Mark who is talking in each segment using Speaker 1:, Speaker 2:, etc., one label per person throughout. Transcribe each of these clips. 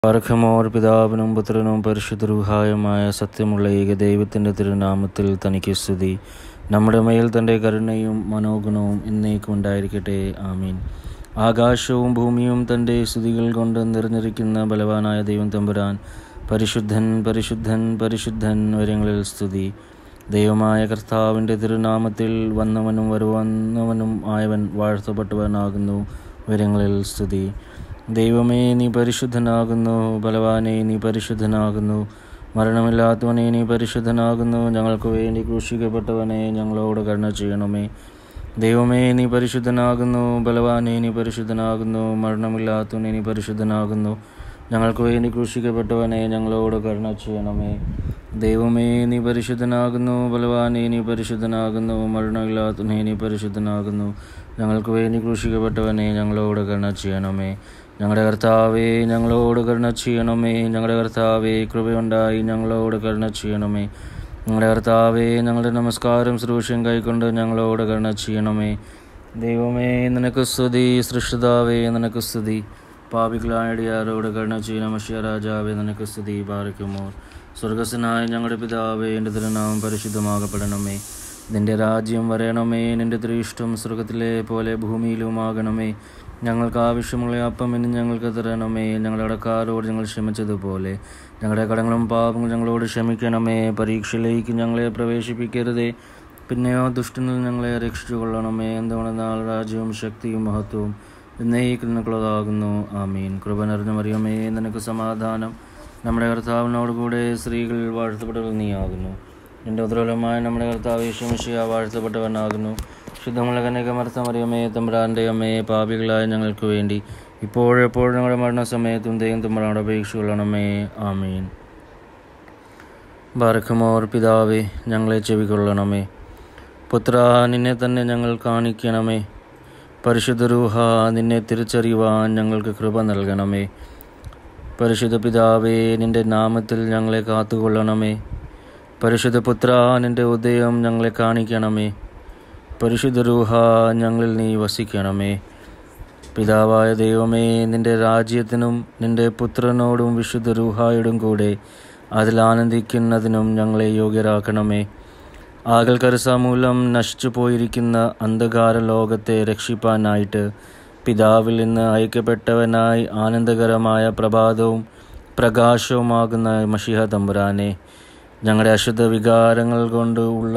Speaker 1: പാർഖമോർ പിതാവിനും പുത്രനും പരിശുദ്ധരൂഹായുമായ സത്യമുള്ള ഏകദൈവത്തിൻ്റെ തിരുനാമത്തിൽ തനിക്ക് സ്തുതി നമ്മുടെ മേൽ തൻ്റെ കരുണയും മനോഗുണവും എന്നേക്കും ഉണ്ടായിരിക്കട്ടെ ആമീൻ ആകാശവും ഭൂമിയും തൻ്റെ സ്തുതികൾ കൊണ്ട് നിറഞ്ഞിരിക്കുന്ന ബലവാനായ ദൈവം തമ്പുരാൻ പരിശുദ്ധൻ പരിശുദ്ധൻ പരിശുദ്ധൻ വരങ്ങളിൽ സ്തുതി ദൈവമായ കർത്താവിൻ്റെ തിരുനാമത്തിൽ വന്നവനും വരുവന്നവനും ആയവൻ വാഴ്ത്തപ്പെട്ടവനാകുന്നു വരങ്ങളിൽ സ്തുതി ദൈവമേ നീ പരിശുദ്ധനാകുന്നു ബലവാനെ നീ പരിശുദ്ധനാകുന്നു മരണമില്ലാത്തവനെ നീ പരിശുദ്ധനാകുന്നു ഞങ്ങൾക്ക് വേണ്ടി ക്രൂശിക്കപ്പെട്ടവനെ ഞങ്ങളോട് കരുണ ചെയ്യണമേ ദൈവമേ നീ പരിശുദ്ധനാകുന്നു ബലവാനെ നീ പരിശുദ്ധനാകുന്നു മരണമില്ലാത്തവനെ നീ പരിശുദ്ധനാകുന്നു ഞങ്ങൾക്ക് വേണ്ടി ക്രൂശിക്കപ്പെട്ടവനെ ഞങ്ങളോട് കരുണ ചെയ്യണമേ ദൈവമേ നീ പരിശുദ്ധനാകുന്നു ബലവാനെ നീ പരിശുദ്ധനാകുന്നു മരണമില്ലാത്തവനെ നീ പരിശുദ്ധനാകുന്നു ഞങ്ങൾക്ക് വേണ്ടി ക്രൂശിക്കപ്പെട്ടവനെ ഞങ്ങളോട് കരുണ ചെയ്യണമേ ഞങ്ങളുടെ കർത്താവേ ഞങ്ങളോട് കരുണ ചെയ്യണമേ ഞങ്ങളുടെ കർത്താവേ കൃപയുണ്ടായി ഞങ്ങളോട് കരുണ ചെയ്യണമേ ഞങ്ങളുടെ കർത്താവേ ഞങ്ങളുടെ നമസ്കാരം ശുശ്രൂഷയും കൈക്കൊണ്ട് ഞങ്ങളോട് കരുണ ചെയ്യണമേ ദൈവമേ നിനക്ക് സ്തുതി സൃഷ്ടിതാവേ നിനക്ക് സ്തുതി പാപികളായടിയാരോട് കരുണ ചെയ്യണം മഷിയ രാജാവേ നിനക്ക് സ്തുതി പാറിക്കുമോ സ്വർഗസ്സനായ ഞങ്ങളുടെ പിതാവേ എൻ്റെ തിരുനാമം പരിശുദ്ധമാകപ്പെടണമേ നിന്റെ രാജ്യം വരയണമേ നിന്റെ ദൃഷ്ടം സ്വർഗത്തിലെ പോലെ ഭൂമിയിലുമാകണമേ ഞങ്ങൾക്ക് ആവശ്യമുള്ള അപ്പം ഇന്ന് ഞങ്ങൾക്ക് തരണമേ ഞങ്ങളുടെ അടക്കാരോട് ഞങ്ങൾ ക്ഷമിച്ചതുപോലെ ഞങ്ങളുടെ കടങ്ങളും പാപങ്ങളും ഞങ്ങളോട് ക്ഷമിക്കണമേ പരീക്ഷയിലേക്ക് ഞങ്ങളെ പ്രവേശിപ്പിക്കരുതേ പിന്നെയോ ദുഷ്ടനിൽ ഞങ്ങളെ രക്ഷിച്ചു കൊള്ളണമേ എന്തുകൊണ്ടെന്നാൽ രാജ്യവും ശക്തിയും മഹത്വവും എന്നേക്കുള്ളതാകുന്നു ആമീൻ കൃപ നിറഞ്ഞ മറിയമേ നിനക്ക് സമാധാനം നമ്മുടെ കർത്താവിനോടുകൂടെ സ്ത്രീകൾ വാഴ്ത്തപ്പെട്ടവർ നീയാകുന്നു എൻ്റെ ഉദ്രവലമായ നമ്മുടെ കർത്താവ് യേശുമിഷിയ വാഴ്ത്തപ്പെട്ടവനാകുന്നു ശുദ്ധമുള്ള കനകമർത്ത മറിയമേ തമ്പ്രാൻ്റെ അമ്മയെ പാപികളായ ഞങ്ങൾക്ക് വേണ്ടി ഇപ്പോഴെപ്പോഴും ഞങ്ങളുടെ മരണസമയത്തും ദൈവം തുമ്പറാണ്ട് അപേക്ഷ കൊള്ളണമേ ആമീൻ ബാറഖമോർ പിതാവേ ഞങ്ങളെ ചെവികൊള്ളണമേ പുത്ര നിന്നെ തന്നെ ഞങ്ങൾ കാണിക്കണമേ പരിശുദ്ധ രൂഹ നിന്നെ തിരിച്ചറിയുവാൻ ഞങ്ങൾക്ക് കൃപ നൽകണമേ പരിശുദ്ധ പിതാവേ നിന്റെ നാമത്തിൽ ഞങ്ങളെ കാത്തുകൊള്ളണമേ പരിശുദ്ധ പുത്ര നിന്റെ ഉദയം ഞങ്ങളെ കാണിക്കണമേ പരിശുദ്ധ രൂഹ ഞങ്ങളിൽ നീ വസിക്കണമേ പിതാവായ ദൈവമേ നിന്റെ രാജ്യത്തിനും നിന്റെ പുത്രനോടും വിശുദ്ധ രൂഹായോടും കൂടെ അതിൽ ആനന്ദിക്കുന്നതിനും ഞങ്ങളെ യോഗ്യരാക്കണമേ ആകൽക്കരസ മൂലം നശിച്ചു പോയിരിക്കുന്ന അന്ധകാര ലോകത്തെ രക്ഷിപ്പാനായിട്ട് പിതാവിൽ നിന്ന് ഐക്യപ്പെട്ടവനായി ആനന്ദകരമായ പ്രഭാതവും പ്രകാശവുമാകുന്ന മഷിഹ തമ്പുരാനെ ഞങ്ങളുടെ അശുദ്ധ വികാരങ്ങൾ കൊണ്ട് ഉള്ള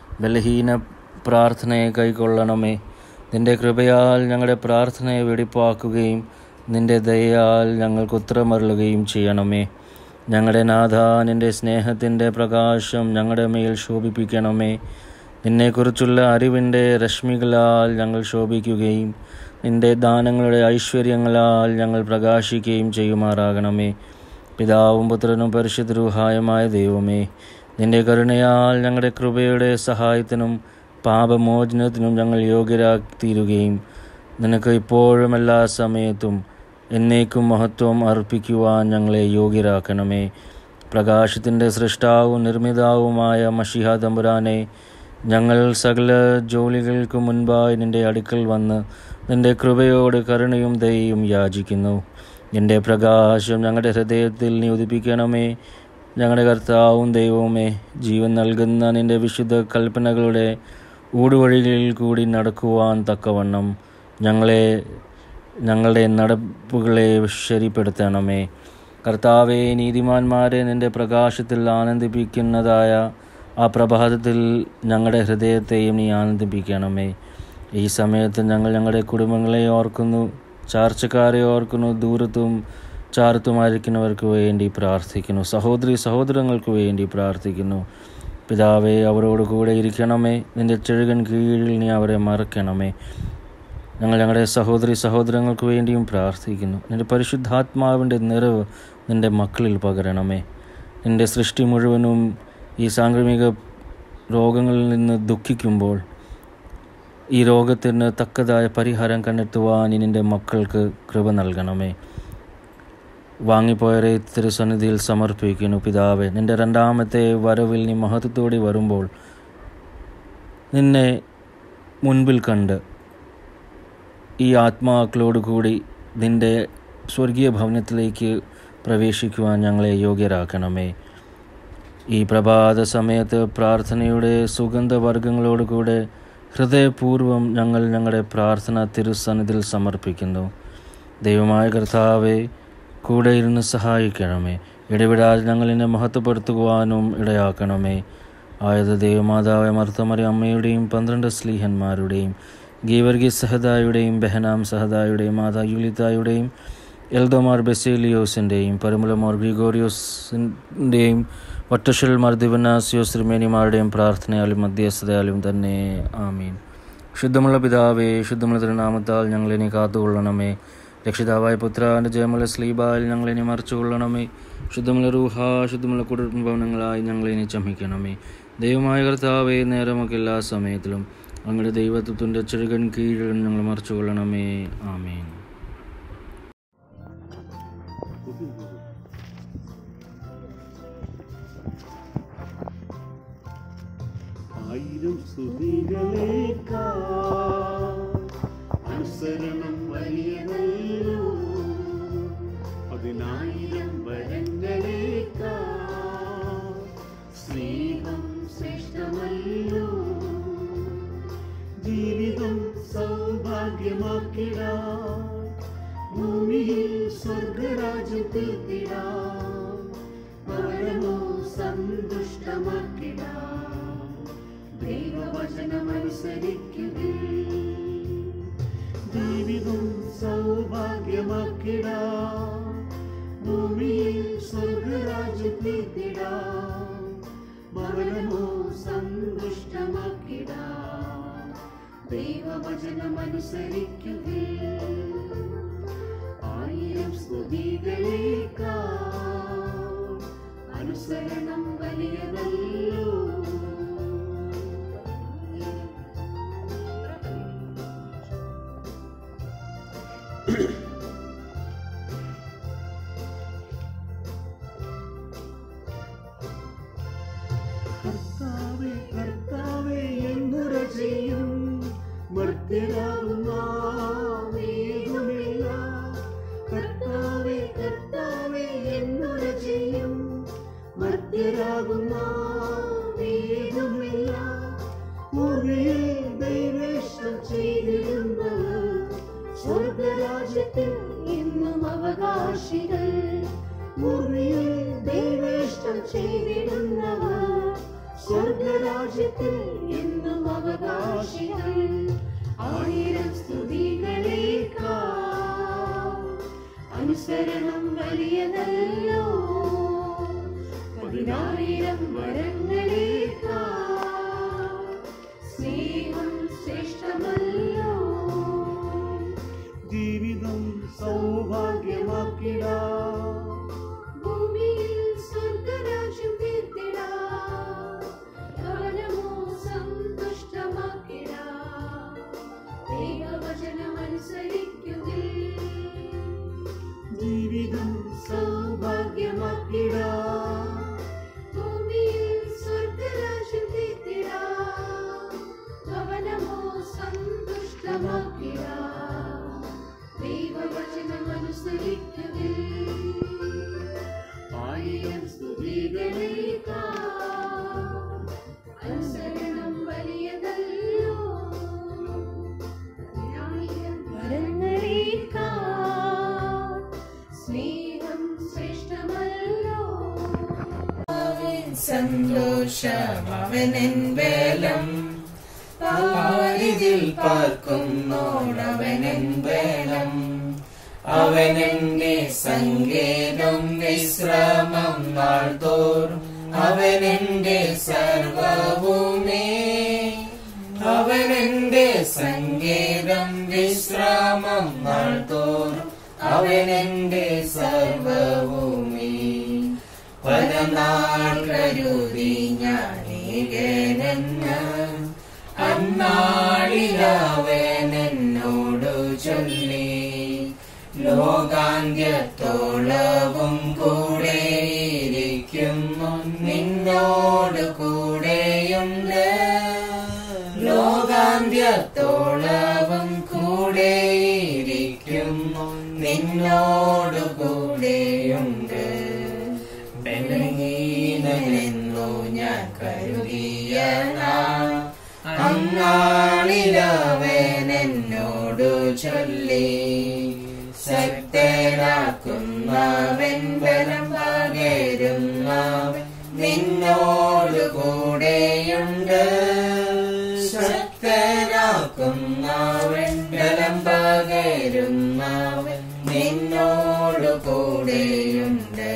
Speaker 1: ബലഹീന പ്രാർത്ഥനയെ കൈക്കൊള്ളണമേ നിന്റെ കൃപയാൽ ഞങ്ങളുടെ പ്രാർത്ഥനയെ വെടിപ്പാക്കുകയും നിന്റെ ദയയാൽ ഞങ്ങൾക്ക് ഉത്തരമരുളുകയും ചെയ്യണമേ ഞങ്ങളുടെ നാഥ നിന്റെ സ്നേഹത്തിൻ്റെ പ്രകാശം ഞങ്ങളുടെ മേൽ ശോഭിപ്പിക്കണമേ നിന്നെക്കുറിച്ചുള്ള അറിവിൻ്റെ രശ്മികളാൽ ഞങ്ങൾ ശോഭിക്കുകയും നിന്റെ ദാനങ്ങളുടെ ഐശ്വര്യങ്ങളാൽ ഞങ്ങൾ പ്രകാശിക്കുകയും ചെയ്യുമാറാകണമേ പിതാവും പുത്രനും പരിശുദ്ധരൂഹായമായ ദൈവമേ നിന്റെ കരുണയാൽ ഞങ്ങളുടെ കൃപയുടെ സഹായത്തിനും പാപമോചനത്തിനും ഞങ്ങൾ യോഗ്യരാക്കിത്തീരുകയും നിനക്ക് ഇപ്പോഴും എല്ലാ സമയത്തും എന്നേക്കും മഹത്വം അർപ്പിക്കുവാൻ ഞങ്ങളെ യോഗ്യരാക്കണമേ പ്രകാശത്തിൻ്റെ സൃഷ്ടാവും നിർമ്മിതാവുമായ മഷിഹ തമ്പുരാനെ ഞങ്ങൾ സകല ജോലികൾക്ക് മുൻപായി നിന്റെ അടുക്കൽ വന്ന് നിന്റെ കൃപയോട് കരുണയും ദയയും യാചിക്കുന്നു നിന്റെ പ്രകാശം ഞങ്ങളുടെ ഹൃദയത്തിൽ നീ ഉദിപ്പിക്കണമേ ഞങ്ങളുടെ കർത്താവും ദൈവവുമേ ജീവൻ നൽകുന്ന നിന്റെ വിശുദ്ധ കൽപ്പനകളുടെ ഊടുവഴികളിൽ കൂടി നടക്കുവാൻ തക്കവണ്ണം ഞങ്ങളെ ഞങ്ങളുടെ നടപ്പുകളെ ശരിപ്പെടുത്തണമേ കർത്താവെ നീതിമാന്മാരെ നിന്റെ പ്രകാശത്തിൽ ആനന്ദിപ്പിക്കുന്നതായ ആ പ്രഭാതത്തിൽ ഞങ്ങളുടെ ഹൃദയത്തെയും നീ ആനന്ദിപ്പിക്കണമേ ഈ സമയത്ത് ഞങ്ങൾ ഞങ്ങളുടെ കുടുംബങ്ങളെ ഓർക്കുന്നു ചാർച്ചക്കാരെ ഓർക്കുന്നു ദൂരത്തും ചാർത്തുമായിരിക്കുന്നവർക്ക് വേണ്ടി പ്രാർത്ഥിക്കുന്നു സഹോദരി സഹോദരങ്ങൾക്ക് വേണ്ടി പ്രാർത്ഥിക്കുന്നു പിതാവെ അവരോട് കൂടെ ഇരിക്കണമേ നിന്റെ ചെഴുകൻ കീഴിൽ നീ അവരെ മറക്കണമേ ഞങ്ങൾ ഞങ്ങളുടെ സഹോദരി സഹോദരങ്ങൾക്ക് വേണ്ടിയും പ്രാർത്ഥിക്കുന്നു നിന്റെ പരിശുദ്ധാത്മാവിൻ്റെ നിറവ് നിന്റെ മക്കളിൽ പകരണമേ നിന്റെ സൃഷ്ടി മുഴുവനും ഈ സാംക്രമിക രോഗങ്ങളിൽ നിന്ന് ദുഃഖിക്കുമ്പോൾ ഈ രോഗത്തിന് തക്കതായ പരിഹാരം കണ്ടെത്തുവാൻ നിന്റെ മക്കൾക്ക് കൃപ നൽകണമേ വാങ്ങിപ്പോയവരെ തിരുസന്നിധിയിൽ സമർപ്പിക്കുന്നു പിതാവെ നിന്റെ രണ്ടാമത്തെ വരവിൽ നീ മഹത്വത്തോടെ വരുമ്പോൾ നിന്നെ മുൻപിൽ കണ്ട് ഈ ആത്മാക്കളോടുകൂടി നിന്റെ സ്വർഗീയ ഭവനത്തിലേക്ക് പ്രവേശിക്കുവാൻ ഞങ്ങളെ യോഗ്യരാക്കണമേ ഈ പ്രഭാത സമയത്ത് പ്രാർത്ഥനയുടെ സുഗന്ധവർഗങ്ങളോടുകൂടെ ഹൃദയപൂർവ്വം ഞങ്ങൾ ഞങ്ങളുടെ പ്രാർത്ഥന തിരുസന്നിധിൽ സമർപ്പിക്കുന്നു ദൈവമായ കർത്താവെ കൂടെ ഇരുന്ന് സഹായിക്കണമേ ഇടവിടാതെ ഞങ്ങളിനെ മഹത്വപ്പെടുത്തുവാനും ഇടയാക്കണമേ ആയത് ദൈവമാതാവ് മർത്തമറി അമ്മയുടെയും പന്ത്രണ്ട് സ്ലീഹന്മാരുടെയും ഗീവർഗി സഹദായുടെയും ബെഹനാം സഹദായുടെയും മാതാ യുലിതായുടെയും എൽദോമാർ ബെസേലിയോസിൻ്റെയും പരുമലമോർ ഗ്രിഗോറിയോസിൻ്റെയും വട്ടഷൽ മാർ ദിവനാസിയോസ് ത്രിമേനിമാരുടെയും പ്രാർത്ഥനയാലും മധ്യസ്ഥതയാലും തന്നെ ആമീൻ ശുദ്ധമുള്ള പിതാവേ ശുദ്ധമുള്ള തിരുനാമത്താൽ ഞങ്ങളിനി കാത്തുകൊള്ളണമേ രക്ഷിതാവായ പുത്രാന്റെ ജയമുള്ള സ്ലീബായിൽ ഞങ്ങളിനി മറച്ചുകൊള്ളണമേ ശുദ്ധമുള്ള റൂഹ ശുദ്ധമുള്ള കുടുംബങ്ങളായി ഞങ്ങളിനി ചമിക്കണമേ ദൈവമായ കർത്താവേ നേരമൊക്കെ എല്ലാ സമയത്തിലും അങ്ങയുടെ ദൈവത്വത്തിൻ്റെ ചെറുകൻ കീഴിൽ ഞങ്ങൾ മറച്ചുകൊള്ളണമേ ആമീൻ
Speaker 2: ആയിരം സ്തുതികളേക്കാ അനുസരണം വലിയതല്ലോ പതിനായിരം വരങ്ങളേക്കാ സ്നേഹം ശ്രേഷ്ഠമല്ലോ ജീവിതം സൗഭാഗ്യമാക്കിടാ ഭൂമിയിൽ സ്വർഗരാജ്യം തീർത്തിടാ ഭവനമോ സന്തുഷ്ടമാക്കിടാ ദൈവവചനമനുസരിക്കുക ജീവിതം സൗഭാഗ്യമാക്കിട ഭൂമിയിൽ സ്വർഗരാജ്യം തീർത്തിട ഭവനമോ സന്തുഷ്ടമാക്കിട ദൈവവചനമനുസരിക്കുക ആയിരം സ്തുതികളേക്കാ അനുസരണം വലിയതല്ലോ കർത്താവേ കർത്താവേ എന്നുര ചെയ്യും മർത്യരാകുന്ന വേഗമില്ല കർത്താവേ കർത്താവേ എന്നുര ചെയ്യും മർത്യരാകുന്ന വേഗമില്ല മുറിയിൽ ദൈവേഷ്ടം ചെയ്തിരുന്നവർ സ്വർഗരാജ്യത്തിൽ ഇന്നും അവകാശികൾ മുറിയിൽ ദൈവേഷ്ടം ചെയ്തിടുന്നവർ സ്വർഗരാജ്യത്തിൽ എന്നും അവകാശികൾ ആയിരം സ്തുതികളേക്കാ അനുസരണം വലിയതല്ലോ പതിനായിരം വരങ്ങളേക്കാ സ്നേഹം ശ്രേഷ്ഠമല്ലോ ജീവിതം സൗഭാഗ്യമാക്കിടാ
Speaker 3: ഭൂമിയിൽ സ്വർഗരാജ്യം തീർത്തിടാ ഭവനമോ സന്തുഷ്ടമാക്കിടാ ദൈവവചനമനുസരിക്കുകിൽ
Speaker 2: ജീവിതം സൗഭാഗ്യമാക്കിടാ
Speaker 3: ഭൂമിയിൽ സ്വർഗരാജ്യം തീർത്തിടാ ഭവനമോ സന്തുഷ്ടമാക്കിടാ ദൈവവചനമനുസരിക്കുകിൽ
Speaker 2: ആയിരം സ്തുതികളേക്കാ
Speaker 3: അനുസരണം വലിയതല്ലോ ആയിരം വരങ്ങളേക്കാൾ സ്നേഹം ശ്രേഷ്ഠമല്ലോ
Speaker 4: സന്തോഷം അവനൻ ബലം പാരിതിൽ പാർക്കുന്നോടവനൻ ബലം അവനെന്റെ സങ്കേതം വിശ്രമം നാൾതോറും അവനെന്റെ സർവഭൂമി അവനെന്റെ സങ്കേതം വിശ്രാമം നാൾതോറും അവനെന്റെ സർവഭൂമി പല നാൾ കരുതി ഞാനീകനെന്ന് അന്നാളിലവനെന്നോടു ചൊല്ലി ലോകാന്ത്യത്തോളവും കൂടെയിരിക്കുന്നു നിന്നോട് കൂടെയുണ്ട് ലോകാന്ത്യത്തോളവും കൂടെയിരിക്കുന്നു നിന്നോട് കൂടെയുണ്ട് ചൊല്ലി ശക്തനാക്കുന്നവൻ ബലം പകരുന്നവൻ നിന്നോട് കൂടെയുണ്ട് ശക്തനാക്കുന്നവൻ ബലം പകരുന്നവൻ നിന്നോട് കൂടെയുണ്ട്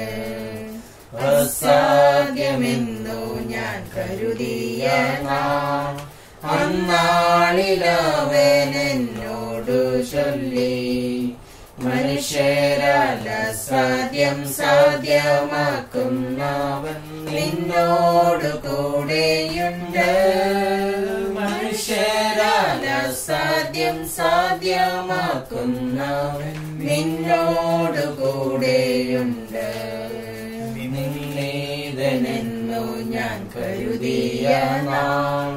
Speaker 4: അസാധ്യമെന്നു ഞാൻ കരുതിയ നാൾ അന്നാളിലവൻ എന്നോടു ചൊല്ലി മനുഷ്യരാല സാധ്യം സാധ്യമാക്കുന്നവൻ നിന്നോട് കൂടെയുണ്ട് മനുഷ്യരാല സാധ്യം സാധ്യമാക്കുന്നവൻ നിന്നോട് കൂടെയുണ്ട് നിന്നേതനെന്നു ഞാൻ കരുതിയ നാൾ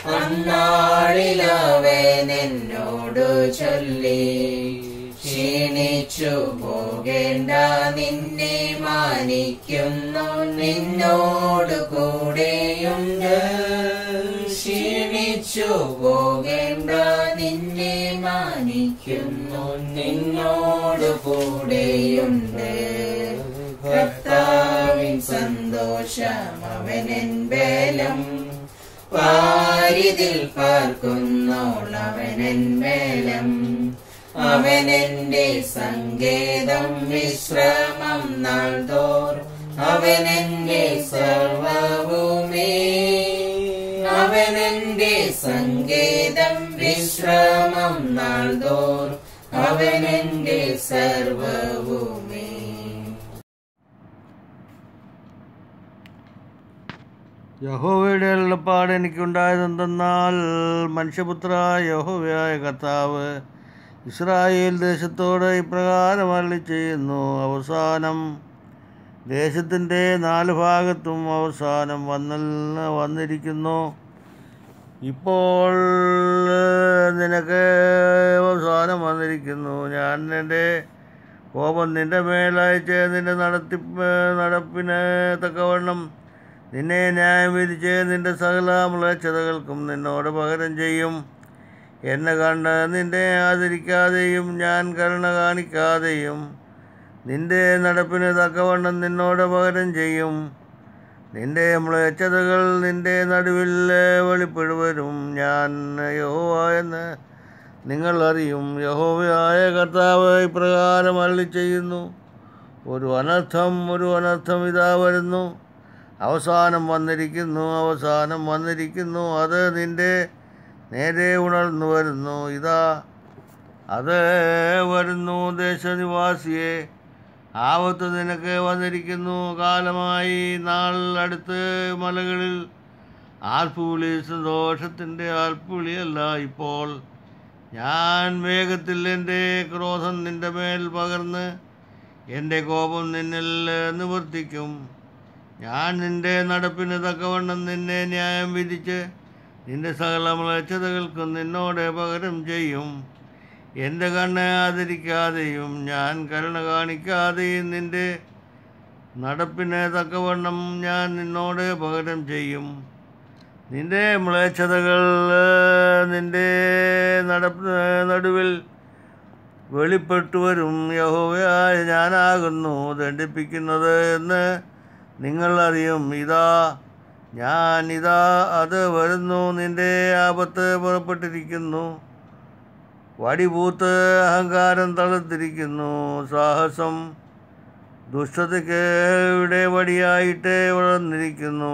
Speaker 4: അന്നാളിലവൻ എന്നോടു ചൊല്ലി ക്ഷീണിച്ചു പോകേണ്ട നിന്നെ മാനിക്കുന്നു നിന്നോട് കൂടെയുണ്ട് ക്ഷീണിച്ചു പോകേണ്ട നിന്നെ മാനിക്കുന്നു നിന്നോട് കൂടെയുണ്ട് കർത്താവിൻ സന്തോഷം അവനൻ ബലം പാരിതിൽ പാർക്കുന്നോളവനൻ ബലം അവനെന്റെ സങ്കേതം വിശ്രമം നാൾതോറും അവനെന്റെ സർവഭൂമി അവനെന്റെ സങ്കേതം വിശ്രമം നാൾതോറും അവനെന്റെ സർവഭൂമി
Speaker 5: യഹോവയുടെ അരുളപ്പാട് എനിക്കുണ്ടായതെന്തെന്നാൽ മനുഷ്യപുത്ര യഹോവയായ കർത്താവ് ഇസ്രായേൽ ദേശത്തോട് ഇപ്രകാരം അരളി ചെയ്യുന്നു അവസാനം ദേശത്തിൻ്റെ നാല് ഭാഗത്തും അവസാനം വന്നിൽ വന്നിരിക്കുന്നു ഇപ്പോൾ നിനക്ക് അവസാനം വന്നിരിക്കുന്നു ഞാൻ എൻ്റെ കോപം നിന്റെ മേലയച്ച് നിന്റെ നടത്തി നടപ്പിന് തക്കവണ്ണം നിന്നെ ന്യായം വിധിച്ച് നിന്റെ സകല മ്ലേച്ഛതകൾക്കും നിന്നോട് പകരം ചെയ്യും എന്നെ കണ്ട് നിന്നെ ആദരിക്കാതെയും ഞാൻ കരുണ കാണിക്കാതെയും നിന്റെ നടപ്പിന് തക്കവണ്ണം നിന്നോട് പകരം ചെയ്യും നിന്റെ മ്ലേച്ഛതകൾ നിന്റെ നടുവിൽ വെളിപ്പെടുവരും ഞാൻ യഹോവ എന്ന് നിങ്ങൾ അറിയും യഹോവയായ കർത്താവ് ഇപ്രകാരം അള്ളി ചെയ്യുന്നു ഒരു അനർത്ഥം ഒരു അനർത്ഥം ഇതാ വരുന്നു അവസാനം വന്നിരിക്കുന്നു അവസാനം വന്നിരിക്കുന്നു അത് നിന്റെ നേരെ ഉണർന്നു വരുന്നു ഇതാ അത് വരുന്നു ദേശനിവാസിയെ ആപത്ത് നിനക്ക് വന്നിരിക്കുന്നു കാലമായി നാൾ അടുത്ത് മലകളിൽ ആർപ്പുവിളി സന്തോഷത്തിൻ്റെ ആർപ്പുവിളിയല്ല ഇപ്പോൾ ഞാൻ വേഗത്തിൽ എൻ്റെ ക്രോധം നിന്റെ മേൽ പകർന്ന് എൻ്റെ കോപം നിന്നിൽ നിവർത്തിക്കും ഞാൻ നിന്റെ നടപ്പിന് തക്കവണ്ണം നിന്നെ ന്യായം വിധിച്ച് നിന്റെ സകല മ്ലേച്ഛതകൾക്കും നിന്നോട് പകരം ചെയ്യും എൻ്റെ കണ്ണ് ആദരിക്കാതെയും ഞാൻ കരുണ കാണിക്കാതെയും നിന്റെ നടപ്പിന് തക്കവണ്ണം ഞാൻ നിന്നോട് പകരം ചെയ്യും നിന്റെ മ്ലേച്ഛതകൾ നിന്റെ നടപ്പ് നടുവിൽ വെളിപ്പെട്ടു വരും യഹോവയായ ഞാനാകുന്നു ദണ്ഡിപ്പിക്കുന്നത് എന്ന് നിങ്ങൾ അറിയും ഇതാ ഞാൻ ഇതാ അത് വരുന്നു നിന്റെ ആപത്ത് പുറപ്പെട്ടിരിക്കുന്നു വടിപൂത്ത് അഹങ്കാരം തളർത്തിരിക്കുന്നു സാഹസം ദുഷ്ടതയ്ക്ക് ഇവിടെ വടിയായിട്ട് വളർന്നിരിക്കുന്നു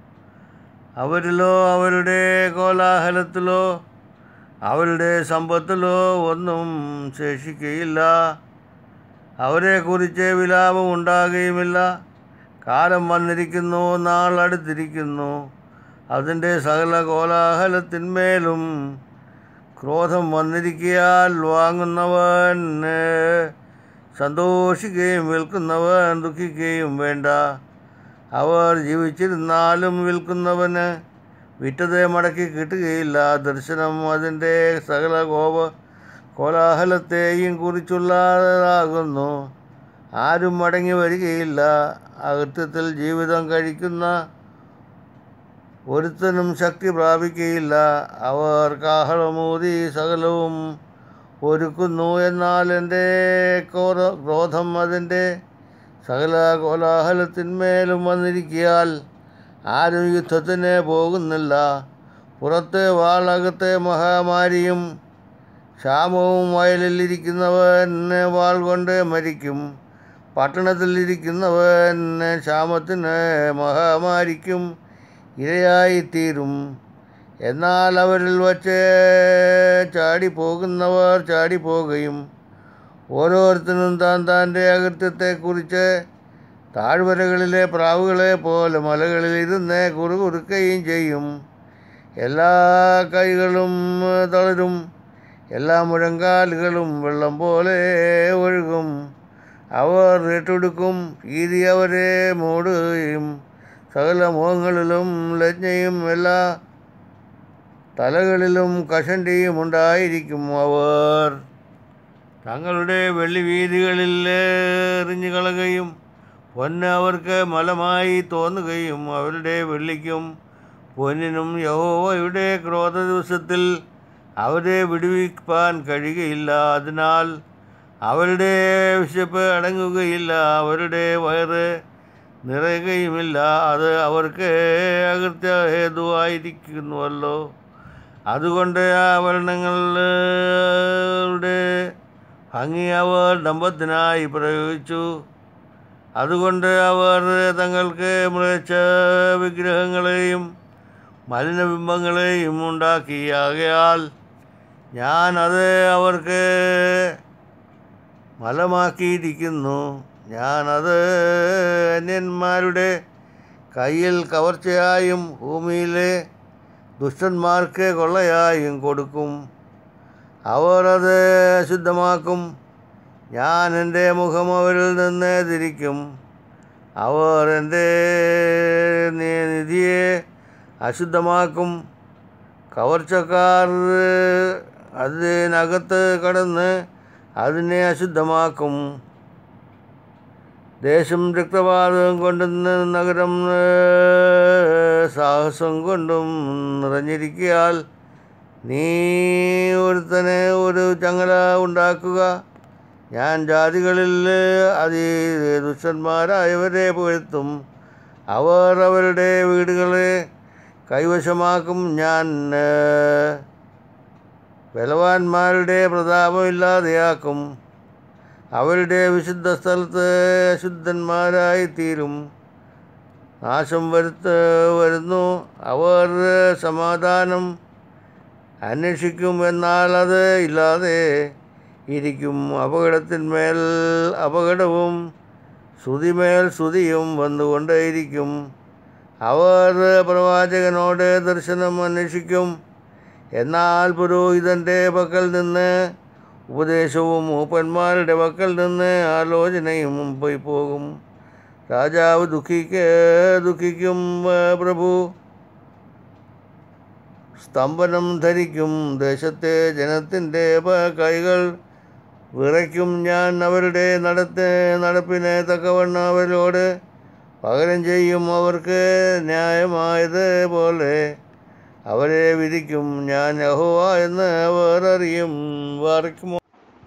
Speaker 5: അവരിലോ അവരുടെ കോലാഹലത്തിലോ അവരുടെ സമ്പത്തിലോ ഒന്നും ശേഷിക്കുകയില്ല അവരെക്കുറിച്ച് വിലാപം ഉണ്ടാകുകയുമില്ല കാലം വന്നിരിക്കുന്നു നാൾ അടുത്തിരിക്കുന്നു അതിൻ്റെ സകല കോലാഹലത്തിന്മേലും ക്രോധം വന്നിരിക്കിയാൽ വാങ്ങുന്നവൻ സന്തോഷിക്കുകയും വിൽക്കുന്നവൻ ദുഃഖിക്കുകയും വേണ്ട അവർ ജീവിച്ചിരുന്നാലും വിൽക്കുന്നവന് വിറ്റത് മടക്കി കിട്ടുകയില്ല ദർശനം അതിൻ്റെ സകല കോപ കോലാഹലത്തെയും കുറിച്ചുള്ളതാകുന്നു ആരും മടങ്ങി വരികയില്ല അകൃത്യത്തിൽ ജീവിതം കഴിക്കുന്ന ഒരുത്തനും ശക്തി പ്രാപിക്കുകയില്ല അവർ കാഹളമൂതി സകലവും ഒരുക്കുന്നു എന്നാൽ എൻ്റെ ക്രോധ ക്രോധം അതിൻ്റെ സകല കോലാഹലത്തിന്മേലും വന്നിരിക്കിയാൽ ആരും യുദ്ധത്തിന് പോകുന്നില്ല പുറത്തെ വാളകത്തെ മഹാമാരിയും ക്ഷാമവും വയലിലിരിക്കുന്നവൻ വാൾ കൊണ്ട് മരിക്കും പട്ടണത്തിലിരിക്കുന്നവൻ ക്ഷാമത്തിന് മഹാമാരിക്കും ഇരയായിത്തീരും എന്നാൽ അവരിൽ വച്ച് ചാടിപ്പോകുന്നവർ ചാടിപ്പോകുകയും ഓരോരുത്തരും താൻ താൻ്റെ അകൃത്യത്തെക്കുറിച്ച് താഴ്വരകളിലെ പ്രാവുകളെ പോലെ മലകളിൽ ഇരുന്ന് കുറുകുറുക്കുകയും ചെയ്യും എല്ലാ കൈകളും തളരും എല്ലാ മുഴങ്കാലുകളും വെള്ളം പോലെ ഒഴുകും അവർ ഏറ്റെടുക്കും ഭീതി അവരെ മൂടുകയും സകല മുഖങ്ങളിലും ലജ്ഞയും എല്ലാ തലകളിലും കഷണ്ടിയും ഉണ്ടായിരിക്കും അവർ തങ്ങളുടെ വെള്ളി വീതികളിൽ എറിഞ്ഞു കളയുകയും പൊന്ന് അവർക്ക് മലമായി തോന്നുകയും അവരുടെ വെള്ളിക്കും പൊന്നിനും യഹോവയുടെ ക്രോധ ദിവസത്തിൽ അവരെ വിടുവിപ്പാൻ കഴിയുകയില്ല അതിനാൽ അവരുടെ വിശപ്പ് അടങ്ങുകയില്ല അവരുടെ വയറ് നിറയുകയുമില്ല അത് അവർക്ക് അകൃത്യ ഹേതുവായിരിക്കുന്നുവല്ലോ അതുകൊണ്ട് ആഭരണങ്ങളുടെ ഭംഗി അവർ ഡംബത്തിനായി പ്രയോഗിച്ചു അതുകൊണ്ട് അവർ തങ്ങൾക്ക് മ്ലേച്ഛ വിഗ്രഹങ്ങളെയും മലിനബിംബങ്ങളെയും ഉണ്ടാക്കി ആകയാൽ ഞാൻ അത് അവർക്ക് മലമാക്കിയിരിക്കുന്നു ഞാനത് അന്യന്മാരുടെ കയ്യിൽ കവർച്ചയായും ഭൂമിയിലെ ദുഷ്ടന്മാർക്ക് കൊള്ളയായും കൊടുക്കും അവർ അത് അശുദ്ധമാക്കും ഞാൻ എൻ്റെ മുഖം അവരിൽ നിന്ന് തിരിക്കും അവർ എൻ്റെ നി- നിധിയെ അശുദ്ധമാക്കും കവർച്ചക്കാർ അതിനകത്ത് കടന്ന് അതിനെ അശുദ്ധമാക്കും ദേശം രക്തപാതകം കൊണ്ടും നഗരം ഏ, സാഹസം കൊണ്ടും നിറഞ്ഞിരിക്കിയാൽ നീ ഒരുത്തനെ ഒരു ചങ്ങല ഉണ്ടാക്കുക ഞാൻ ജാതികളിൽ അതി ദുഷ്ടന്മാരായവരെ പുകഴ്ത്തും അവർ അവരുടെ വീടുകളെ കൈവശമാക്കും ഞാൻ ഏ, ബലവാന്മാരുടെ പ്രതാപമില്ലാതെയാക്കും അവരുടെ വിശുദ്ധ സ്ഥലത്ത് അശുദ്ധന്മാരായി തീരും നാശം വരുത്ത് വരുന്നു അവർ സമാധാനം അന്വേഷിക്കും എന്നാൽ അത് ഇല്ലാതെ ഇരിക്കും അപകടത്തിന്മേൽ അപകടവും ശ്രുതിമേൽ ശ്രുതിയും വന്നുകൊണ്ടേയിരിക്കും അവർ പ്രവാചകനോട് ദർശനം അന്വേഷിക്കും എന്നാൽ പുരോഹിതൻ്റെ പക്കൽ നിന്ന് ഉപദേശവും മൂപ്പന്മാരുടെ പക്കൽ നിന്ന് ആലോചനയും പോയി പോകും രാജാവ് ദുഃഖിക്ക ദുഃഖിക്കും ആ, പ്രഭു സ്തംഭനം ധരിക്കും ദേശത്തെ ജനത്തിൻ്റെ പ- കൈകൾ വിറയ്ക്കും ഞാൻ അവരുടെ നടത്ത് നടപ്പിനെ തക്കവണ്ണം അവരോട് പകരം ചെയ്യും അവർക്ക് ന്യായമായത് പോലെ അവരെ വിധിക്കും ഞാൻ യഹോവ എന്ന് അവർ അറിയും വാർക്കുമോ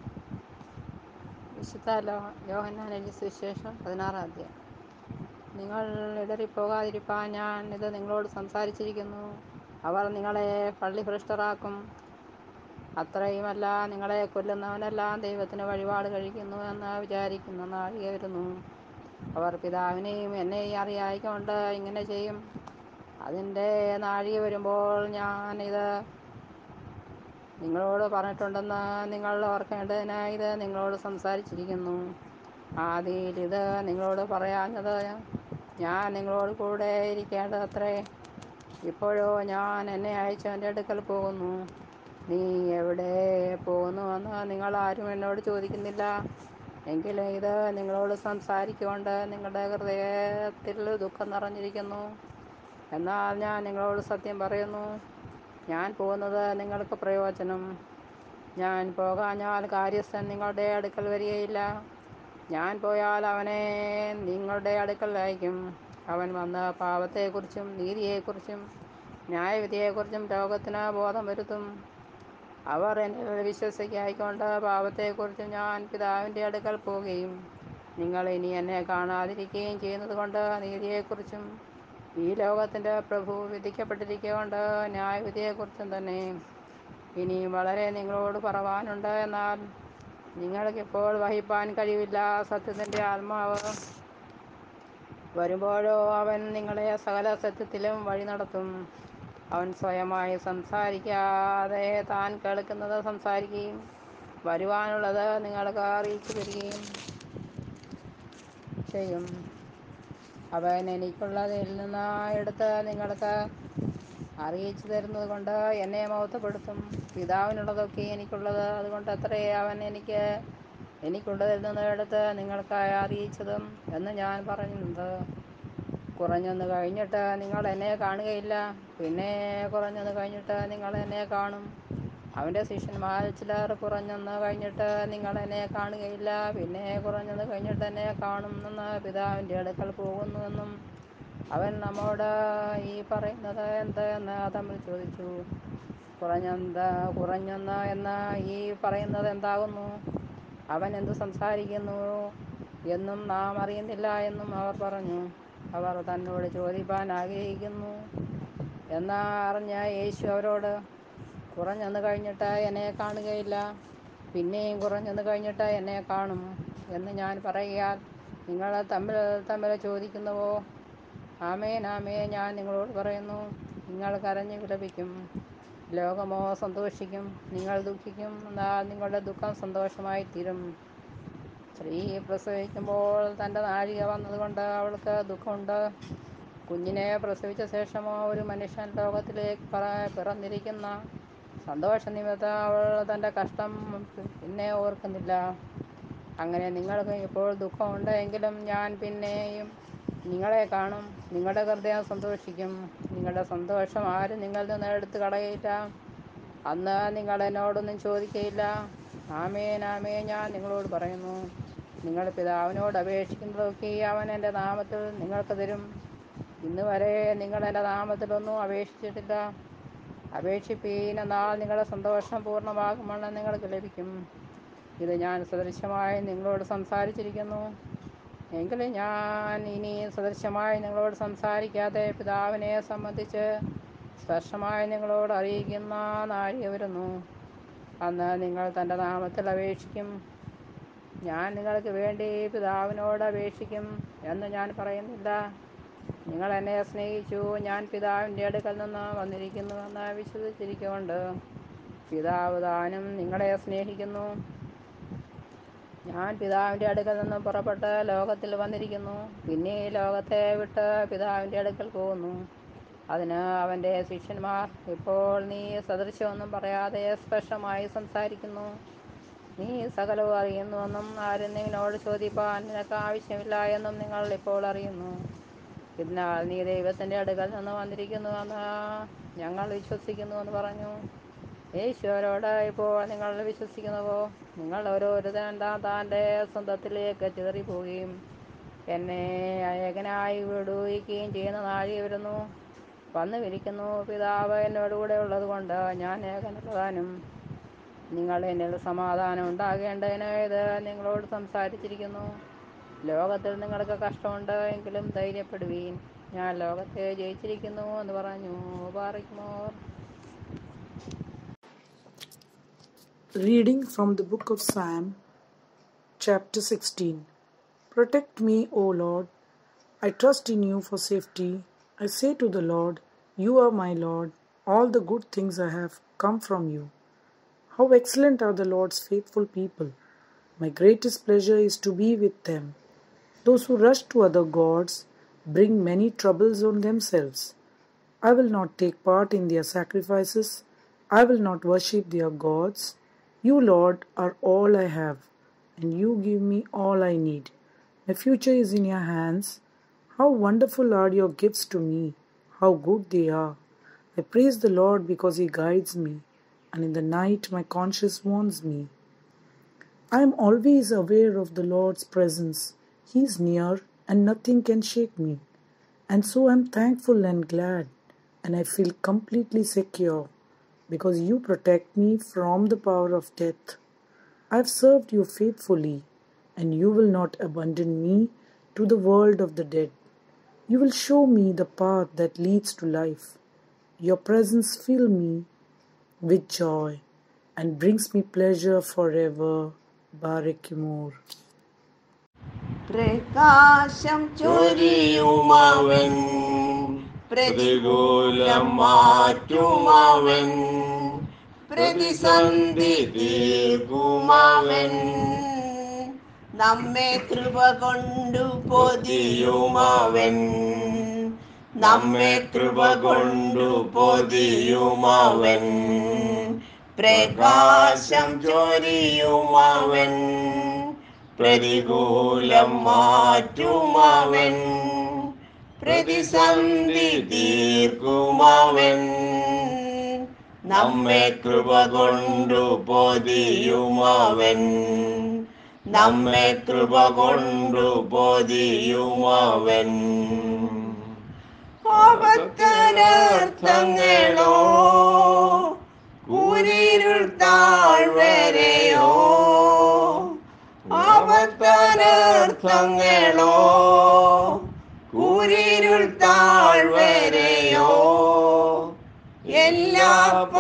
Speaker 6: വിശുദ്ധ ലോ- യോഹന്നാൻ എഴുതിയ സുവിശേഷം പതിനാറാം അധ്യായം നിങ്ങൾ ഇടറിപ്പോകാതിരിപ്പാൻ ഞാൻ ഇത് നിങ്ങളോട് സംസാരിച്ചിരിക്കുന്നു അവർ നിങ്ങളെ പള്ളിഭ്രഷ്ടരാക്കും അത്രയുമല്ല നിങ്ങളെ കൊല്ലുന്നവനെല്ലാം ദൈവത്തിന് വഴിപാട് കഴിക്കുന്നു എന്ന് വിചാരിക്കുന്ന നാഴിക വരുന്നു അവർ പിതാവിനെയും എന്നെയും അറിയായിക്കൊണ്ട് ഇങ്ങനെ ചെയ്യും അതിൻ്റെ നാഴിക വരുമ്പോൾ ഞാനിത് നിങ്ങളോട് പറഞ്ഞിട്ടുണ്ടെന്ന് നിങ്ങൾ ഓർക്കേണ്ടതിന് ഇത് നിങ്ങളോട് സംസാരിച്ചിരിക്കുന്നു ആദിയിൽ ഇത് നിങ്ങളോട് പറയാഞ്ഞത് ഞാൻ നിങ്ങളോട് കൂടെ ഇരിക്കേണ്ടതത്രേ ഇപ്പോഴോ ഞാൻ എന്നെ അയച്ചവൻ്റെ അടുക്കൽ പോകുന്നു നീ എവിടെ പോകുന്നുവെന്ന് നിങ്ങൾ ആരും എന്നോട് ചോദിക്കുന്നില്ല എങ്കിലും ഇത് നിങ്ങളോട് സംസാരിക്കൊണ്ട് നിങ്ങളുടെ ഹൃദയത്തിൽ ദുഃഖം നിറഞ്ഞിരിക്കുന്നു എന്നാൽ ഞാൻ നിങ്ങളോട് സത്യം പറയുന്നു ഞാൻ പോകുന്നത് നിങ്ങൾക്ക് പ്രയോജനം ഞാൻ പോകാഞ്ഞാൽ കാര്യസ്ഥൻ നിങ്ങളുടെ അടുക്കൽ വരികയില്ല ഞാൻ പോയാൽ അവനെ നിങ്ങളുടെ അടുക്കൽ അയക്കും അവൻ വന്ന് പാപത്തെക്കുറിച്ചും നീതിയെക്കുറിച്ചും ന്യായവിധിയെക്കുറിച്ചും ലോകത്തിന് ബോധം വരുത്തും അവർ എന്നിൽ വിശ്വസിക്കായിക്കൊണ്ട് പാപത്തെക്കുറിച്ച് ഞാൻ പിതാവിൻ്റെ അടുക്കൽ പോവുകയും നിങ്ങൾ ഇനി എന്നെ കാണാതിരിക്കുകയും ചെയ്യുന്നത് കൊണ്ട് നീതിയെക്കുറിച്ചും ഈ ലോകത്തിൻ്റെ പ്രഭു വിധിക്കപ്പെട്ടിരിക്കൊണ്ട് ന്യായവിധിയെക്കുറിച്ചും തന്നെ ഇനി വളരെ നിങ്ങളോട് പറവാനുണ്ട് എന്നാൽ നിങ്ങൾക്കിപ്പോൾ വഹിപ്പാൻ കഴിവില്ല സത്യത്തിൻ്റെ ആത്മാവ് വരുമ്പോഴോ അവൻ നിങ്ങളെ സകല സത്യത്തിലും വഴി നടത്തും അവൻ സ്വയമായി സംസാരിക്കാതെ താൻ കേൾക്കുന്നത് സംസാരിക്കുകയും വരുവാനുള്ളത് നിങ്ങൾക്ക് അറിയിച്ചു തരികയും ചെയ്യും അവൻ എനിക്കുള്ളതിൽ നിന്ന് എടുത്ത് നിങ്ങൾക്ക് അറിയിച്ചു തരുന്നത് കൊണ്ട് എന്നെ മഹത്വപ്പെടുത്തും പിതാവിനുള്ളതൊക്കെ എനിക്കുള്ളത് അതുകൊണ്ട് അത്രേ അവൻ എനിക്ക് എനിക്കുള്ളതിൽ നിന്ന് എടുത്ത് നിങ്ങൾക്കായി അറിയിച്ചതും എന്ന് ഞാൻ പറയുന്നത് കുറഞ്ഞൊന്ന് കഴിഞ്ഞിട്ട് നിങ്ങൾ എന്നെ കാണുകയില്ല പിന്നെ കുറഞ്ഞൊന്ന് കഴിഞ്ഞിട്ട് നിങ്ങൾ എന്നെ കാണും അവൻ്റെ ശിഷ്യന്മാർ ചിലർ കുറഞ്ഞൊന്ന് കഴിഞ്ഞിട്ട് നിങ്ങൾ എന്നെ കാണുകയില്ല പിന്നെ കുറഞ്ഞൊന്ന് കഴിഞ്ഞിട്ട് എന്നെ കാണും എന്ന് പിതാവിൻ്റെ അടുക്കൽ പോകുന്നുവെന്നും അവൻ നമ്മോട് ഈ പറയുന്നത് എന്ത് എന്ന് തമ്മിൽ ചോദിച്ചു കുറഞ്ഞെന്ത് കുറഞ്ഞൊന്ന് എന്ന് ഈ പറയുന്നത് എന്താകുന്നു അവൻ എന്തു സംസാരിക്കുന്നു എന്നും നാം അറിയുന്നില്ല എന്നും അവർ പറഞ്ഞു അവർ തന്നോട് ചോദിപ്പാൻ ആഗ്രഹിക്കുന്നു എന്നാ അറിഞ്ഞ യേശു അവരോട് കുറഞ്ഞൊന്ന് കഴിഞ്ഞിട്ട് എന്നെ കാണുകയില്ല പിന്നെയും കുറഞ്ഞൊന്ന് കഴിഞ്ഞിട്ട് എന്നെ കാണും എന്ന് ഞാൻ പറയുകയാൽ നിങ്ങൾ തമ്മിൽ തമ്മിൽ ചോദിക്കുന്നുവോ ആമേൻ ആമേ ഞാൻ നിങ്ങളോട് പറയുന്നു നിങ്ങൾ കരഞ്ഞ് വിലപിക്കും ലോകമോ സന്തോഷിക്കും നിങ്ങൾ ദുഃഖിക്കും എന്നാൽ നിങ്ങളുടെ ദുഃഖം സന്തോഷമായി തീരും സ്ത്രീ പ്രസവിക്കുമ്പോൾ തൻ്റെ നാഴിക വന്നതുകൊണ്ട് അവൾക്ക് ദുഃഖമുണ്ട് കുഞ്ഞിനെ പ്രസവിച്ച ശേഷമോ ഒരു മനുഷ്യൻ ലോകത്തിലേക്ക് പറ- പിറന്നിരിക്കുന്ന സന്തോഷ നിമിത്തം അവൾ തൻ്റെ കഷ്ടം പിന്നെ ഓർക്കുന്നില്ല അങ്ങനെ നിങ്ങൾക്ക് ഇപ്പോൾ ദുഃഖമുണ്ട് എങ്കിലും ഞാൻ പിന്നെയും നിങ്ങളെ കാണും നിങ്ങളുടെ ഹൃദയം സന്തോഷിക്കും നിങ്ങളുടെ സന്തോഷം ആരും നിങ്ങളിൽ നിന്ന് എടുത്ത് കളയില്ല അന്ന് നിങ്ങൾ എന്നോടൊന്നും ചോദിക്കയില്ല ആമേൻ ആമേൻ ഞാൻ നിങ്ങളോട് പറയുന്നു നിങ്ങൾ പിതാവിനോട് അപേക്ഷിക്കുന്നതൊക്കെ അവൻ എൻ്റെ നാമത്തിൽ നിങ്ങൾക്ക് തരും ഇന്ന് വരെ നിങ്ങൾ എൻ്റെ നാമത്തിലൊന്നും അപേക്ഷിച്ചിട്ടില്ല അപേക്ഷിപ്പീൻ എന്നാൽ നിങ്ങളുടെ സന്തോഷം പൂർണ്ണമാകുമെന്ന് നിങ്ങൾക്ക് ലഭിക്കും ഇത് ഞാൻ സദൃശമായി നിങ്ങളോട് സംസാരിച്ചിരിക്കുന്നു എങ്കിലും ഞാൻ ഇനി സദൃശമായി നിങ്ങളോട് സംസാരിക്കാതെ പിതാവിനെ സംബന്ധിച്ച് സ്പഷ്ടമായി നിങ്ങളോട് അറിയിക്കുന്ന നാഴിക വരുന്നു അന്ന് നിങ്ങൾ തൻ്റെ നാമത്തിൽ അപേക്ഷിക്കും ഞാൻ നിങ്ങൾക്ക് വേണ്ടി പിതാവിനോട് അപേക്ഷിക്കും എന്ന് ഞാൻ പറയുന്നില്ല നിങ്ങൾ എന്നെ സ്നേഹിച്ചു ഞാൻ പിതാവിൻ്റെ അടുക്കൽ നിന്ന് വന്നിരിക്കുന്നു എന്ന് വിശ്വസിച്ചിരിക്കൊണ്ട് പിതാവ് താനും നിങ്ങളെ സ്നേഹിക്കുന്നു ഞാൻ പിതാവിൻ്റെ അടുക്കൽ നിന്ന് പുറപ്പെട്ട് ലോകത്തിൽ വന്നിരിക്കുന്നു പിന്നെ ഈ ലോകത്തെ വിട്ട് പിതാവിൻ്റെ അടുക്കൽ പോകുന്നു അതിന് അവൻ്റെ ശിഷ്യന്മാർ ഇപ്പോൾ നീ സദൃശ്യമൊന്നും പറയാതെ സ്പഷ്ടമായി സംസാരിക്കുന്നു നീ സകലവും അറിയുന്നുവെന്നും ആരും നിന്നോട് ചോദിപ്പാൻ നിനക്ക് ആവശ്യമില്ല എന്നും നിങ്ങൾ ഇപ്പോൾ അറിയുന്നു എന്നാൽ നീ ദൈവത്തിൻ്റെ അടുക്കൽ നിന്ന് വന്നിരിക്കുന്നുവെന്ന് ഞങ്ങൾ വിശ്വസിക്കുന്നുവെന്ന് പറഞ്ഞു യേശുവരോട് ഇപ്പോൾ നിങ്ങൾ വിശ്വസിക്കുന്നുവോ നിങ്ങൾ ഓരോരുത്തൻ താൻ താൻ്റെ സ്വന്തത്തിലേക്ക് ചിതറിപ്പോവുകയും എന്നെ ഏകനായി വിടുവിക്കുകയും ചെയ്യുന്ന നാഴിക വരുന്നു വന്നു വിരിക്കുന്നു പിതാവ് എന്നോടുകൂടെ ഉള്ളതുകൊണ്ട് ഞാൻ ഏകനുള്ളതാനും നിങ്ങൾ എന്നിൽ സമാധാനം ഉണ്ടാകേണ്ടതിന് ഇത് നിങ്ങളോട് സംസാരിച്ചിരിക്കുന്നു ലോകത്തിൽ നിങ്ങൾക്ക് കഷ്ടമുണ്ട് എങ്കിലും ധൈര്യപ്പെടുവീൻ ഞാൻ ലോകത്തെ ജയിച്ചിരിക്കുന്നു എന്ന് പറഞ്ഞു പാറിക്കുമോർ
Speaker 7: Reading from the book of Psalm, chapter 16. Protect me, O Lord. I trust in you for safety. I say to the Lord, You are my Lord. All the good things I have come from you. How excellent are the Lord's faithful people. My greatest pleasure is to be with them. Those who rush to other gods bring many troubles on themselves. I will not take part in their sacrifices. I will not worship their gods. You, Lord, are all I have, and you give me all I need. My future is in your hands. How wonderful are your gifts to me! How good they are! I praise the Lord because he guides me, and in the night my conscience warns me. I am always aware of the Lord's presence. He is near, and nothing can shake me. And so I am thankful and glad, and I feel completely secure. because you protect me from the power of death. I have served you faithfully, and you will not abandon me to the world of the dead. You will show me the path that leads to life. Your presence fills me with joy and brings me pleasure forever. Barakimur.
Speaker 4: പ്രകാശം ചൊരിയുമവൻ പ്രതികൂലം മാറ്റുമവൻ പ്രതിസന്ധി തീർക്കുമവൻ നമ്മെ കൃപ കൊണ്ടു പൊതിയുമവൻ നമ്മെ കൃപ കൊണ്ടു പൊതിയുമവൻ പ്രകാശം ചൊരിയുമവൻ പ്രതികൂലം മാറ്റുമവൻ പ്രതിസന്ധി തീർക്കുമവൻ നമ്മെ കൃപ കൊണ്ടു പൊതിയുമവൻ നമ്മെ കൃപ കൊണ്ടു പൊതിയുമവൻ ആപത്തനർത്ഥങ്ങളോ കൂരിരുൾ താഴ്വരയോ ആപത്തനർത്ഥങ്ങളോ കൂരിരുൾ താഴ്വരയോ എല്ലാ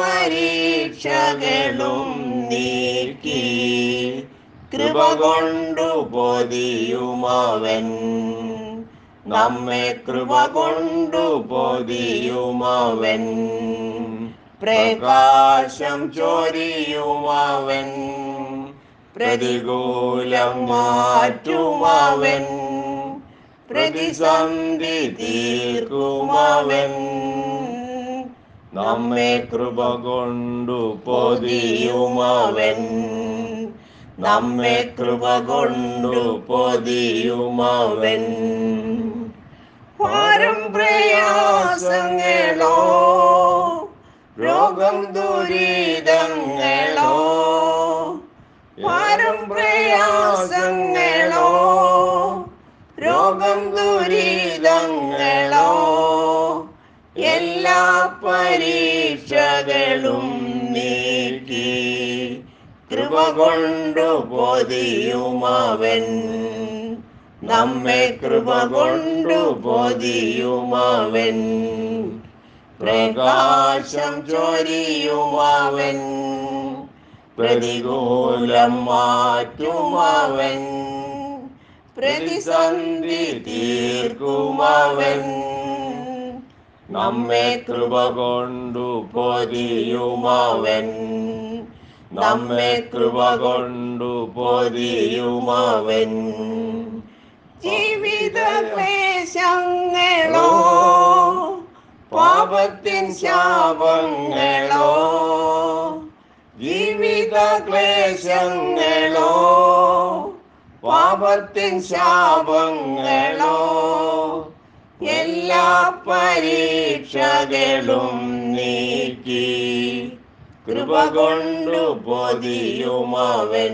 Speaker 4: പരീക്ഷകളും നീക്കി കൃപ കൊണ്ടു പൊതിയുമവൻ നമ്മെ കൃപ കൊണ്ടു പൊതിയുമവൻ പ്രകാശം ചൊരിയുമവൻ പ്രതികൂലം മാറ്റുമവൻ പ്രതിസന്ധി തീർക്കുമവൻ നമ്മെ കൃപ കൊണ്ടു പൊതിയുമവൻ നമ്മെ കൃപ കൊണ്ടു പൊതിയുമവൻ ഭാരം പ്രയാസങ്ങളോ രോഗം ദുരിതങ്ങളോ ഭാരം പ്രയാസങ്ങളോ രോഗം ദുരിതങ്ങളോ എല്ലാ പരീക്ഷകളും നീക്കി കൃപ കൊണ്ടു പൊതിയുമവൻ നമ്മെ കൃപ കൊണ്ടു പൊതിയുമവൻ പ്രകാശം ചൊരിയുമവൻ പ്രതികൂലം മാറ്റുമവൻ പ്രതിസന്ധി തീർക്കുമവൻ നമ്മെ കൃപ കൊണ്ടു പൊതിയുമവൻ നമ്മെ കൃപ കൊണ്ടു പൊതിയുമവൻ ജീവിത ക്ലേശങ്ങളോ പാപത്തിൻ ശാപങ്ങളോ ജീവിത ക്ലേശങ്ങളോ പാപത്തിൻ ശാപങ്ങളോ എല്ലാ പരീക്ഷകളും നീക്കി കൃപ കൊണ്ടു പൊതിയുമവൻ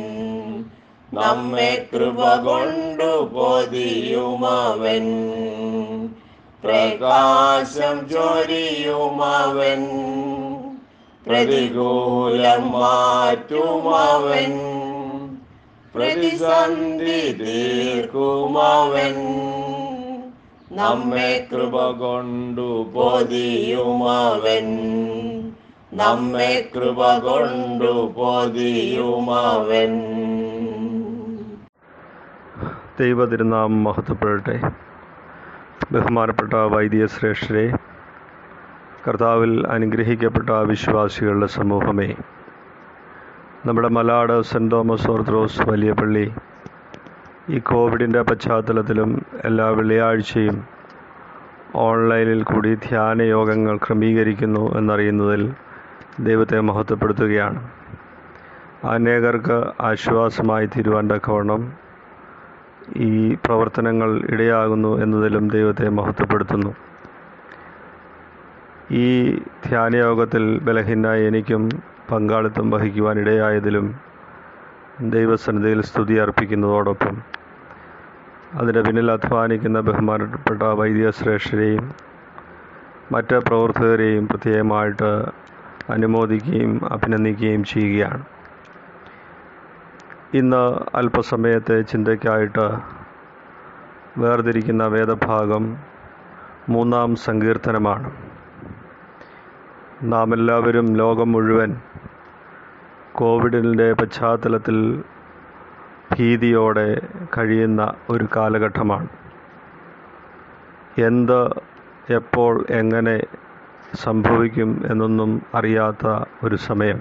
Speaker 4: നമ്മെ കൃപ കൊണ്ടു പൊതിയുമവൻ പ്രകാശം ചൊരിയുമവൻ പ്രതികൂലം മാറ്റുമവൻ പ്രതിസന്ധി തീർക്കുമവൻ നമ്മെ കൃപ കൊണ്ടു പൊതിയുമവൻ നമ്മെ കൃപ കൊണ്ടു പൊതിയുമവൻ
Speaker 8: ദൈവതിരുനാം മഹത്വപ്പെടട്ടെ ബഹുമാനപ്പെട്ട വൈദിക ശ്രേഷ്ഠരെ കർത്താവിൽ അനുഗ്രഹിക്കപ്പെട്ട വിശ്വാസികളുടെ സമൂഹമേ നമ്മുടെ മലാട് സെൻറ് തോമസ് ഓർത്തഡോക്സ് വലിയ പള്ളി ഈ കോവിഡിൻ്റെ പശ്ചാത്തലത്തിലും എല്ലാ വെള്ളിയാഴ്ചയും ഓൺലൈനിൽ കൂടി ധ്യാന യോഗങ്ങൾ ക്രമീകരിക്കുന്നു എന്നറിയുന്നതിൽ ദൈവത്തെ മഹത്വപ്പെടുത്തുകയാണ് അനേകർക്ക് ആശ്വാസമായി തീരുവാൻ തക്കവണ്ണം ഈ പ്രവർത്തനങ്ങൾ ഇടയാകുന്നു എന്നതിലും ദൈവത്തെ മഹത്വപ്പെടുത്തുന്നു ഈ ധ്യാനയോഗത്തിൽ ബലഹീനായ എനിക്കും പങ്കാളിത്തം വഹിക്കുവാൻ ഇടയായതിലും ദൈവസന്നിധിയിൽ സ്തുതി അർപ്പിക്കുന്നതോടൊപ്പം അതിൻ്റെ പിന്നിൽ അധ്വാനിക്കുന്ന ബഹുമാനപ്പെട്ട വൈദിക ശ്രേഷ്ഠരെയും മറ്റ് പ്രവർത്തകരെയും പ്രത്യേകമായിട്ട് അനുമോദിക്കുകയും അഭിനന്ദിക്കുകയും ചെയ്യുകയാണ് ഇന്ന് അല്പസമയത്തെ ചിന്തയ്ക്കായിട്ട് വേർതിരിക്കുന്ന വേദഭാഗം മൂന്നാം സങ്കീർത്തനമാണ് നാം എല്ലാവരും ലോകം മുഴുവൻ കോവിഡിൻ്റെ പശ്ചാത്തലത്തിൽ ഭീതിയോടെ കഴിയുന്ന ഒരു കാലഘട്ടമാണ് എന്ത് എപ്പോൾ എങ്ങനെ സംഭവിക്കും എന്നൊന്നും അറിയാത്ത ഒരു സമയം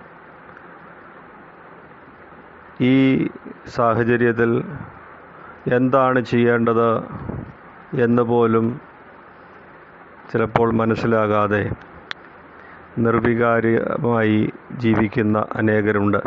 Speaker 8: ഈ സാഹചര്യത്തിൽ എന്താണ് ചെയ്യേണ്ടത് എന്ന് പോലും ചിലപ്പോൾ മനസ്സിലാകാതെ നിർവികാരമായി ജീവിക്കുന്ന അനേകരുണ്ട്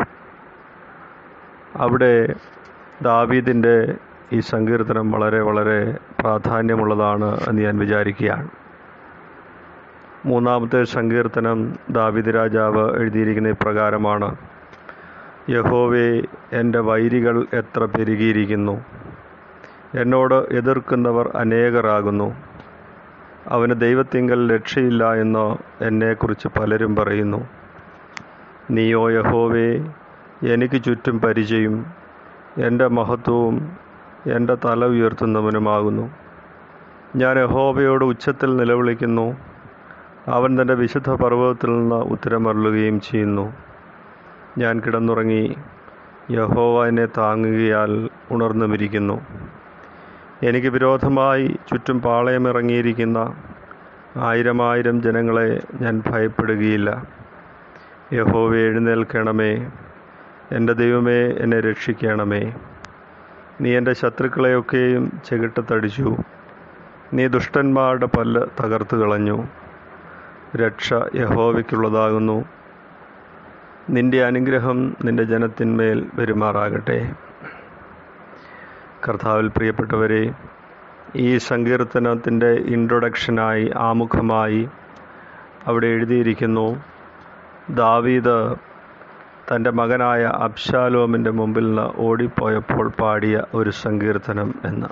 Speaker 8: അവിടെ ദാവീദിൻ്റെ ഈ സങ്കീർത്തനം വളരെ വളരെ പ്രാധാന്യമുള്ളതാണ് എന്ന് ഞാൻ വിചാരിക്കുകയാണ് മൂന്നാമത്തെ സങ്കീർത്തനം ദാവീദ് രാജാവ് എഴുതിയിരിക്കുന്ന ഇപ്രകാരമാണ് യഹോവേ എൻ്റെ വൈരികൾ എത്ര പെരുകിയിരിക്കുന്നു എന്നോട് എതിർക്കുന്നവർ അനേകരാകുന്നു അവന് ദൈവത്തിങ്കൽ രക്ഷയില്ല എന്ന് എന്നെക്കുറിച്ച് പലരും പറയുന്നു നീയോ യഹോവേ എനിക്ക് ചുറ്റും പരിചയം എൻ്റെ മഹത്വവും എൻ്റെ തല ഉയർത്തുന്നവനുമാകുന്നു ഞാൻ യഹോവയോട് ഉച്ചത്തിൽ നിലവിളിക്കുന്നു അവൻ തൻ്റെ വിശുദ്ധ പർവ്വതത്തിൽ നിന്ന് ഉത്തരമരുളുകയും ചെയ്യുന്നു ഞാൻ കിടന്നുറങ്ങി യഹോവ എന്നെ താങ്ങുകയാൽ ഉണർന്നുമിരിക്കുന്നു എനിക്ക് വിരോധമായി ചുറ്റും പാളയമിറങ്ങിയിരിക്കുന്ന ആയിരം ആയിരം ജനങ്ങളെ ഞാൻ ഭയപ്പെടുകയില്ല യഹോവ എഴുന്നേൽക്കണമേ എൻ്റെ ദൈവമേ എന്നെ രക്ഷിക്കണമേ നീ എൻ്റെ ശത്രുക്കളെയൊക്കെയും ചെകിട്ടത്തടിച്ചു നീ ദുഷ്ടന്മാരുടെ പല്ല് തകർത്തു കളഞ്ഞു രക്ഷ യഹോവയ്ക്കുള്ളതാകുന്നു നിന്റെ അനുഗ്രഹം നിന്റെ ജനത്തിന്മേൽ പെരുമാറാകട്ടെ കർത്താവിൽ പ്രിയപ്പെട്ടവരെ ഈ സങ്കീർത്തനത്തിൻ്റെ ഇൻട്രൊഡക്ഷനായി ആമുഖമായി അവിടെ എഴുതിയിരിക്കുന്നു ദാവീദ് തൻ്റെ മകനായ അബ്ശാലോമിൻ്റെ മുമ്പിൽ നിന്ന് ഓടിപ്പോയപ്പോൾ പാടിയ ഒരു സങ്കീർത്തനം എന്ന്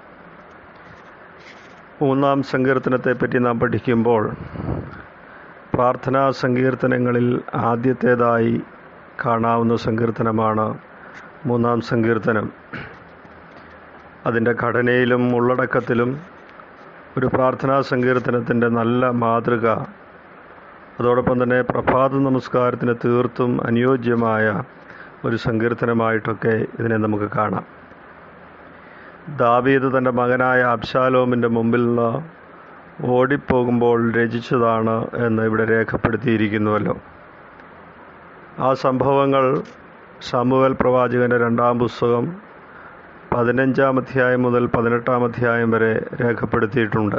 Speaker 8: മൂന്നാം സങ്കീർത്തനത്തെ പറ്റി നാം പഠിക്കുമ്പോൾ പ്രാർത്ഥനാ സങ്കീർത്തനങ്ങളിൽ ആദ്യത്തേതായി കാണാവുന്ന സങ്കീർത്തനമാണ് മൂന്നാം സങ്കീർത്തനം അതിൻ്റെ ഘടനയിലും ഉള്ളടക്കത്തിലും ഒരു പ്രാർത്ഥനാ സങ്കീർത്തനത്തിൻ്റെ നല്ല മാതൃക അതോടൊപ്പം തന്നെ പ്രഭാത നമസ്കാരത്തിന് തീർത്തും അനുയോജ്യമായ ഒരു സങ്കീർത്തനമായിട്ടൊക്കെ ഇതിനെ നമുക്ക് കാണാം ദാവീദ് തൻ്റെ മകനായ അബ്ശാലോമിൻ്റെ മുമ്പിൽ നിന്ന് ഓടിപ്പോകുമ്പോൾ രചിച്ചതാണ് എന്ന് ഇവിടെ രേഖപ്പെടുത്തിയിരിക്കുന്നുവല്ലോ ആ സംഭവങ്ങൾ സാമുവൽ പ്രവാചകൻ്റെ രണ്ടാം പുസ്തകം പതിനഞ്ചാം അധ്യായം മുതൽ പതിനെട്ടാം അധ്യായം വരെ രേഖപ്പെടുത്തിയിട്ടുണ്ട്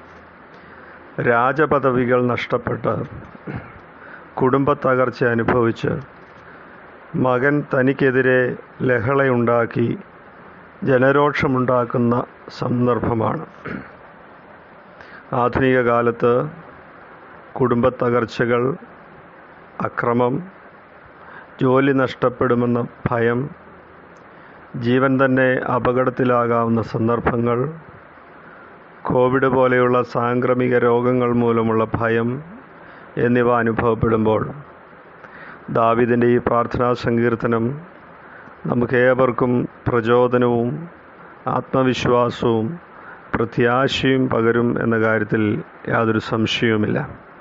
Speaker 8: രാജപദവികൾ നഷ്ടപ്പെട്ട് കുടുംബ തകർച്ച അനുഭവിച്ച് മകൻ തനിക്കെതിരെ ലഹളയുണ്ടാക്കി ജനരോക്ഷമുണ്ടാക്കുന്ന സന്ദർഭമാണ് ആധുനിക കാലത്ത് കുടുംബ തകർച്ചകൾ അക്രമം ജോലി നഷ്ടപ്പെടുമെന്ന ഭയം ജീവൻ തന്നെ അപകടത്തിലാകാവുന്ന സന്ദർഭങ്ങൾ കോവിഡ് പോലെയുള്ള സാംക്രമിക രോഗങ്ങൾ മൂലമുള്ള ഭയം എന്നിവ അനുഭവപ്പെടുമ്പോൾ ദാവിദിൻ്റെ ഈ പ്രാർത്ഥനാ സങ്കീർത്തനം നമുക്കേവർക്കും പ്രചോദനവും ആത്മവിശ്വാസവും പ്രത്യാശയും പകരും എന്ന കാര്യത്തിൽ യാതൊരു സംശയവുമില്ല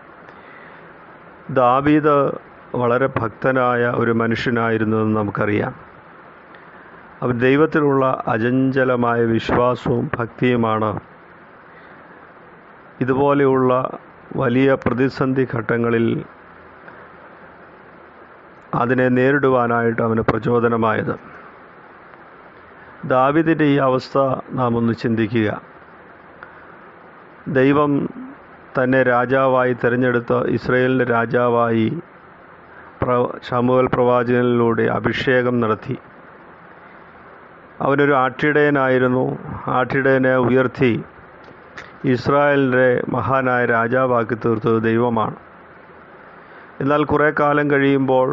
Speaker 8: ദാവീദ് വളരെ ഭക്തനായ ഒരു മനുഷ്യനായിരുന്നുവെന്ന് നമുക്കറിയാം അവൻ ദൈവത്തിലുള്ള അചഞ്ചലമായ വിശ്വാസവും ഭക്തിയുമാണ് ഇതുപോലെയുള്ള വലിയ പ്രതിസന്ധി ഘട്ടങ്ങളിൽ അതിനെ നേരിടുവാനായിട്ട് അവന് പ്രചോദനമായത് ദാവിദിൻ്റെ ഈ അവസ്ഥ നാം ഒന്ന് ചിന്തിക്കുക ദൈവം തന്നെ രാജാവായി തിരഞ്ഞെടുത്ത ഇസ്രയേലിൻ്റെ രാജാവായി പ്ര ശമുവൽ പ്രവാചകനിലൂടെ അഭിഷേകം നടത്തി അവനൊരു ആട്ടിടയനായിരുന്നു ആട്ടിടയനെ ഉയർത്തി ഇസ്രായേലിൻ്റെ മഹാനായ രാജാവാക്കി തീർത്തത് ദൈവമാണ് എന്നാൽ കുറേ കാലം കഴിയുമ്പോൾ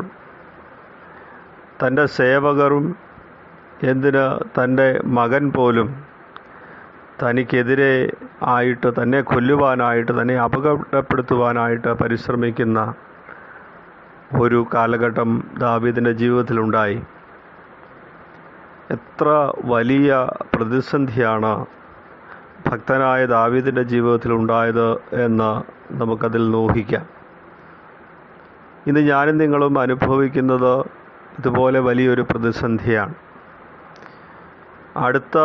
Speaker 8: തൻ്റെ സേവകരും എന്തിന് തൻ്റെ മകൻ പോലും തനിക്കെതിരെ ആയിട്ട് തന്നെ കൊല്ലുവാനായിട്ട് തന്നെ അപകടപ്പെടുത്തുവാനായിട്ട് പരിശ്രമിക്കുന്ന ഒരു കാലഘട്ടം ദാവീദിൻ്റെ ജീവിതത്തിലുണ്ടായി എത്ര വലിയ പ്രതിസന്ധിയാണ് ഭക്തനായ ദാവീദിൻ്റെ ജീവിതത്തിൽ ഉണ്ടായത് എന്ന് നമുക്കതിൽ ഊഹിക്കാം ഇന്ന് ഞാനും നിങ്ങളും അനുഭവിക്കുന്നത് ഇതുപോലെ വലിയൊരു പ്രതിസന്ധിയാണ് അടുത്ത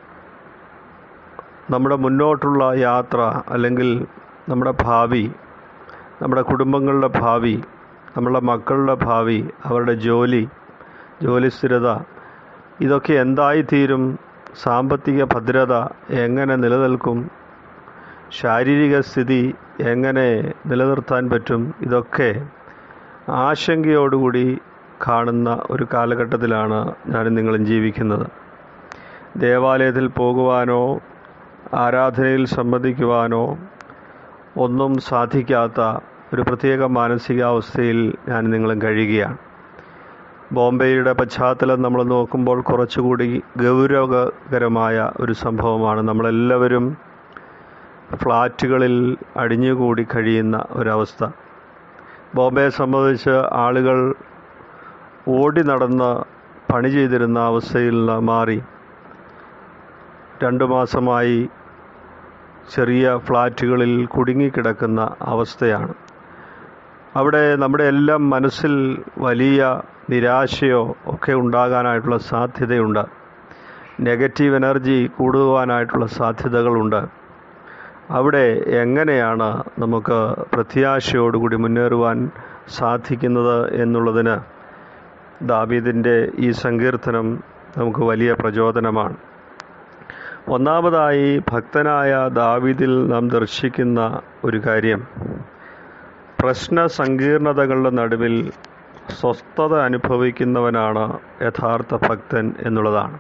Speaker 8: നമ്മുടെ മുന്നോട്ടുള്ള യാത്ര അല്ലെങ്കിൽ നമ്മുടെ ഭാവി നമ്മുടെ കുടുംബങ്ങളുടെ ഭാവി നമ്മളുടെ മക്കളുടെ ഭാവി അവരുടെ ജോലി ജോലി സ്ഥിരത ഇതൊക്കെ എന്തായിത്തീരും സാമ്പത്തിക ഭദ്രത എങ്ങനെ നിലനിൽക്കും ശാരീരിക സ്ഥിതി എങ്ങനെ നിലനിർത്താൻ പറ്റും ഇതൊക്കെ ആശങ്കയോടുകൂടി കാണുന്ന ഒരു കാലഘട്ടത്തിലാണ് ഞാനും നിങ്ങളും ജീവിക്കുന്നത് ദേവാലയത്തിൽ പോകുവാനോ ആരാധനയിൽ സംബന്ധിക്കുവാനോ ഒന്നും സാധിക്കാത്ത ഒരു പ്രത്യേക മാനസികാവസ്ഥയിൽ ഞാൻ നിങ്ങളും കഴിയുകയാണ് ബോംബെയുടെ പശ്ചാത്തലം നമ്മൾ നോക്കുമ്പോൾ കുറച്ചുകൂടി ഗൗരവകരമായ ഒരു സംഭവമാണ് നമ്മളെല്ലാവരും ഫ്ലാറ്റുകളിൽ അടിഞ്ഞുകൂടി കഴിയുന്ന ഒരവസ്ഥ ബോംബെയെ സംബന്ധിച്ച് ആളുകൾ ഓടി നടന്ന് പണി ചെയ്തിരുന്ന അവസ്ഥയിൽ നിന്ന് മാറി രണ്ട് മാസമായി ചെറിയ ഫ്ലാറ്റുകളിൽ കുടുങ്ങിക്കിടക്കുന്ന അവസ്ഥയാണ് അവിടെ നമ്മുടെ എല്ലാം മനസ്സിൽ വലിയ നിരാശയോ ഒക്കെ ഉണ്ടാകാനായിട്ടുള്ള സാധ്യതയുണ്ട് നെഗറ്റീവ് എനർജി കൂടുവാനായിട്ടുള്ള സാധ്യതകളുണ്ട് അവിടെ എങ്ങനെയാണ് നമുക്ക് പ്രത്യാശയോടുകൂടി മുന്നേറുവാൻ സാധിക്കുന്നത് എന്നുള്ളതിന് ദാവീദിൻ്റെ ഈ സങ്കീർത്തനം നമുക്ക് വലിയ പ്രചോദനമാണ് ഒന്നാമതായി ഭക്തനായ ദാവീദിൽ നാം ദർശിക്കുന്ന ഒരു കാര്യം പ്രശ്ന സങ്കീർണതകളുടെ നടുവിൽ സ്വസ്ഥത അനുഭവിക്കുന്നവനാണ് യഥാർത്ഥ ഭക്തൻ എന്നുള്ളതാണ്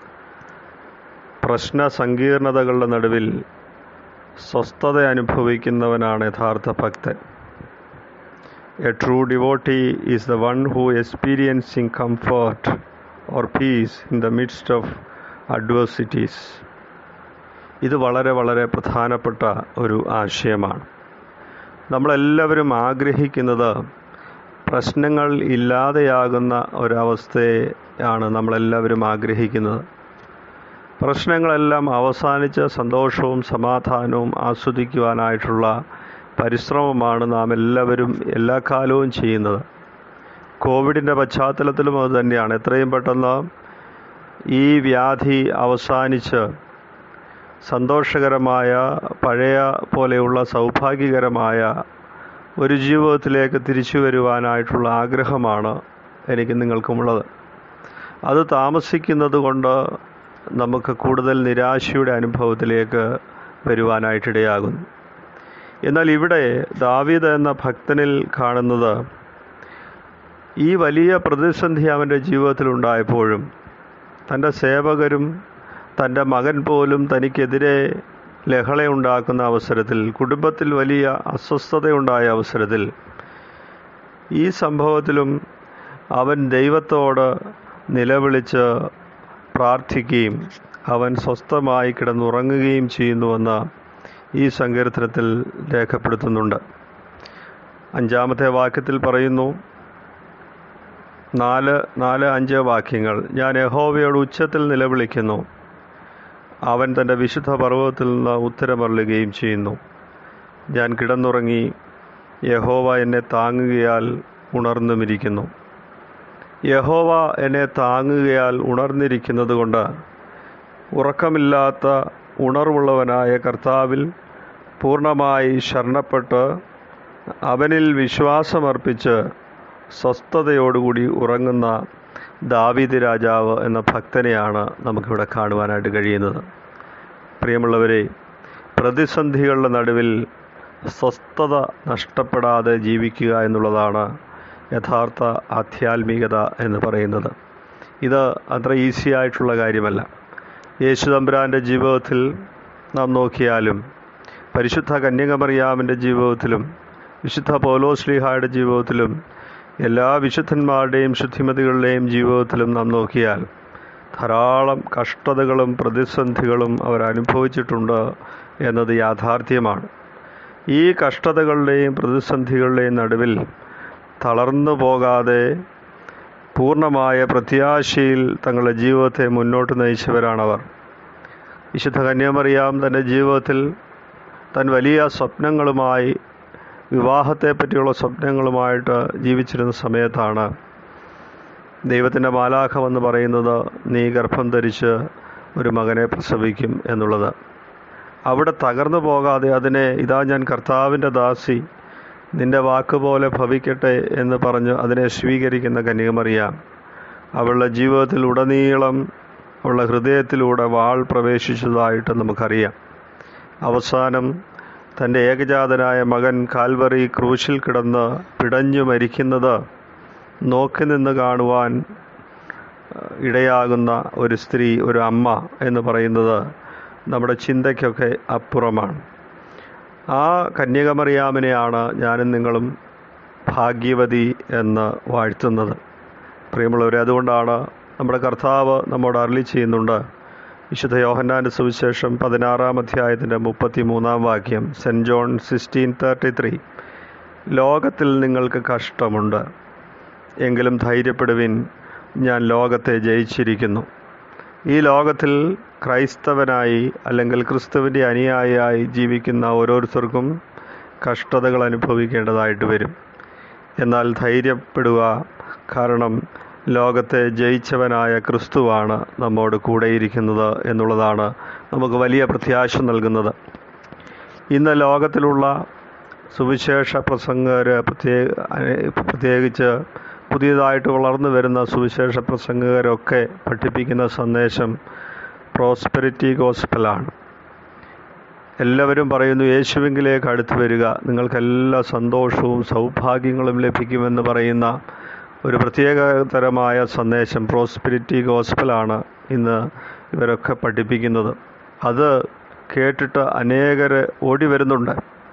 Speaker 8: പ്രശ്ന സങ്കീർണതകളുടെ നടുവിൽ സ്വസ്ഥത അനുഭവിക്കുന്നവനാണ് യഥാർത്ഥ ഭക്തൻ a true devotee is the one who experiencing comfort or peace in the midst of adversities ഇത് വളരെ വളരെ പ്രധാനപ്പെട്ട ഒരു ആശയമാണ് നമ്മളെല്ലാവരും ആഗ്രഹിക്കുന്നത് പ്രശ്നങ്ങൾ ഇല്ലാതെയാകുന്ന ഒരവസ്ഥയാണ് നമ്മളെല്ലാവരും ആഗ്രഹിക്കുന്നത് പ്രശ്നങ്ങളെല്ലാം അവസാനിച്ച് സന്തോഷവും സമാധാനവും ആസ്വദിക്കുവാനായിട്ടുള്ള പരിശ്രമമാണ് നാം എല്ലാവരും എല്ലാ കാലവും ചെയ്യുന്നത് കോവിഡിൻ്റെ പശ്ചാത്തലത്തിലും അത് തന്നെയാണ് എത്രയും പെട്ടെന്ന് ഈ വ്യാധി അവസാനിച്ച് സന്തോഷകരമായ പഴയ പോലെയുള്ള സൗഭാഗ്യകരമായ ഒരു ജീവിതത്തിലേക്ക് തിരിച്ചു വരുവാനായിട്ടുള്ള ആഗ്രഹമാണ് എനിക്ക് നിങ്ങൾക്കുമുള്ളത് അത് താമസിക്കുന്നത് കൊണ്ട് നമുക്ക് കൂടുതൽ നിരാശയുടെ അനുഭവത്തിലേക്ക് വരുവാനായിട്ടിടയാകുന്നു എന്നാൽ ഇവിടെ ദാവീദ് എന്ന ഭക്തനിൽ കാണുന്നത് ഈ വലിയ പ്രതിസന്ധി അവൻ്റെ ജീവിതത്തിലുണ്ടായപ്പോഴും തൻ്റെ സേവകരും തൻ്റെ മകൻ പോലും തനിക്കെതിരെ ലഹളയുണ്ടാക്കുന്ന അവസരത്തിൽ കുടുംബത്തിൽ വലിയ അസ്വസ്ഥതയുണ്ടായ അവസരത്തിൽ ഈ സംഭവത്തിലും അവൻ ദൈവത്തോട് നിലവിളിച്ച് പ്രാർത്ഥിക്കുകയും അവൻ സ്വസ്ഥമായി കിടന്നുറങ്ങുകയും ചെയ്യുന്നുവെന്ന് ഈ സങ്കീർത്തനത്തിൽ രേഖപ്പെടുത്തുന്നുണ്ട് അഞ്ചാമത്തെ വാക്യത്തിൽ പറയുന്നു നാല് നാല് അഞ്ച് വാക്യങ്ങൾ ഞാൻ യഹോവയോട് ഉച്ചത്തിൽ നിലവിളിക്കുന്നു അവൻ തൻ്റെ വിശുദ്ധ പർവ്വതത്തിൽ നിന്ന് ഉത്തരമറിയുകയും ചെയ്യുന്നു ഞാൻ കിടന്നുറങ്ങി യഹോവ എന്നെ താങ്ങുകയാൽ ഉണർന്നുമിരിക്കുന്നു യഹോവ എന്നെ താങ്ങുകയാൽ ഉണർന്നിരിക്കുന്നത് കൊണ്ട് ഉറക്കമില്ലാത്ത ഉണർവുള്ളവനായ കർത്താവിൽ പൂർണ്ണമായി ശരണപ്പെട്ട് അവനിൽ വിശ്വാസമർപ്പിച്ച് സ്വസ്ഥതയോടുകൂടി ഉറങ്ങുന്ന ദാവീദ് രാജാവ് എന്ന ഭക്തനെയാണ് നമുക്കിവിടെ കാണുവാനായിട്ട് കഴിയുന്നത് പ്രിയമുള്ളവരെ പ്രതിസന്ധികളുടെ നടുവിൽ സ്വസ്ഥത നഷ്ടപ്പെടാതെ ജീവിക്കുക എന്നുള്ളതാണ് യഥാർത്ഥ ആധ്യാത്മികത എന്ന് പറയുന്നത് ഇത് അത്ര ഈസി ആയിട്ടുള്ള കാര്യമല്ല യേശു തമ്പുരാൻ്റെ ജീവിതത്തിൽ നാം നോക്കിയാലും പരിശുദ്ധ കന്യകമറിയാമിൻ്റെ ജീവിതത്തിലും വിശുദ്ധ പൗലോസ്ലിഹായുടെ ജീവിതത്തിലും എല്ലാ വിശുദ്ധന്മാരുടെയും ശുദ്ധിമതികളുടെയും ജീവിതത്തിലും നാം നോക്കിയാൽ ധാരാളം കഷ്ടതകളും പ്രതിസന്ധികളും അവർ അനുഭവിച്ചിട്ടുണ്ട് എന്നത് യാഥാർത്ഥ്യമാണ് ഈ കഷ്ടതകളുടെയും പ്രതിസന്ധികളുടെയും നടുവിൽ തളർന്നു പോകാതെ പൂർണ്ണമായ പ്രത്യാശയിൽ തങ്ങളുടെ ജീവിതത്തെ മുന്നോട്ട് നയിച്ചവരാണവർ വിശുദ്ധ കന്യാമറിയാം തൻ്റെ ജീവിതത്തിൽ താൻ വലിയ സ്വപ്നങ്ങളുമായി വിവാഹത്തെ പറ്റിയുള്ള സ്വപ്നങ്ങളുമായിട്ട് ജീവിച്ചിരുന്ന സമയത്താണ് ദൈവത്തിൻ്റെ മാലാഖം എന്ന് പറയുന്നത് നീ ഗർഭം ധരിച്ച് ഒരു മകനെ പ്രസവിക്കും എന്നുള്ളത് അവിടെ തകർന്നു പോകാതെ അതിനെ ഇതാ ഞാൻ കർത്താവിൻ്റെ ദാസി നിന്റെ വാക്കുപോലെ ഭവിക്കട്ടെ എന്ന് പറഞ്ഞ് അതിനെ സ്വീകരിക്കുന്ന കന്യകമറിയാം അവളുടെ ജീവിതത്തിൽ ഉടനീളം അവളുടെ ഹൃദയത്തിലൂടെ വാൾ പ്രവേശിച്ചതായിട്ട് നമുക്കറിയാം അവസാനം തൻ്റെ ഏകജാതനായ മകൻ കാൽവറി ക്രൂശിൽ കിടന്ന് പിടഞ്ഞു മരിക്കുന്നത് നോക്കി നിന്ന് കാണുവാൻ ഏഹ്, ഇടയാകുന്ന ഒരു സ്ത്രീ ഒരു അമ്മ എന്ന് പറയുന്നത് നമ്മുടെ ചിന്തയ്ക്കൊക്കെ അപ്പുറമാണ് ആ കന്യകമറിയാമിനെയാണ് ഞാനും നിങ്ങളും ഭാഗ്യവതി എന്ന് വാഴ്ത്തുന്നത് പ്രിയമുള്ളവരെ അതുകൊണ്ടാണ് നമ്മുടെ കർത്താവ് നമ്മോട് അരളി ചെയ്യുന്നുണ്ട് വിശുദ്ധ യോഹന്നാൻ്റെ സുവിശേഷം പതിനാറാം അധ്യായത്തിൻ്റെ മുപ്പത്തി മൂന്നാം വാക്യം Saint John sixteen thirty three ലോകത്തിൽ നിങ്ങൾക്ക് കഷ്ടമുണ്ട് എങ്കിലും ധൈര്യപ്പെടുവിൻ ഞാൻ ലോകത്തെ ജയിച്ചിരിക്കുന്നു ഈ ലോകത്തിൽ ക്രൈസ്തവനായി അല്ലെങ്കിൽ ക്രിസ്തുവിൻ്റെ അനുയായിയായി ജീവിക്കുന്ന ഓരോരുത്തർക്കും കഷ്ടതകൾ അനുഭവിക്കേണ്ടതായിട്ട് വരും എന്നാൽ ധൈര്യപ്പെടുക കാരണം ലോകത്തെ ജയിച്ചവനായ ക്രിസ്തുവാണ് നമ്മോട് കൂടെയിരിക്കുന്നത് എന്നുള്ളതാണ് നമുക്ക് വലിയ പ്രത്യാശ നൽകുന്നത് ഇന്ന് ലോകത്തിലുള്ള സുവിശേഷ പ്രസംഗകർ പ്രത്യേക പ്രത്യേകിച്ച് പുതിയതായിട്ട് വളർന്നു വരുന്ന സുവിശേഷ പ്രസംഗകരൊക്കെ പഠിപ്പിക്കുന്ന സന്ദേശം പ്രോസ്പെരിറ്റി ഗോസ്പലാണ് എല്ലാവരും പറയുന്നു യേശുവിങ്കിലേക്ക് അടുത്ത് വരിക നിങ്ങൾക്കെല്ലാ സന്തോഷവും സൗഭാഗ്യങ്ങളും ലഭിക്കുമെന്ന് പറയുന്ന ഒരു പ്രത്യേക തരമായ സന്ദേശം പ്രോസ്പിരിറ്റി ഗോസ്പലാണ് ഇന്ന് ഇവരൊക്കെ പഠിപ്പിക്കുന്നത് അത് കേട്ടിട്ട് അനേകർ ഓടി വരുന്നുണ്ട്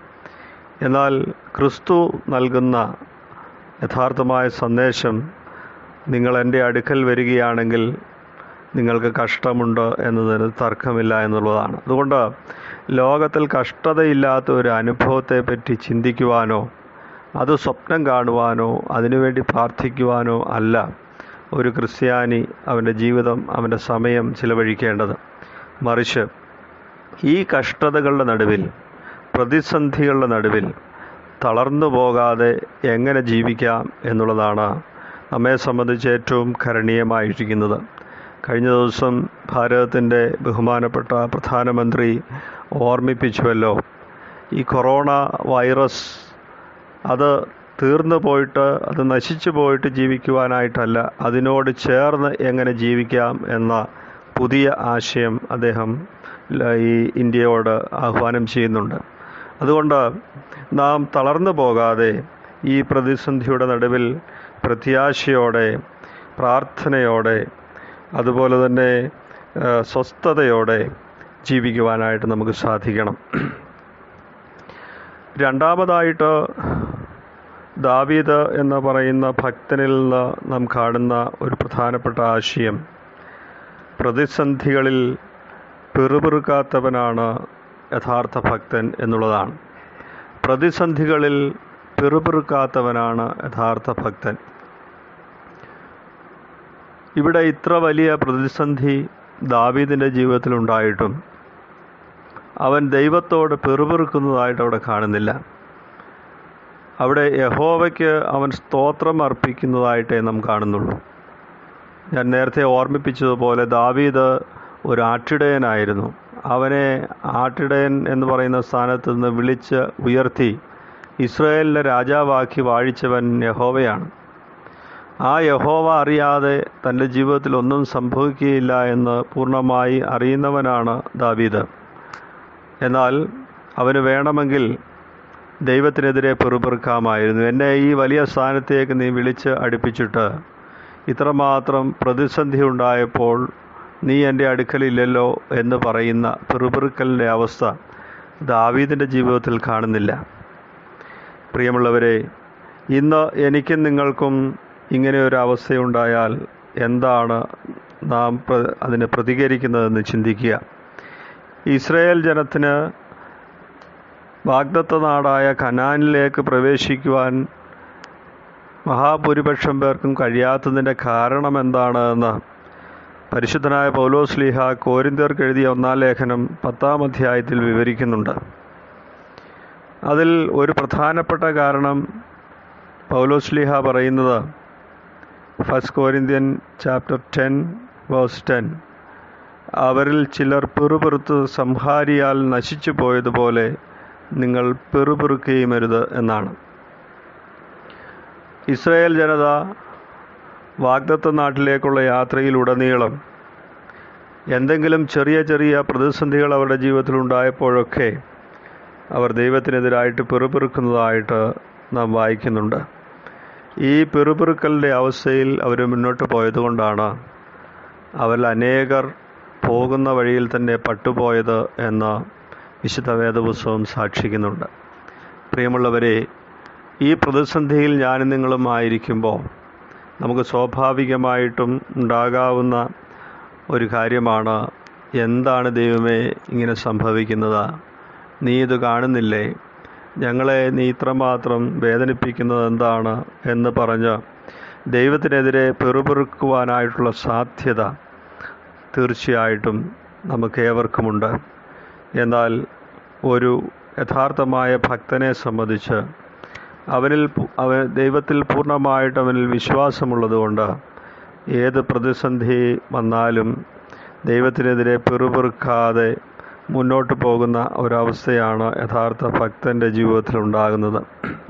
Speaker 8: എന്നാൽ ക്രിസ്തു നൽകുന്ന യഥാർത്ഥമായ സന്ദേശം നിങ്ങൾ എൻ്റെ അടുക്കൽ വരികയാണെങ്കിൽ നിങ്ങൾക്ക് കഷ്ടമുണ്ട് എന്നതിന് തർക്കമില്ല എന്നുള്ളതാണ് അതുകൊണ്ട് ലോകത്തിൽ കഷ്ടതയില്ലാത്ത ഒരു അനുഭവത്തെ പറ്റി ചിന്തിക്കുവാനോ അത് സ്വപ്നം കാണുവാനോ അതിനുവേണ്ടി പ്രാർത്ഥിക്കുവാനോ അല്ല ഒരു ക്രിസ്ത്യാനി അവൻ്റെ ജീവിതം അവൻ്റെ സമയം ചിലവഴിക്കേണ്ടത് മറിച്ച് ഈ കഷ്ടതകളുടെ നടുവിൽ പ്രതിസന്ധികളുടെ നടുവിൽ തളർന്നു പോകാതെ എങ്ങനെ ജീവിക്കാം എന്നുള്ളതാണ് നമ്മെ സംബന്ധിച്ച് ഏറ്റവും കരണീയമായിരിക്കുന്നത് കഴിഞ്ഞ ദിവസം ഭാരതത്തിൻ്റെ ബഹുമാനപ്പെട്ട പ്രധാനമന്ത്രി ഓർമ്മിപ്പിച്ചുവല്ലോ ഈ കൊറോണ വൈറസ് അത് തീർന്നു പോയിട്ട് അത് നശിച്ചു പോയിട്ട് ജീവിക്കുവാനായിട്ടല്ല അതിനോട് ചേർന്ന് എങ്ങനെ ജീവിക്കാം എന്ന പുതിയ ആശയം അദ്ദേഹം ല- ഈ ഇന്ത്യയോട് ആഹ്വാനം ചെയ്യുന്നുണ്ട് അതുകൊണ്ട് നാം തളർന്നു പോകാതെ ഈ പ്രതിസന്ധിയുടെ നടുവിൽ പ്രത്യാശയോടെ പ്രാർത്ഥനയോടെ അതുപോലെ തന്നെ ആ, സ്വസ്ഥതയോടെ ജീവിക്കുവാനായിട്ട് നമുക്ക് സാധിക്കണം രണ്ടാമതായിട്ട് ദാവീദ് എന്ന് പറയുന്ന ഭക്തനിൽ നിന്ന് നാം കാണുന്ന ഒരു പ്രധാനപ്പെട്ട ആശയം പ്രതിസന്ധികളിൽ പിറുപിറുക്കാത്തവനാണ് യഥാർത്ഥ ഭക്തൻ എന്നുള്ളതാണ് പ്രതിസന്ധികളിൽ പിറുപിറുക്കാത്തവനാണ് യഥാർത്ഥ ഭക്തൻ ഇവിടെ ഇത്ര വലിയ പ്രതിസന്ധി ദാവീദിൻ്റെ ജീവിതത്തിലുണ്ടായിട്ടും അവൻ ദൈവത്തോട് പിറുപിറുക്കുന്നതായിട്ട് അവിടെ കാണുന്നില്ല അവിടെ യഹോവയ്ക്ക് അവൻ സ്തോത്രം അർപ്പിക്കുന്നതായിട്ടേ നാം കാണുന്നുള്ളൂ ഞാൻ നേരത്തെ ഓർമ്മിപ്പിച്ചതുപോലെ ദാവീദ് ഒരു ആട്ടിടയനായിരുന്നു അവനെ ആട്ടിടയൻ എന്ന് പറയുന്ന സ്ഥാനത്ത് നിന്ന് വിളിച്ച് ഉയർത്തി ഇസ്രായേലിൻ്റെ രാജാവാക്കി വാഴിച്ചവൻ യഹോവയാണ് ആ യഹോവ അറിയാതെ തൻ്റെ ജീവിതത്തിൽ ഒന്നും സംഭവിക്കുകയില്ല എന്ന് പൂർണ്ണമായി അറിയുന്നവനാണ് ദാവീദ് എന്നാൽ അവന് വേണമെങ്കിൽ ദൈവത്തിനെതിരെ പെറുപെറുക്കാമായിരുന്നു എന്നെ ഈ വലിയ സ്ഥാനത്തേക്ക് നീ വിളിച്ച് അടുപ്പിച്ചിട്ട് ഇത്രമാത്രം പ്രതിസന്ധി ഉണ്ടായപ്പോൾ നീ എൻ്റെ അടുക്കലില്ലല്ലോ എന്ന് പറയുന്ന പെറുപെറുക്കലിൻ്റെ അവസ്ഥ ദാവീദിൻ്റെ ജീവിതത്തിൽ കാണുന്നില്ല പ്രിയമുള്ളവരെ ഇന്ന് എനിക്കും നിങ്ങൾക്കും ഇങ്ങനെ ഒരു അവസ്ഥയുണ്ടായാൽ എന്താണ് നാം പ്ര- അതിന് പ്രതികരിക്കുന്നതെന്ന് ചിന്തിക്കുക ഇസ്രയേൽ ജനത്തിന് വാഗ്ദത്ത നാടായ കനാനിലേക്ക് പ്രവേശിക്കുവാൻ മഹാഭൂരിപക്ഷം പേർക്കും കഴിയാത്തതിൻ്റെ കാരണം എന്താണ് എന്ന് പരിശുദ്ധനായ പൗലോസ്ലീഹ കോരിന്ത്യർക്ക് എഴുതിയ ഒന്നാം ലേഖനം പത്താം അധ്യായത്തിൽ വിവരിക്കുന്നുണ്ട് അതിൽ ഒരു പ്രധാനപ്പെട്ട കാരണം പൗലോസ്ലീഹ പറയുന്നത് first Corinthian chapter ten verse ten അവരിൽ ചിലർ പിറുപിറുത്ത് സംഹാരിയാൽ നശിച്ചു പോയതുപോലെ നിങ്ങൾ പിറുപിറുക്കുകയുമരുത് എന്നാണ് ഇസ്രായേൽ ജനത വാഗ്ദത്ത നാട്ടിലേക്കുള്ള യാത്രയിലുടനീളം എന്തെങ്കിലും ചെറിയ ചെറിയ പ്രതിസന്ധികൾ അവരുടെ ജീവിതത്തിൽ ഉണ്ടായപ്പോഴൊക്കെ അവർ ദൈവത്തിനെതിരായിട്ട് പിറുപിറുക്കുന്നതായിട്ട് നാം വായിക്കുന്നുണ്ട് ഈ പിറുപിറുക്കലിൻ്റെ അവസ്ഥയിൽ അവർ മുന്നോട്ട് പോയതുകൊണ്ടാണ് അവരിൽ അനേകർ പോകുന്ന വഴിയിൽ തന്നെ പട്ടുപോയത് എന്ന് വിശുദ്ധ വേദപുസ്തകം സാക്ഷിക്കുന്നുണ്ട് പ്രിയമുള്ളവരെ ഈ പ്രതിസന്ധിയിൽ ഞാനും നിങ്ങളും ആയിരിക്കുമ്പോൾ നമുക്ക് സ്വാഭാവികമായിട്ടും ഉണ്ടാകാവുന്ന ഒരു കാര്യമാണ് എന്താണ് ദൈവമേ ഇങ്ങനെ സംഭവിക്കുന്നത് നീ ഇത് കാണുന്നില്ലേ ഞങ്ങളെ നീ ഇത്രമാത്രം വേദനിപ്പിക്കുന്നത് എന്താണ് എന്ന് പറഞ്ഞ് ദൈവത്തിനെതിരെ പെറുപെറുക്കുവാനായിട്ടുള്ള സാധ്യത തീർച്ചയായിട്ടും നമുക്ക് ഏവർക്കുമുണ്ട് എന്നാൽ ഒരു യഥാർത്ഥമായ ഭക്തനെ സംബന്ധിച്ച് അവനിൽ പു- അവ ദൈവത്തിൽ പൂർണ്ണമായിട്ട് അവനിൽ വിശ്വാസമുള്ളതുകൊണ്ട് ഏത് പ്രതിസന്ധി വന്നാലും ദൈവത്തിനെതിരെ പിറുപിറുക്കാതെ മുന്നോട്ട് പോകുന്ന ഒരവസ്ഥയാണ് യഥാർത്ഥ ഭക്തൻ്റെ ജീവിതത്തിൽ ഉണ്ടാകുന്നത്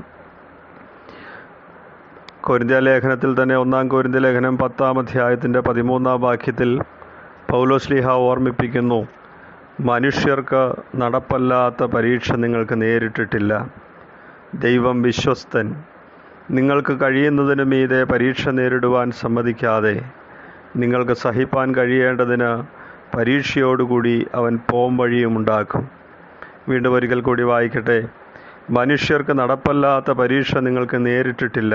Speaker 8: കൊരിന്ത്യ ലേഖനത്തിൽ തന്നെ ഒന്നാം കൊരിന്ത്യ ലേഖനം പത്താം അധ്യായത്തിൻ്റെ പതിമൂന്നാം വാക്യത്തിൽ പൗലോസ്ലിഹ ഓർമ്മിപ്പിക്കുന്നു മനുഷ്യർക്ക് നടപ്പല്ലാത്ത പരീക്ഷ നിങ്ങൾക്ക് നേരിട്ടിട്ടില്ല ദൈവം വിശ്വസ്തൻ നിങ്ങൾക്ക് കഴിയുന്നതിന് മീതെ പരീക്ഷ നേരിടുവാൻ സമ്മതിക്കാതെ നിങ്ങൾക്ക് സഹിപ്പാൻ കഴിയേണ്ടതിന് പരീക്ഷയോടുകൂടി അവൻ പോം വഴിയും ഉണ്ടാക്കും വീണ്ടും ഒരിക്കൽ കൂടി വായിക്കട്ടെ മനുഷ്യർക്ക് നടപ്പല്ലാത്ത പരീക്ഷ നിങ്ങൾക്ക് നേരിട്ടിട്ടില്ല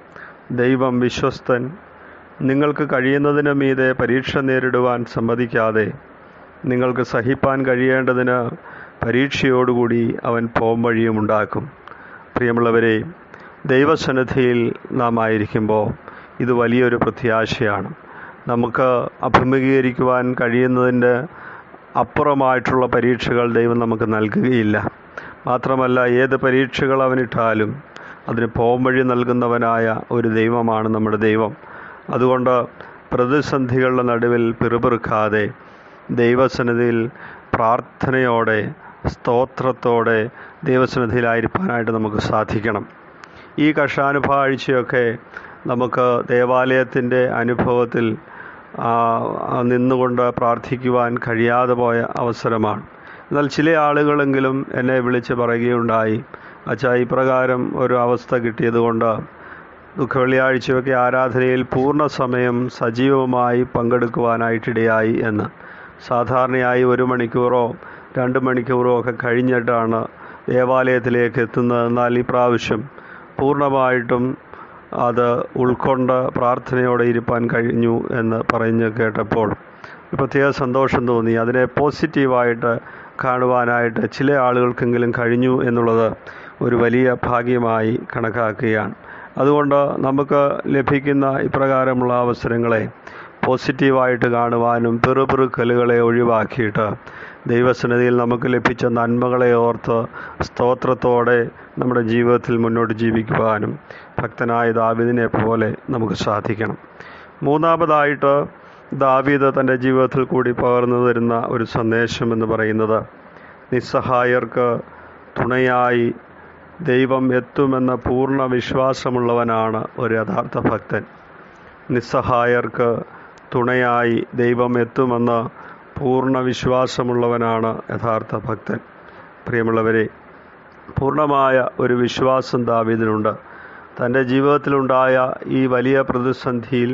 Speaker 8: ദൈവം വിശ്വസ്തൻ നിങ്ങൾക്ക് കഴിയുന്നതിന് മീതെ പരീക്ഷ നേരിടുവാൻ സമ്മതിക്കാതെ നിങ്ങൾക്ക് സഹിപ്പാൻ കഴിയേണ്ടതിന് പരീക്ഷയോടുകൂടി അവൻ പോം വഴിയും ഉണ്ടാക്കും പ്രിയമുള്ളവരെ ദൈവസന്നിധിയിൽ നാം ആയിരിക്കുമ്പോൾ ഇത് വലിയൊരു പ്രത്യാശയാണ് നമുക്ക് അഭിമുഖീകരിക്കുവാൻ കഴിയുന്നതിൻ്റെ അപ്പുറമായിട്ടുള്ള പരീക്ഷകൾ ദൈവം നമുക്ക് നൽകുകയില്ല മാത്രമല്ല ഏത് പരീക്ഷകൾ അവനിട്ടാലും അതിന് പോംവഴി നൽകുന്നവനായ ഒരു ദൈവമാണ് നമ്മുടെ ദൈവം അതുകൊണ്ട് പ്രതിസന്ധികളുടെ നടുവിൽ പിറുപിറുക്കാതെ ദൈവസന്നിധിയിൽ പ്രാർത്ഥനയോടെ സ്തോത്രത്തോടെ ദൈവസന്നിധിയിലായിരിക്കാനായിട്ട് നമുക്ക് സാധിക്കണം ഈ കഷാനുഭാഴ്ചയൊക്കെ നമുക്ക് ദേവാലയത്തിൻ്റെ അനുഭവത്തിൽ ആ, ആ, നിന്നുകൊണ്ട് പ്രാർത്ഥിക്കുവാൻ കഴിയാതെ പോയ അവസരമാണ് എന്നാൽ ചില ആളുകളെങ്കിലും എന്നെ വിളിച്ച് പറയുകയുണ്ടായി അച്ഛാ ഇപ്രകാരം ഒരു അവസ്ഥ കിട്ടിയതുകൊണ്ട് ദുഃഖവെള്ളിയാഴ്ചയൊക്കെ ആരാധനയിൽ പൂർണ്ണ സമയം സജീവമായി പങ്കെടുക്കുവാനായിട്ടിടയായി എന്ന് സാധാരണയായി ഒരു മണിക്കൂറോ രണ്ട് മണിക്കൂറോ ഒക്കെ കഴിഞ്ഞിട്ടാണ് ദേവാലയത്തിലേക്ക് എത്തുന്നത് എന്നാൽ ഈ പ്രാവശ്യം പൂർണ്ണമായിട്ടും അത് ഉൾക്കൊണ്ട് പ്രാർത്ഥനയോടെ ഇരിപ്പാൻ കഴിഞ്ഞു എന്ന് പറഞ്ഞ് കേട്ടപ്പോൾ ഒരു പ്രത്യേക സന്തോഷം തോന്നി അതിനെ പോസിറ്റീവായിട്ട് കാണുവാനായിട്ട് ചില ആളുകൾക്കെങ്കിലും കഴിഞ്ഞു എന്നുള്ളത് ഒരു വലിയ ഭാഗ്യമായി കണക്കാക്കുകയാണ് അതുകൊണ്ട് നമുക്ക് ലഭിക്കുന്ന ഇപ്രകാരമുള്ള അവസരങ്ങളെ പോസിറ്റീവായിട്ട് കാണുവാനും പിറുപിറുക്കലുകളെ ഒഴിവാക്കിയിട്ട് ദൈവസന്നിധിയിൽ നമുക്ക് ലഭിച്ച നന്മകളെ ഓർത്ത് സ്തോത്രത്തോടെ നമ്മുടെ ജീവിതത്തിൽ മുന്നോട്ട് ജീവിക്കുവാനും ഭക്തനായ ദാവിദിനെ പോലെ നമുക്ക് സാധിക്കണം മൂന്നാമതായിട്ട് ദാവീദ് തൻ്റെ ജീവിതത്തിൽ കൂടി പകർന്നു തരുന്ന ഒരു സന്ദേശം എന്ന് പറയുന്നത് നിസ്സഹായർക്ക് തുണയായി ദൈവം എത്തുമെന്ന പൂർണ്ണ വിശ്വാസമുള്ളവനാണ് ഒരു യഥാർത്ഥ ഭക്തൻ നിസ്സഹായർക്ക് തുണയായി ദൈവം എത്തുമെന്ന് പൂർണ്ണ വിശ്വാസമുള്ളവനാണ് യഥാർത്ഥ ഭക്തൻ പ്രിയമുള്ളവരെ പൂർണ്ണമായ ഒരു വിശ്വാസം ദാവീദിനുണ്ട് തൻ്റെ ജീവിതത്തിലുണ്ടായ ഈ വലിയ പ്രതിസന്ധിയിൽ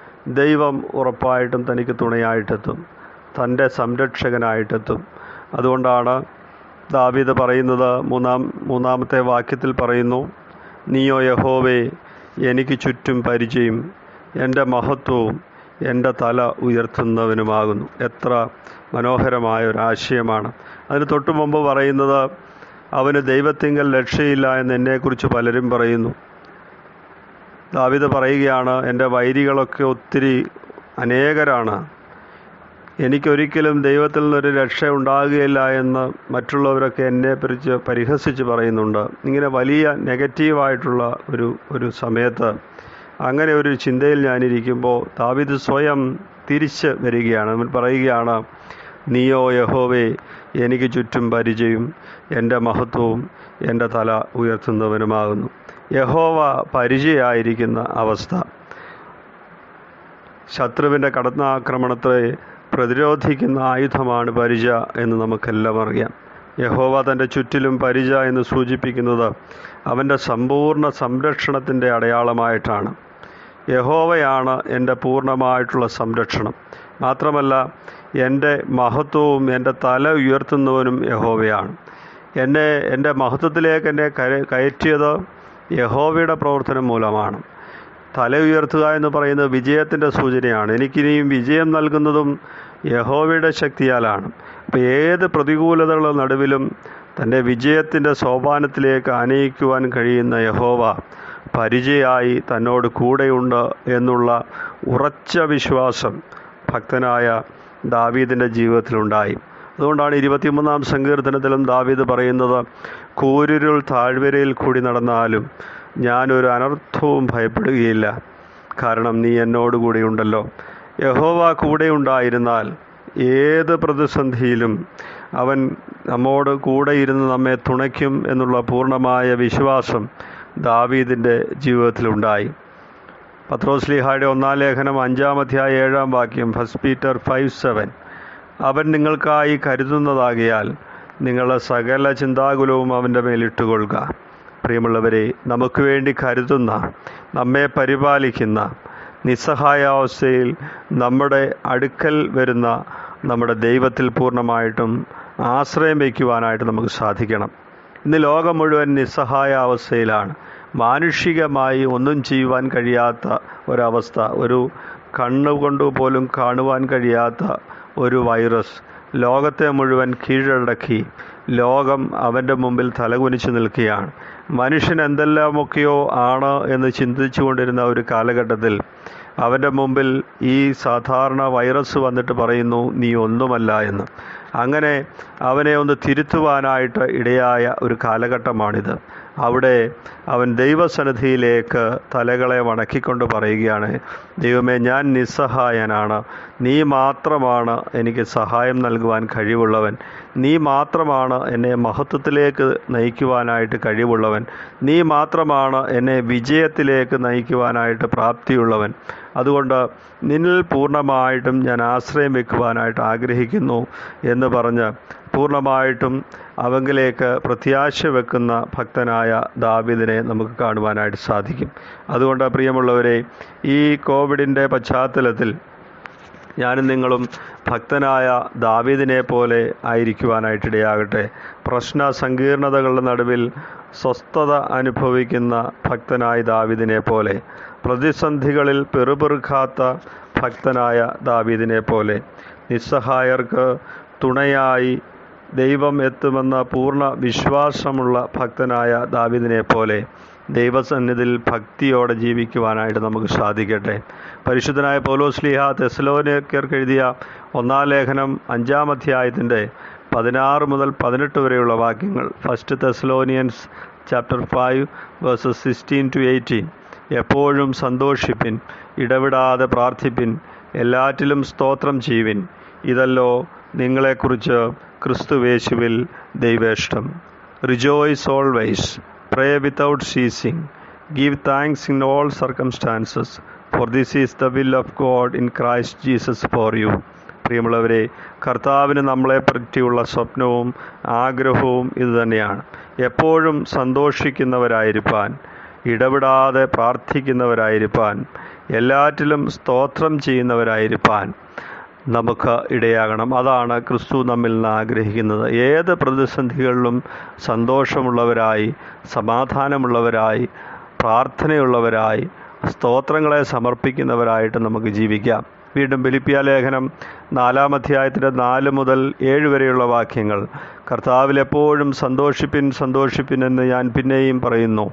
Speaker 8: ദൈവം ഉറപ്പായിട്ടും തനിക്ക് തുണയായിട്ടെത്തും തൻ്റെ സംരക്ഷകനായിട്ടെത്തും അതുകൊണ്ടാണ് ദാവീദ് പറയുന്നത് മൂന്നാം മൂന്നാമത്തെ വാക്യത്തിൽ പറയുന്നു നീയോ യഹോവേ എനിക്ക് ചുറ്റും പരിചയം എൻ്റെ മഹത്വവും എൻ്റെ തല ഉയർത്തുന്നവനുമാകുന്നു എത്ര മനോഹരമായ ഒരു ആശയമാണ് അതിന് തൊട്ടു മുമ്പ് പറയുന്നത് അവന് ദൈവത്തിങ്കൽ രക്ഷയില്ല എന്ന് എന്നെക്കുറിച്ച് പലരും പറയുന്നു ദാവിദ് പറയുകയാണ് എൻ്റെ വൈരികളൊക്കെ ഒത്തിരി അനേകരാണ് എനിക്കൊരിക്കലും ദൈവത്തിൽ നിന്നൊരു രക്ഷ ഉണ്ടാകുകയില്ല എന്ന് മറ്റുള്ളവരൊക്കെ എന്നെ കുറിച്ച് പരിഹസിച്ച് പറയുന്നുണ്ട് ഇങ്ങനെ വലിയ നെഗറ്റീവായിട്ടുള്ള ഒരു ഒരു സമയത്ത് അങ്ങനെ ഒരു ചിന്തയിൽ ഞാനിരിക്കുമ്പോൾ ദാവിദ് സ്വയം തിരിച്ച് വരികയാണ് അവൻ പറയുകയാണ് നീയോ യഹോവേ എനിക്ക് ചുറ്റും പരിചയം എൻ്റെ മഹത്വവും എൻ്റെ തല ഉയർത്തുന്നവനുമാകുന്നു യഹോവ പരിചയമായിരിക്കുന്ന അവസ്ഥ ശത്രുവിൻ്റെ കടന്നാക്രമണത്തെ പ്രതിരോധിക്കുന്ന ആയുധമാണ് പരിച എന്ന് നമുക്കെല്ലാം അറിയാം യഹോവ തൻ്റെ ചുറ്റിലും പരിച എന്ന് സൂചിപ്പിക്കുന്നത് അവൻ്റെ സമ്പൂർണ്ണ സംരക്ഷണത്തിൻ്റെ അടയാളമായിട്ടാണ് യഹോവയാണ് എൻ്റെ പൂർണ്ണമായിട്ടുള്ള സംരക്ഷണം മാത്രമല്ല എൻ്റെ മഹത്വവും എൻ്റെ തല ഉയർത്തുന്നവനും യഹോവയാണ് എന്നെ എൻ്റെ മഹത്വത്തിലേക്ക് എന്നെ കയ- കയറ്റിയത് യഹോവയുടെ പ്രവർത്തനം മൂലമാണ് തല ഉയർത്തുക എന്ന് പറയുന്നത് വിജയത്തിൻ്റെ സൂചനയാണ് എനിക്കിനിയും വിജയം നൽകുന്നതും യഹോവയുടെ ശക്തിയാലാണ് അപ്പോൾ ഏത് പ്രതികൂലതകളുടെ നടുവിലും തൻ്റെ വിജയത്തിൻ്റെ സോപാനത്തിലേക്ക് അനയിക്കുവാൻ കഴിയുന്ന യഹോവ പരിചയമായി തന്നോട് കൂടെയുണ്ട് എന്നുള്ള ഉറച്ച വിശ്വാസം ഭക്തനായ ദാവീദിൻ്റെ ജീവിതത്തിലുണ്ടായി അതുകൊണ്ടാണ് ഇരുപത്തിമൂന്നാം സങ്കീർത്തനത്തിലും ദാവീദ് പറയുന്നത് കൂരിരുൾ താഴ്വരയിൽ കൂടി നടന്നാലും ഞാനൊരു അനർത്ഥവും ഭയപ്പെടുകയില്ല കാരണം നീ എന്നോട് കൂടെയുണ്ടല്ലോ യഹോവ കൂടെ ഉണ്ടായിരുന്നാൽ ഏത് പ്രതിസന്ധിയിലും അവൻ നമ്മോട് കൂടെ ഇരുന്ന് നമ്മെ തുണയ്ക്കും എന്നുള്ള പൂർണ്ണമായ വിശ്വാസം ദാവീദിൻ്റെ ജീവിതത്തിലുണ്ടായി പത്രോസ്ലിഹായുടെ ഒന്നാം ലേഖനം അഞ്ചാം അധ്യായ ഏഴാം വാക്യം ഫസ്റ്റ് പീറ്റർ ഫൈവ് സെവൻ അവൻ നിങ്ങൾക്കായി കരുതുന്നതാകിയാൽ നിങ്ങളുടെ സകല ചിന്താകുലവും അവൻ്റെ മേലിട്ടുകൊള്ളുക പ്രിയമുള്ളവരെ നമുക്ക് വേണ്ടി കരുതുന്ന നമ്മെ പരിപാലിക്കുന്ന നിസ്സഹായാവസ്ഥയിൽ നമ്മുടെ അടുക്കൽ വരുന്ന നമ്മുടെ ദൈവത്തിൽ പൂർണ്ണമായിട്ടും ആശ്രയം വയ്ക്കുവാനായിട്ട് നമുക്ക് സാധിക്കണം ഇന്ന് ലോകം മുഴുവൻ നിസ്സഹായ അവസ്ഥയിലാണ് മാനുഷികമായി ഒന്നും ചെയ്യുവാൻ കഴിയാത്ത ഒരവസ്ഥ ഒരു കണ്ണുകൊണ്ട് പോലും കാണുവാൻ കഴിയാത്ത ഒരു വൈറസ് ലോകത്തെ മുഴുവൻ കീഴടക്കി ലോകം അവൻ്റെ മുമ്പിൽ തലകുനിച്ച് നിൽക്കുകയാണ് മനുഷ്യൻ എന്തെല്ലാമൊക്കെയോ ആണ് എന്ന് ചിന്തിച്ചു കൊണ്ടിരുന്ന ഒരു കാലഘട്ടത്തിൽ അവൻ്റെ മുമ്പിൽ ഈ സാധാരണ വൈറസ് വന്നിട്ട് പറയുന്നു നീ ഒന്നുമല്ല എന്ന് അങ്ങനെ അവനെ ഒന്ന് തിരുത്തുവാനായിട്ട് ഇടയായ ഒരു കാലഘട്ടമാണിത് അവിടെ അവൻ ദൈവസന്നിധിയിലേക്ക് തലകളെ വണക്കിക്കൊണ്ട് പറയുകയാണ് ദൈവമേ ഞാൻ നിസ്സഹായനാണ് നീ മാത്രമാണ് എനിക്ക് സഹായം നൽകുവാൻ കഴിവുള്ളവൻ നീ മാത്രമാണ് എന്നെ മഹത്വത്തിലേക്ക് നയിക്കുവാനായിട്ട് കഴിവുള്ളവൻ നീ മാത്രമാണ് എന്നെ വിജയത്തിലേക്ക് നയിക്കുവാനായിട്ട് പ്രാപ്തിയുള്ളവൻ അതുകൊണ്ട് നിന്നിൽ പൂർണ്ണമായിട്ടും ഞാൻ ആശ്രയം വെക്കുവാനായിട്ട് ആഗ്രഹിക്കുന്നു എന്ന് പറഞ്ഞ് പൂർണ്ണമായിട്ടും അവങ്കിലേക്ക് പ്രത്യാശ വെക്കുന്ന ഭക്തനായ ദാവിദിനെ നമുക്ക് കാണുവാനായിട്ട് സാധിക്കും അതുകൊണ്ട് പ്രിയമുള്ളവരെ ഈ കോവിഡിൻ്റെ പശ്ചാത്തലത്തിൽ ഞാനും നിങ്ങളും ഭക്തനായ ദാവീദിനെ പോലെ ആയിരിക്കുവാനായിട്ട് ഇടയാകട്ടെ പ്രശ്ന സങ്കീർണതകളുടെ നടുവിൽ സ്വസ്ഥത അനുഭവിക്കുന്ന ഭക്തനായ ദാവീദിനെ പോലെ പ്രതിസന്ധികളിൽ പെറുപെറുക്കാത്ത ഭക്തനായ ദാവീദിനെ പോലെ നിസ്സഹായർക്ക് തുണയായി ദൈവം എത്തുമെന്ന പൂർണ്ണ വിശ്വാസമുള്ള ഭക്തനായ ദാവീദിനെ പോലെ ദൈവസന്നിധിയിൽ ഭക്തിയോടെ ജീവിക്കുവാനായിട്ട് നമുക്ക് സാധിക്കട്ടെ പരിശുദ്ധനായ പൗലോസ്ലിഹ തെസ്ലോനിയർക്ക് എഴുതിയ ഒന്നാം ലേഖനം അഞ്ചാം അധ്യായത്തിൻ്റെ പതിനാറ് മുതൽ പതിനെട്ട് വരെയുള്ള വാക്യങ്ങൾ first Thessalonians chapter five verses sixteen to eighteen എപ്പോഴും സന്തോഷിപ്പിൻ ഇടവിടാതെ പ്രാർത്ഥിപ്പിൻ എല്ലാറ്റിലും സ്തോത്രം ചെയ്യുവിൻ ഇതല്ലോ നിങ്ങളെക്കുറിച്ച് ക്രിസ്തുവേശുവിൽ ദൈവേഷ്ടം rejoice always pray without ceasing give thanks in all circumstances for this is the will of God in Christ Jesus for you പ്രിയമുള്ളവരെ കർത്താവിന് നമ്മളെ പറ്റിയുള്ള സ്വപ്നവും ആഗ്രഹവും ഇതുതന്നെയാണ് എപ്പോഴും സന്തോഷിക്കുന്നവരായിരിക്കാൻ ഇടപെടാതെ പ്രാർത്ഥിക്കുന്നവരായിരിക്കാൻ എല്ലാറ്റിലും സ്തോത്രം ചെയ്യുന്നവരായിരിക്കാൻ നമുക്ക് ഇടയാകണം അതാണ് ക്രിസ്തു നമ്മിൽ നിന്ന് ആഗ്രഹിക്കുന്നത് ഏത് പ്രതിസന്ധികളിലും സന്തോഷമുള്ളവരായി സമാധാനമുള്ളവരായി പ്രാർത്ഥനയുള്ളവരായി സ്തോത്രങ്ങളെ സമർപ്പിക്കുന്നവരായിട്ട് നമുക്ക് ജീവിക്കാം വീണ്ടും ബലിപ്പിയ ലേഖനം നാലാം അധ്യായത്തിൻ്റെ നാല് മുതൽ ഏഴ് വരെയുള്ള വാക്യങ്ങൾ കർത്താവിൽ എപ്പോഴും സന്തോഷിപ്പിൻ സന്തോഷിപ്പിൻ എന്ന് ഞാൻ പിന്നെയും പറയുന്നു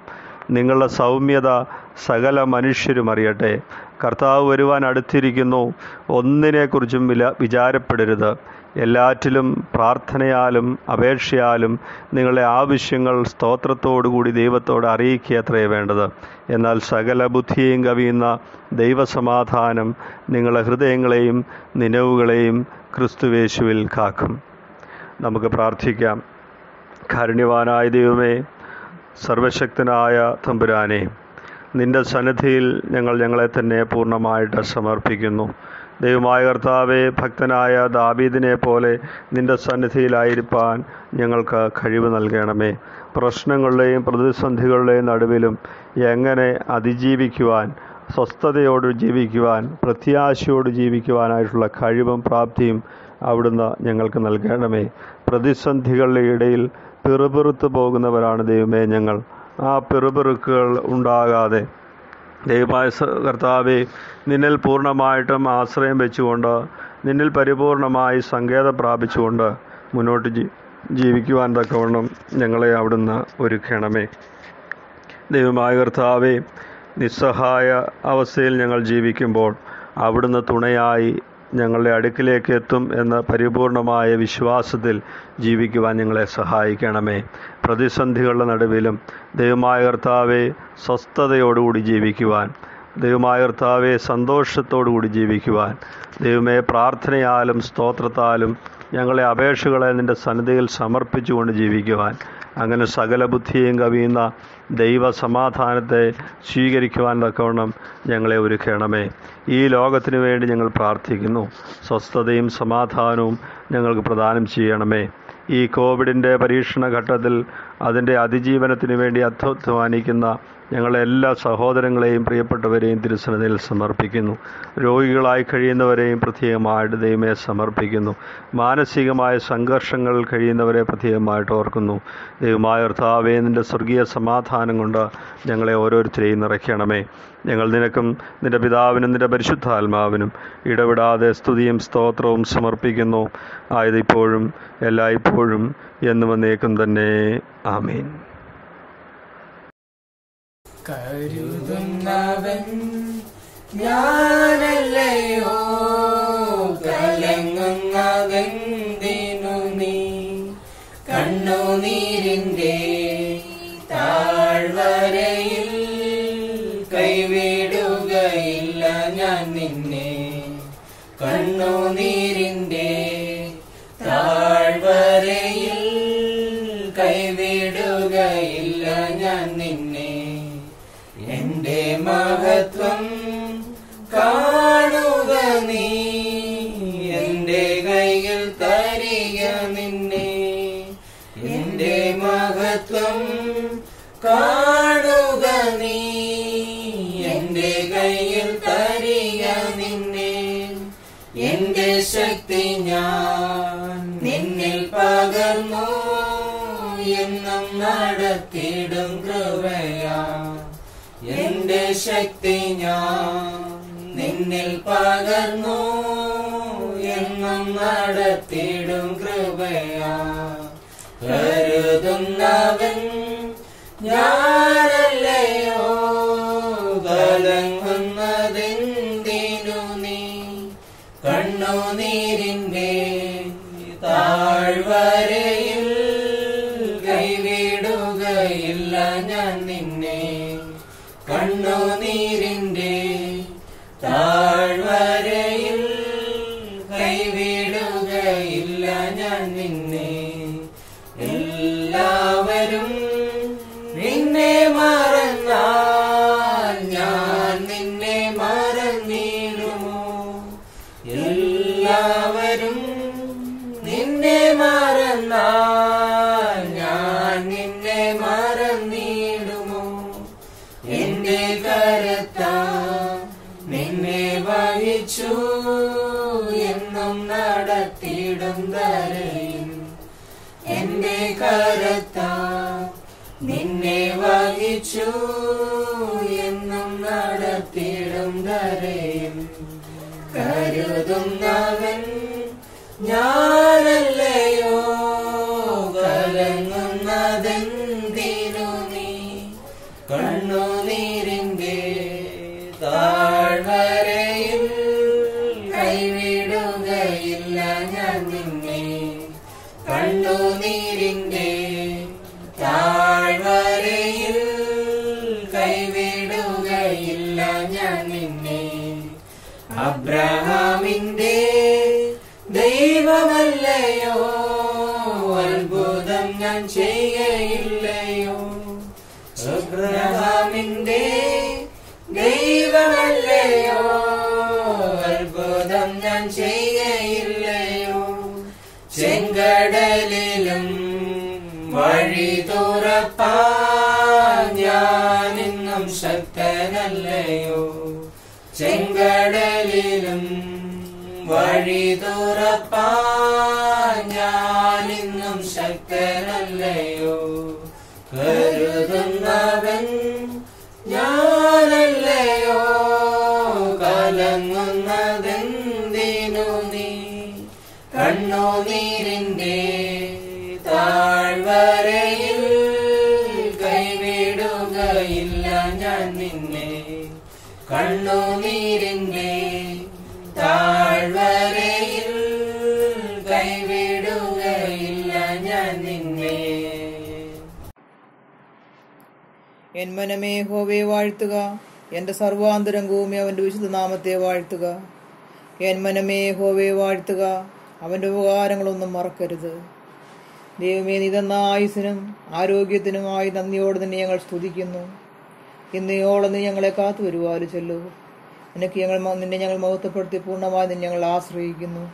Speaker 8: നിങ്ങളുടെ സൗമ്യത സകല മനുഷ്യരും അറിയട്ടെ കർത്താവ് വരുവാൻ അടുത്തിരിക്കുന്നു ഒന്നിനെക്കുറിച്ചും വില വിചാരപ്പെടരുത് എല്ലാറ്റിലും പ്രാർത്ഥനയാലും അപേക്ഷയാലും നിങ്ങളുടെ ആവശ്യങ്ങൾ സ്തോത്രത്തോടുകൂടി ദൈവത്തോട് അറിയിക്കുകയത്രേ വേണ്ടത് എന്നാൽ സകല ബുദ്ധിയെയും കവിയുന്ന ദൈവസമാധാനം നിങ്ങളുടെ ഹൃദയങ്ങളെയും നിലവുകളെയും ക്രിസ്തുവേശുവിൽ കാക്കും നമുക്ക് പ്രാർത്ഥിക്കാം കാരുണ്യവാനായ ദൈവമേ സർവശക്തനായ തമ്പുരാനെ നിന്റെ സന്നിധിയിൽ ഞങ്ങൾ ഞങ്ങളെ തന്നെ പൂർണ്ണമായിട്ട് സമർപ്പിക്കുന്നു ദൈവമായ കർത്താവെ ഭക്തനായ ദാബീദിനെ പോലെ നിന്റെ സന്നിധിയിലായിരിക്കാൻ ഞങ്ങൾക്ക് കഴിവ് നൽകണമേ പ്രശ്നങ്ങളുടെയും പ്രതിസന്ധികളുടെയും നടുവിലും എങ്ങനെ അതിജീവിക്കുവാൻ സ്വസ്ഥതയോട് ജീവിക്കുവാൻ പ്രത്യാശയോട് ജീവിക്കുവാനായിട്ടുള്ള കഴിവും പ്രാപ്തിയും അവിടുന്ന് ഞങ്ങൾക്ക് നൽകണമേ പ്രതിസന്ധികളുടെ ഇടയിൽ പിറുപിറുത്തു പോകുന്നവരാണ് ദൈവമേ ഞങ്ങൾ ആ പിറുപിറുക്കുകൾ ഉണ്ടാകാതെ ദൈവമായ സ- കർത്താവെ നിന്നിൽ പൂർണ്ണമായിട്ടും ആശ്രയം വെച്ചുകൊണ്ട് നിന്നിൽ പരിപൂർണമായി സങ്കേതം പ്രാപിച്ചുകൊണ്ട് മുന്നോട്ട് ജീ ജീവിക്കുവാൻ തക്കവണ്ണം ഞങ്ങളെ അവിടുന്ന് ഒരുക്കണമേ ദൈവമായ കർത്താവെ നിസ്സഹായ അവസ്ഥയിൽ ഞങ്ങൾ ജീവിക്കുമ്പോൾ അവിടുന്ന് തുണയായി ഞങ്ങളുടെ അടുക്കിലേക്ക് എത്തും എന്ന പരിപൂർണമായ വിശ്വാസത്തിൽ ജീവിക്കുവാൻ ഞങ്ങളെ സഹായിക്കണമേ പ്രതിസന്ധികളുടെ നടുവിലും ദൈവമായ കർത്താവെ സ്വസ്ഥതയോടുകൂടി ജീവിക്കുവാൻ ദൈവമായ കർത്താവെ സന്തോഷത്തോടുകൂടി ജീവിക്കുവാൻ ദൈവമേ പ്രാർത്ഥനയാലും സ്തോത്രത്താലും ഞങ്ങളെ അപേക്ഷകളെ നിൻ്റെ സന്നിധിയിൽ സമർപ്പിച്ചുകൊണ്ട് ജീവിക്കുവാൻ അങ്ങനെ സകല ബുദ്ധിയെയും കവിയുന്ന ദൈവ സമാധാനത്തെ സ്വീകരിക്കുവാൻ തക്കവണ്ണം ഞങ്ങളെ ഒരുക്കണമേ ഈ ലോകത്തിനു വേണ്ടി ഞങ്ങൾ പ്രാർത്ഥിക്കുന്നു സ്വസ്ഥതയും സമാധാനവും ഞങ്ങൾക്ക് പ്രദാനം ചെയ്യണമേ ഈ കോവിഡിൻ്റെ പരീക്ഷണ ഘട്ടത്തിൽ അതിൻ്റെ അതിജീവനത്തിന് വേണ്ടി അധ്വാനിക്കുന്ന ഞങ്ങളെ എല്ലാ സഹോദരങ്ങളെയും പ്രിയപ്പെട്ടവരെയും തിരുസന്നിധിയിൽ സമർപ്പിക്കുന്നു രോഗികളായി കഴിയുന്നവരെയും പ്രത്യേകമായിട്ട് ദൈവമേ സമർപ്പിക്കുന്നു മാനസികമായ സംഘർഷങ്ങൾ കഴിയുന്നവരെ പ്രത്യേകമായിട്ട് ഓർക്കുന്നു ദൈവമായ കർത്താവേ നിൻ്റെ സ്വർഗീയ സമാധാനം കൊണ്ട് ഞങ്ങളെ ഓരോരുത്തരെയും നിറയ്ക്കണമേ ഞങ്ങൾ നിനക്കും നിൻ്റെ പിതാവിനും നിൻ്റെ പരിശുദ്ധാത്മാവിനും ഇടപെടാതെ സ്തുതിയും സ്തോത്രവും സമർപ്പിക്കുന്നു ആയതിപ്പോഴും എല്ലായ്പ്പോഴും എന്നും വന്നേക്കും തന്നെ ആമീൻ
Speaker 9: കരുതുന്നവൻ ഞാനല്ലയോ കലങ്ങുന്നതെന്തിനു നീ കണ്ണുനീരിന്റെ താഴ്വരയിൽ കൈവിടുകയില്ല ഞാൻ നിന്നെ കണ്ണുനീരിന്റെ താഴ്വരയിൽ കൈവിടുകയില്ല ഞാൻ നിന്നെ എന്റെ മഹത്വം കാണുക നീ എന്റെ കൈകൾ തരിക നിന്നെ എന്റെ മഹത്വം കാണുക നീ എന്റെ കൈയിൽ തരിക നിന്നെ എന്റെ ശക്തി ഞാൻ നിന്നിൽ പകർന്നു എന്നും നടത്തിയിടും കൃപയാ എന്റെ ശക്തി ഞാൻ നിന്നിൽ പകർന്നു എന്നും നടത്തിയിടും കൃപയാ കരുതുന്നവൻ ഞാനല്ലയോ കലങ്ങുന്നതെന്തിനു നീ കണ്ണുനീരിന്റെ താഴ്വരയിൽ കൈവിടുകയില്ല ഞാൻ നിന്നെ കണ്ണുനീരിന്റെ താഴ്വരയിൽ കൈവിടുകയില്ല ഞാൻ നിന്നെ എല്ലാവരും നിന്നെ മറന്നാൽ ഞാൻ നിന്നെ മറന്നിടുമോ എല്ലാവരും നിന്നെ മറന്നാൽ ഞാൻ നിന്നെ മറന്നിടുമോ എന്റെ കരത്താ നിന്നെ വഹിച്ചു എന്നും നടത്തിയിടും തരയും എന്റെ കരത്താ നിന്നെ വഹിച്ചു എന്നും നടത്തിയിടും തരയും കരുതുന്നവൻ ഞാനല്ലയോ കലങ്ങുന്നതെന്തിനു നീ കണ്ണുനീരിന്റെ താഴ്വരയിൽ കൈവിടുകയില്ല ഞാൻ നിന്നെ കണ്ണുനീരിന്റെ താഴ്വരയിൽ കൈവിടുകയില്ല ഞാൻ നിന്നെ അബ്രഹാമിന്റെ ദൈവമല്ലയോ അത്ഭുതം ഞാൻ ചെയ്യുകയില്ലയോ അബ്രഹാമിന്റെ ദൈവമല്ലയോ അത്ഭുതം ഞാൻ ചെയ്യുകയില്ലയോ ചെങ്കടലിലും വഴി തുറപ്പാ ഞാനിന്നും ശക്തനല്ലയോ ചെങ്കടലിലും വഴി തുറപ്പാ ഞാനിന്നും ശക്തനല്ലയോ കരുതുന്നവൻ ഞാനല്ലയോ കലങ്ങുന്നതെന്തിനു നീ കണ്ണുനീരിന്റെ താഴ്വരയിൽ കൈവിടുകയില്ല ഞാൻ നിന്നെ കണ്ണുനീരിന്റെ താഴ്വരയിൽ കൈവിടുകയില്ല ഞാൻ നിന്നെ
Speaker 10: എൻ മനമേ ഹോവെ വാഴ്ത്തുക എൻ്റെ സർവാന്തരംഗവും അവൻ്റെ വിശുദ്ധ നാമത്തെ വാഴ്ത്തുക എൻ മനമേ ഹോവെ വാഴ്ത്തുക അവൻ്റെ ഉപകാരങ്ങളൊന്നും മറക്കരുത് ദൈവമേ നീ തന്ന ആയുസിനും ആരോഗ്യത്തിനുമായി നന്ദിയോടെ തന്നെ ഞങ്ങൾ സ്തുതിക്കുന്നു ഇന്നയോളം നീ ഞങ്ങളെ കാത്തു വരുവാലും ചെല്ലു നിനക്ക് ഞങ്ങൾ മ- നിന്നെ ഞങ്ങൾ മഹത്വപ്പെടുത്തി പൂർണ്ണമായി നിന്നെ ഞങ്ങൾ ആശ്രയിക്കുന്നു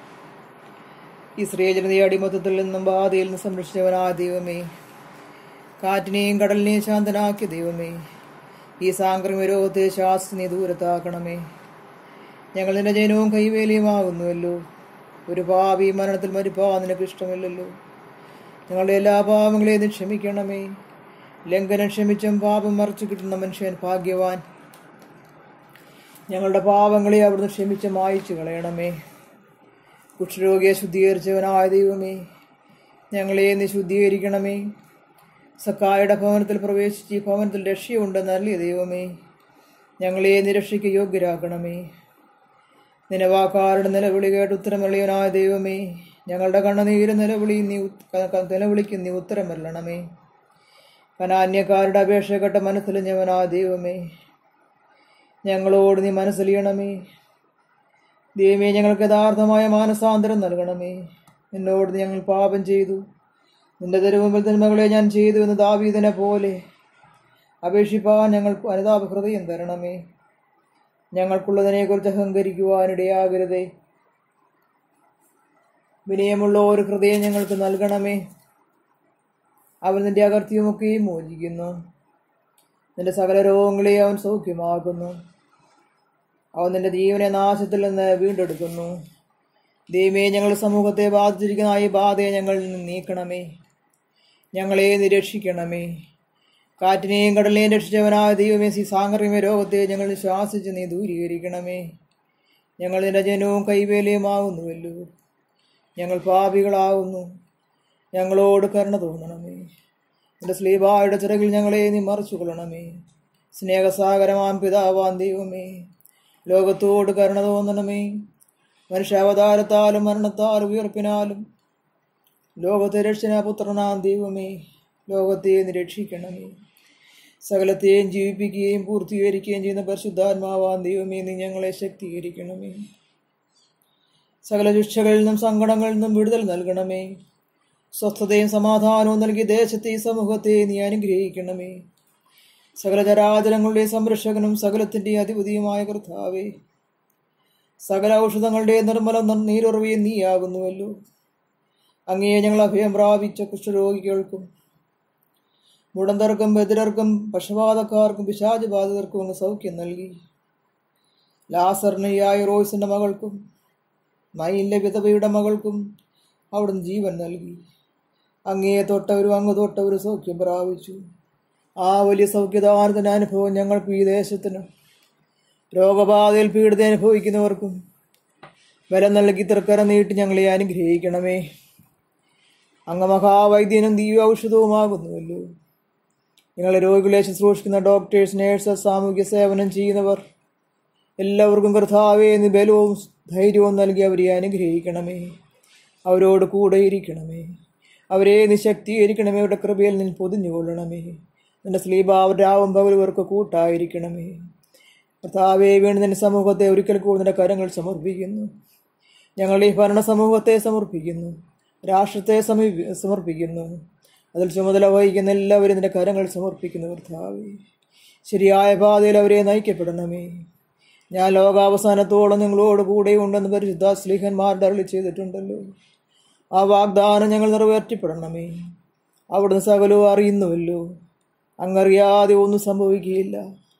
Speaker 10: ഈ സ്ത്രീജനതയെ അടിമത്തത്തിൽ നിന്നും ബാധയിൽ നിന്ന് സംരക്ഷിച്ചവനായ ദൈവമേ കാറ്റിനെയും കടലിനെയും ശാന്തനാക്കിയ ദൈവമേ ഈ സാംക്രമിക രോഗത്തെ ശാസ്ത്ര നീ ദൂരത്താക്കണമേ ഞങ്ങൾ നിന്റെ ജനവും കൈവേലിയുമാകുന്നുവല്ലോ ഒരു പാപി മരണത്തിൽ മരിപ്പാ നിനക്ക് ഇഷ്ടമില്ലല്ലോ ഞങ്ങളുടെ എല്ലാ പാപങ്ങളെയും നീ ക്ഷമിക്കണമേ ലംഘനം ക്ഷമിച്ചും പാപം മറച്ചു കിട്ടുന്ന മനുഷ്യൻ ഭാഗ്യവാൻ ഞങ്ങളുടെ പാപങ്ങളെ അവിടുന്ന് ക്ഷമിച്ച് മായിച്ചു കളയണമേ കുഷ്ഠരോഗിയെ ശുദ്ധീകരിച്ചവനായ ദൈവമേ ഞങ്ങളെ നീ ശുദ്ധീകരിക്കണമേ സക്കായുടെ ഭവനത്തിൽ പ്രവേശിച്ച് ഈ ഭവനത്തിൽ രക്ഷയുണ്ടെന്ന് അറിയ ദൈവമേ ഞങ്ങളെ നിരക്ഷയ്ക്ക് യോഗ്യരാക്കണമേ നിലവാക്കാരുടെ നിലവിളി കേട്ട് ഉത്തരമറിയവനായ ദൈവമേ ഞങ്ങളുടെ കണ്ണുനീര് നിലവിളി നീ ഉത്- ക- ക- നിലവിളിക്ക് നീ ഉത്തരമല്ലണമേ കനാന്യക്കാരുടെ അപേക്ഷ കേട്ട മനസ്സിലിഞ്ഞവനായ ദൈവമേ ഞങ്ങളോട് നീ മനസ്സിലിയണമേ ദൈവമേ ഞങ്ങൾക്ക് യഥാർത്ഥമായ മാനസാന്തരം നൽകണമേ എന്നോട് നീ ഞങ്ങൾ പാപം ചെയ്തു നിന്റെ തെരുവുമ്പിൽ തിന്മകളെ ഞാൻ ചെയ്തു എന്ന് ദാവീദിനെ പോലെ അപേക്ഷിപ്പാൻ ഞങ്ങൾക്ക് അനുതാപ ഹൃദയം തരണമേ ഞങ്ങൾക്കുള്ളതിനെക്കുറിച്ച് അഹങ്കരിക്കുവാനിടയാകരുതേ വിനയമുള്ള ഒരു ഹൃദയം ഞങ്ങൾക്ക് നൽകണമേ അവൻ നിന്റെ അകർത്തിയുമൊക്കെയും മോചിക്കുന്നു നിന്റെ സകല രോഗങ്ങളെയും അവൻ സൗഖ്യമാക്കുന്നു അവൻ നിന്റെ ജീവനെ നാശത്തിൽ നിന്ന് വീണ്ടെടുക്കുന്നു ദൈവമേ ഞങ്ങളുടെ സമൂഹത്തെ ബാധിച്ചിരിക്കുന്ന ഈ ബാധയെ ഞങ്ങളിൽ നിന്ന് നീക്കണമേ ഞങ്ങളെ നിരക്ഷിക്കണമേ കാറ്റിനെയും കടലിനെയും രക്ഷിച്ചവനായ ദൈവമേ സി സാങ്കർമ്യ രോഗത്തെ ഞങ്ങൾ ശ്വാസിച്ച് നീ ദൂരീകരിക്കണമേ ഞങ്ങൾ നിന്റെ ജനവും കൈവേലയുമാകുന്നുവല്ലോ ഞങ്ങൾ പാപികളാകുന്നു ഞങ്ങളോട് കരുണ തോന്നണമേ നിന്റെ സ്ലീബായുടെ ചിറകിൽ ഞങ്ങളെ നീ മറച്ചു കൊള്ളണമേ സ്നേഹസാഗരമാം പിതാവാൻ ദൈവമേ ലോകത്തോട് കരുണ തോന്നണമേ മനുഷ്യാവതാരത്താലും മരണത്താലും ഉയർപ്പിനാലും ലോകത്തെ രക്ഷന പുത്രനാം ദൈവമേ ലോകത്തെ നിരക്ഷിക്കണമേ സകലത്തെയും ജീവിപ്പിക്കുകയും പൂർത്തീകരിക്കുകയും ചെയ്യുന്ന പരിശുദ്ധാത്മാവാൻ ദൈവമേ നീ ഞങ്ങളെ ശക്തീകരിക്കണമേ സകല ശിക്ഷകളിൽ നിന്നും സങ്കടങ്ങളിൽ നിന്നും വിടുതൽ നൽകണമേ സ്വസ്ഥതയും സമാധാനവും നൽകി ദേശത്തെ ഈ സമൂഹത്തെ നീ അനുഗ്രഹിക്കണമേ സകല ചരാചരങ്ങളുടെ സംരക്ഷകനും സകലത്തിൻ്റെ അധിപതിയുമായ കർത്താവേ സകല ഔഷധങ്ങളുടെ നിർമ്മല നിർ- നീരുറവിയും നീയാകുന്നുവല്ലോ അങ്ങയെ ഞങ്ങൾ അഭയം പ്രാപിച്ച കുഷ്ഠരോഗികൾക്കും മുടന്തർക്കും ബദിരർക്കും പക്ഷപാതക്കാർക്കും പിശാചബാധിതർക്കും അങ്ങ് സൗഖ്യം നൽകി ലാസറിനായ റോയ്സിന്റെ മകൾക്കും നയിലെ വിധവയുടെ മകൾക്കും അവിടുന്ന് ജീവൻ നൽകി അങ്ങയെ തൊട്ടവരും അങ്ങ് തൊട്ടവരും സൗഖ്യം പ്രാപിച്ചു ആ വലിയ സൗഖ്യദാനത്തിൻ്റെ അനുഭവം ഞങ്ങൾക്ക് ഈ ദേശത്തിന് രോഗബാധയിൽ പീഡിത അനുഭവിക്കുന്നവർക്കും ബലം നൽകി തൃക്കര നീട്ടി ഞങ്ങളെ അനുഗ്രഹിക്കണമേ അങ്ങ് മഹാവൈദ്യനും ദിവ്യ ഔഷധവുമാകുന്നുവല്ലോ ഞങ്ങളെ രോഗികളെ ശുശ്രൂഷിക്കുന്ന ഡോക്ടേഴ്സ് നേഴ്സ് സാമൂഹ്യ സേവനം ചെയ്യുന്നവർ എല്ലാവർക്കും കർത്താവേ നീ ബലവും ധൈര്യവും നൽകി അവരെ അനുഗ്രഹിക്കണമേ അവരോട് കൂടെ ഇരിക്കണമേ അവരെ നീ ശക്തീകരിക്കണമേ അവരുടെ കൃപയിൽ നിന്ന് പൊതിഞ്ഞുകൊള്ളണമേ നിന്റെ സ്ലീബാവരാവും പകലുവർക്ക് കൂട്ടായിരിക്കണമേ കർത്താവേ വീണ്ടും നിന്റെ സമൂഹത്തെ ഒരിക്കൽ കൂടി നിന്റെ കരങ്ങൾ സമർപ്പിക്കുന്നു ഞങ്ങൾ ഈ ഭരണ സമൂഹത്തെ സമർപ്പിക്കുന്നു രാഷ്ട്രത്തെ സമീപി സമർപ്പിക്കുന്നു അതിൽ ചുമതല വഹിക്കുന്ന എല്ലാവരും നിന്റെ കരങ്ങൾ സമർപ്പിക്കുന്നു കർത്താവേ ശരിയായ പാതയിൽ അവരെ നയിക്കപ്പെടണമേ ഞാൻ ലോകാവസാനത്തോളം നിങ്ങളോട് കൂടെ ഉണ്ടെന്ന് പരിശുദ്ധ സ്ലീഹന്മാരുടെ അരളി ചെയ്തിട്ടുണ്ടല്ലോ ആ വാഗ്ദാനം ഞങ്ങൾ നിറവേറ്റപ്പെടണമേ അവിടുന്ന് സകലവും അറിയുന്നുവല്ലോ അങ്ങറിയാതെ ഒന്നും സംഭവിക്കുകയില്ല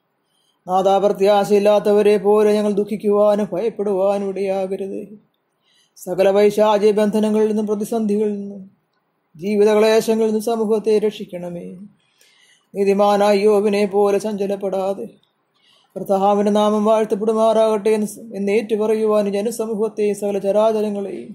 Speaker 10: നാദാപ്രത്യാശയില്ലാത്തവരെ പോലെ ഞങ്ങൾ ദുഃഖിക്കുവാനും ഭയപ്പെടുവാനും ഇടയാകരുത് സകല വൈശാചി ബന്ധനങ്ങളിൽ നിന്നും പ്രതിസന്ധികളിൽ നിന്നും ജീവിതക്ലേശങ്ങളിൽ നിന്നും സമൂഹത്തെ രക്ഷിക്കണമേ നീതിമാനായ യോബിനെ പോലെ ചഞ്ചലപ്പെടാതെ കർത്താവിൻ്റെ നാമം വാഴ്ത്തപ്പെടുമാറാകട്ടെ എന്ന് സ- എന്ന് ഏറ്റുപറയുവാനും ജനസമൂഹത്തെയും സകല ചരാചരങ്ങളെയും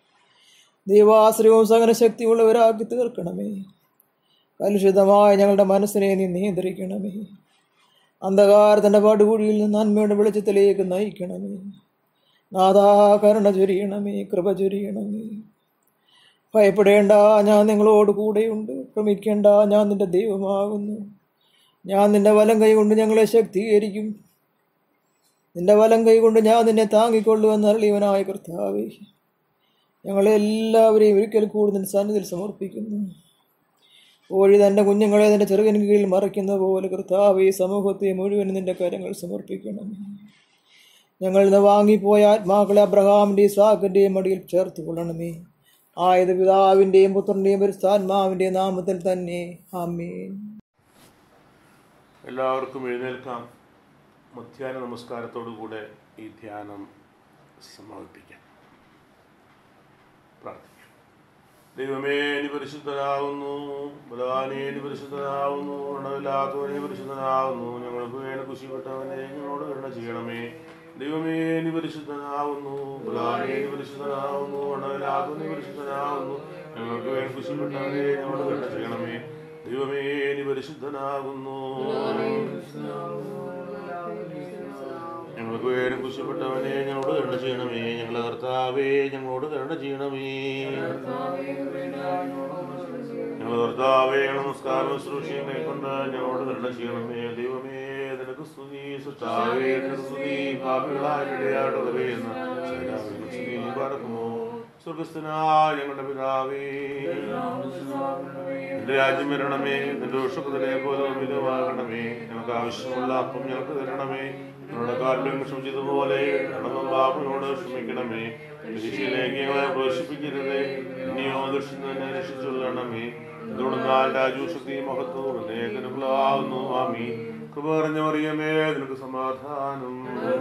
Speaker 10: ദൈവാശ്രയവും സകല ശക്തിയുള്ളവരാക്കി തീർക്കണമേ കലുഷിതമായ ഞങ്ങളുടെ മനസ്സിനെ നീ നിയന്ത്രിക്കണമേ അന്ധകാരത്തിൻ്റെ പടുകുഴിയിൽ നിന്ന് നന്മയുടെ വെളിച്ചത്തിലേക്ക് നയിക്കണമേ നാഥാ കരുണ ചൊരിയണമേ കൃപ ചൊരിയണമേ ഭയപ്പെടേണ്ട ഞാൻ നിങ്ങളോട് കൂടെയുണ്ട് ഭ്രമിക്കേണ്ട ഞാൻ നിന്റെ ദൈവമാകുന്നു ഞാൻ നിന്റെ വലം കൈ കൊണ്ട് ഞങ്ങളെ ശക്തീകരിക്കും നിന്റെ വലം കൈ കൊണ്ട് ഞാൻ നിന്നെ താങ്ങിക്കൊള്ളുവെന്ന് അറിയവനായ കർത്താവേ ഞങ്ങളെ എല്ലാവരെയും ഒരിക്കൽ കൂടി നിന്റെ സന്നിധിയിൽ സമർപ്പിക്കുന്നു കോഴി തൻ്റെ കുഞ്ഞുങ്ങളെ തൻ്റെ ചെറുകിന് കീഴിൽ മറയ്ക്കുന്ന പോലെ കർത്താവ് ഈ സമൂഹത്തെ മുഴുവൻ നിന്റെ കരങ്ങൾ സമർപ്പിക്കണം ഞങ്ങൾ ഇന്ന് വാങ്ങിപ്പോയ ആത്മാക്കളെ അബ്രഹാമിൻ്റെയും സാഖിൻ്റെയും മടിയിൽ ചേർത്ത് കൊള്ളണമേ ആയത് പിതാവിൻ്റെയും പുത്രൻ്റെയും പരിസ്ഥാത്മാവിൻ്റെയും നാമത്തിൽ തന്നെ ആമേൻ
Speaker 11: എല്ലാവർക്കും എഴുന്നേൽക്കാം മധ്യാഹ്ന നമസ്കാരത്തോടു കൂടെ ഈ ധ്യാനം സമാപിപ്പിക്കാം പ്രാർത്ഥിക്കാം ദൈവമേ നീ പരിശുദ്ധനാകുന്നു ബലാനേ നീ പരിശുദ്ധനാകുന്നു ഗുണമില്ലാത്തവനെ പരിശുദ്ധനാകുന്നു ഞങ്ങൾക്ക് വേണ്ടി കുശിപ്പെട്ടവനെ ഞങ്ങളോട് കരുണ ചെയ്യണമേ ദൈവമേ നീ പരിശുദ്ധനാകുന്നു ബലാനേ നീ പരിശുദ്ധനാകുന്നു ഗുണമില്ലാത്തവനെ പരിശുദ്ധനാകുന്നു ഞങ്ങൾക്ക് വേണ്ടി കുശിപ്പെട്ടവനെ ഞങ്ങളോട് കരുണ ചെയ്യണമേ ദൈവമേ നീ പരിശുദ്ധനാകുന്നു ഞങ്ങൾക്ക് വേണ്ടി കുശിപ്പെട്ടവനെ ഞങ്ങളോട് കരുണ ചെയ്യണമേ ഞങ്ങളെ കർത്താവേ ഞങ്ങളോട് കരുണ ചെയ്യണമേ ഞങ്ങളെ കർത്താവേ നമസ്കാരം ശുശ്രൂഷയും കൈക്കൊണ്ട് ഞങ്ങളോട് കരുണ ചെയ്യണമേ ദൈവമേ നിനക്ക് സ്തുതി സുഷ്ടാവേ നിനക്ക് സ്തുതി പാപികളായിടയാടുകവേ എന്ന് സ്തുതി പാർക്കുമോ സ്വർഗസ്ഥനായ ഞങ്ങളുടെ പിതാവേ നിന്റെ രാജ്യം വരണമേ നിന്റെ വിഷപ്പതിനെ പോലെ മിതമാകണമേ ഞങ്ങൾക്ക് ആവശ്യമുള്ള അപ്പം ഞങ്ങൾക്ക് തരണമേ ഞങ്ങളുടെ കാര്യം ക്ഷമിച്ചതുപോലെ ഞങ്ങളുടെ പാപങ്ങളോട് ക്ഷമിക്കണമേ പരീക്ഷയിലേക്ക് ഞങ്ങളെ പ്രവേശിപ്പിക്കരുത് ഇനിയോ ദുഷ്ടം തന്നെ രക്ഷിച്ചുകൊള്ളണമേ തുടർന്നാൽ രാജുശക്തി മഹത്വം എന്നേക്കുള്ളാവുന്നു ആമി കൃപ പറഞ്ഞ മറിയമേ നിനക്ക് സമാധാനം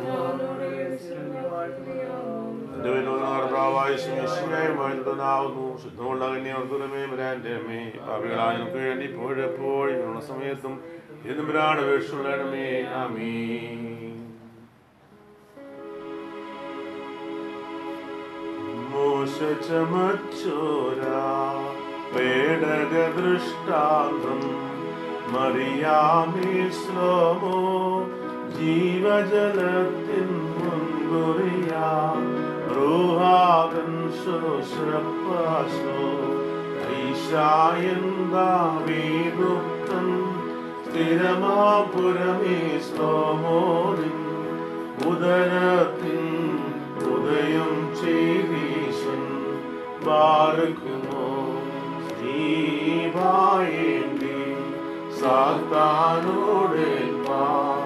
Speaker 11: എന്റെ വിനോദാർത്താവായ ശിശുവായുമായിരുന്നാവുന്നു ശുദ്ധമുള്ള കന്യാർത്തുരമേ വരാൻ്റെ അമ്മേ പാപികളായ നമുക്ക് വേണ്ടി ഇപ്പോഴെപ്പോഴും ഉള്ള സമയത്തും എന്നും വരാണ് വേഷമുള്ളണമേ ആമീ മോശ ചമച്ചോരാ പേടക ദൃഷ്ടാന്തം മറിയാമേ ശ്ലോമോ ജീവജലത്തിൻ മുൻകുറിയാ റൂഹാകൻ ശോശ്രപ്പാശോ ഐശായന്താവീദുക്തം സ്ഥിരമാപുരമേ ശ്ലോമോദിൻ ഉദരത്തിൻ ഉദയം ചെയ്തീശൻ പാർക്കുമോ സ്ത്രീഭായേണ്ടി സാത്താനോട് പാ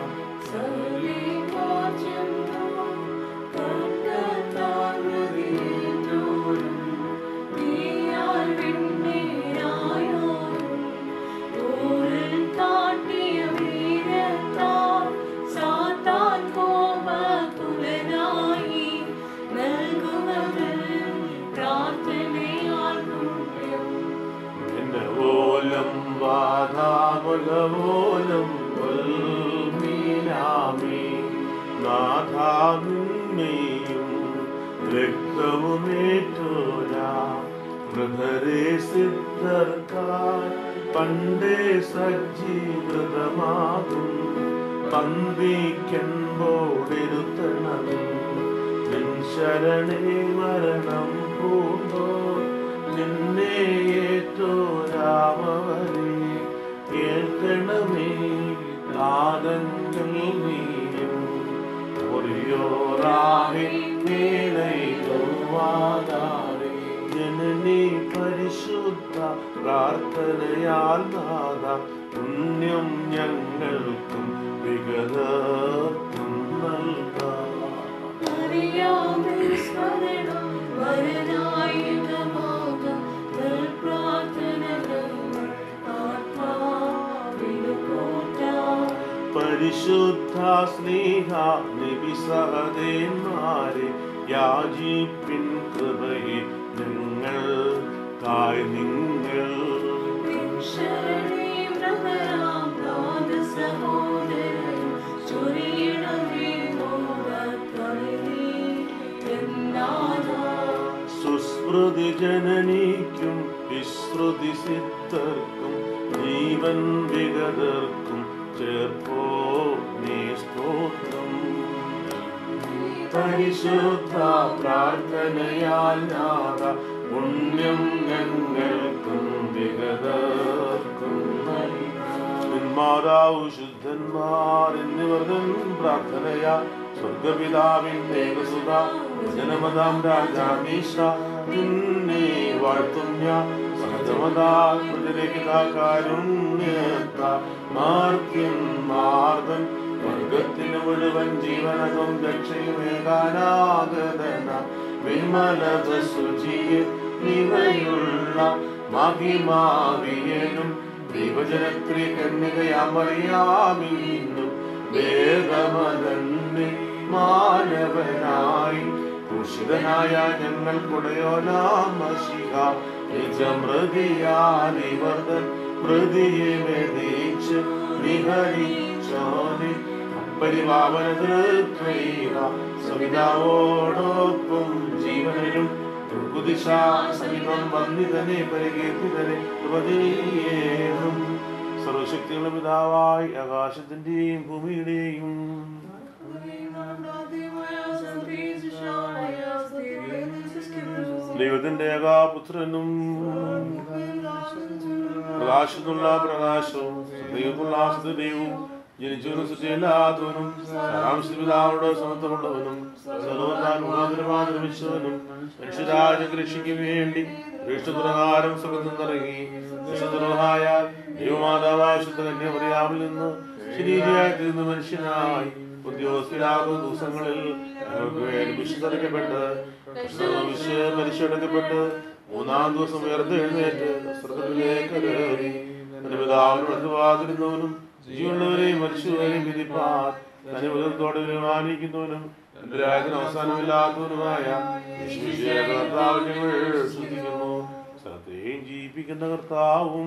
Speaker 11: എന്റെ ഓലം വാധാമുലമോലം മീനാമി നാഥാമിന്നെയും രക്തവുമേറ്റോരാ മൃതരെ സിദ്ധർക്കാർ പണ്ടേ സജ്ജീകൃതമാകും പന്തിക്കുമ്പോടിരുത്തണം നിൻ ശരണേ മരണം പൂണ്ടോ നിന്നെ ഏറ്റോരാമവരെ കേൾക്കണമേ നാദങ്ങൾ നീയും ഒറിയോറാഹി നീലൈവാദാരെ ജനനി പരിശുദ്ധ പ്രാർത്ഥനയാൽ നാദ പുണ്യം ഞങ്ങൾക്കും വിഗതർക്കും നൽകാം
Speaker 2: അറിയാതെ സ്മരണം വരനായികമാകും പ്രാർത്ഥനകൾ ആത്മാവിനു കൂട്ടാം
Speaker 11: പരിശുദ്ധ സ്നേഹ നിബിസഹദേന്മാരെ യാചിപ്പിൻ കൃപയെ നിങ്ങൾ കായ് നിങ്ങൾ
Speaker 2: ശരണേ ബ്രഹ്മരാം നാദ സഹോദരൻ ചൊരിയണമേ മോദക്കവിധി എന്നാഥാ
Speaker 11: സുസ്മൃതി ജനനിക്കും വിശ്രുതി സിദ്ധർക്കും ജീവൻ വിഗതർക്കും ചേർപ്പോ നീ സ്തോത്രം പരിശുദ്ധ പ്രാർത്ഥനയാൽ നാഥ പുണ്യം ഞങ്ങൾക്കും വിഗതർക്കും മാതാവ് ശുദ്ധന്മാർ എന്നിവർ തൻ പ്രാർത്ഥനയാ സ്വർഗപിതാവിന്റെ സുത ജനമതാം രാജാമീശ നിന്നെ വാഴ്ത്തും ഞാൻ മാർഗ്യം മാർദ്ദൻ വർഗത്തിന് മുഴുവൻ ജീവനകം രക്ഷയുമേകാനാഗതന വിമലത ശുചിയെ നിവയുള്ള മഹിമാവിയനും ദൈവജനത്രി കന്യകയാമറിയാമീന്നും വേദമതന്നെ മാനവനായി ഭൂഷിതനായ ഞങ്ങൾ കുടയോനാമശിക നിജമൃതിയാലിവർദ്ധൻ മൃതിയെ മെതിച്ച് നിഹരിച്ചോനെ പരിപാവനതൃത്വൈവ സവിതാവോടൊപ്പം ജീവനും ദുർഗുദിശ സഹിതം വന്നിതനെ പരികീർത്തിതനെ ഉപദേശം സർവശക്തിയുള്ള പിതാവായി ആകാശത്തിന്റെയും ഭൂമിയുടെയും ദൈവത്തിന്റെ ഏകാപുത്രനും പ്രകാശത്തുള്ള പ്രകാശവും ദൈവമുള്ള ദൈവവും ജനിച്ചവനും സൃഷ്ടിയില്ലാത്തവനും സാരാംശപിതാവോട് സമത്വമുള്ളവനും സർവതാൻ മുഖാന്തരമായി നിർമ്മിച്ചവനും മനുഷ്യരാജ കൃഷിക്ക് വേണ്ടി വിഷ്ണുപ്രകാരം സുഖം നിറങ്ങി വിശുദ്ധമായ ദൈവമാതാവായ ശുദ്ധ കന്യമറിയാമിൽ നിന്ന് ശരീരയായി തീർന്ന മനുഷ്യനായി ഉദ്യോഗസ്ഥരാകും ദിവസങ്ങളിൽ ഞങ്ങൾക്ക് വേണ്ടി വിശുദ്ധരക്കപ്പെട്ട് മരിച്ചെടുക്കപ്പെട്ട് മൂന്നാം ദിവസം ഉയർത്ത് എഴുന്നേറ്റ് സ്വർഗത്തിലേക്ക് കയറി തന്റെ പിതാവിനോട് വാതിരുന്നവനും ജീവനുള്ളവരെയും മരിച്ചവരെയും വിധിപ്പാൻ അനുബന്ധത്തോടെ തീരുമാനിക്കുന്നവനും എന്റെ രാജ്യത്തിന് അവസാനമില്ലാത്തവനുമായ യേശുവിന്റെ കർത്താവ് ഞങ്ങൾ ശ്രദ്ധിക്കുന്നു സ്ഥലത്തെയും ജീവിപ്പിക്കുന്ന കർത്താവും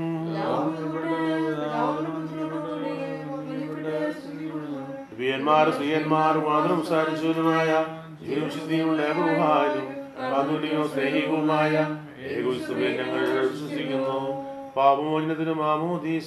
Speaker 11: ദിവ്യന്മാർ സ്ത്രീയന്മാർ മാത്രം സംസാരിച്ചവനുമായ ജീവശുദ്ധിയുള്ള ഏകവുമായും പാതുല്യവും സ്നേഹികവുമായ ഏകോത്സവയെ ഞങ്ങൾ വിശ്വസിക്കുന്നു പാപമോചനത്തിന് മാമോദീസ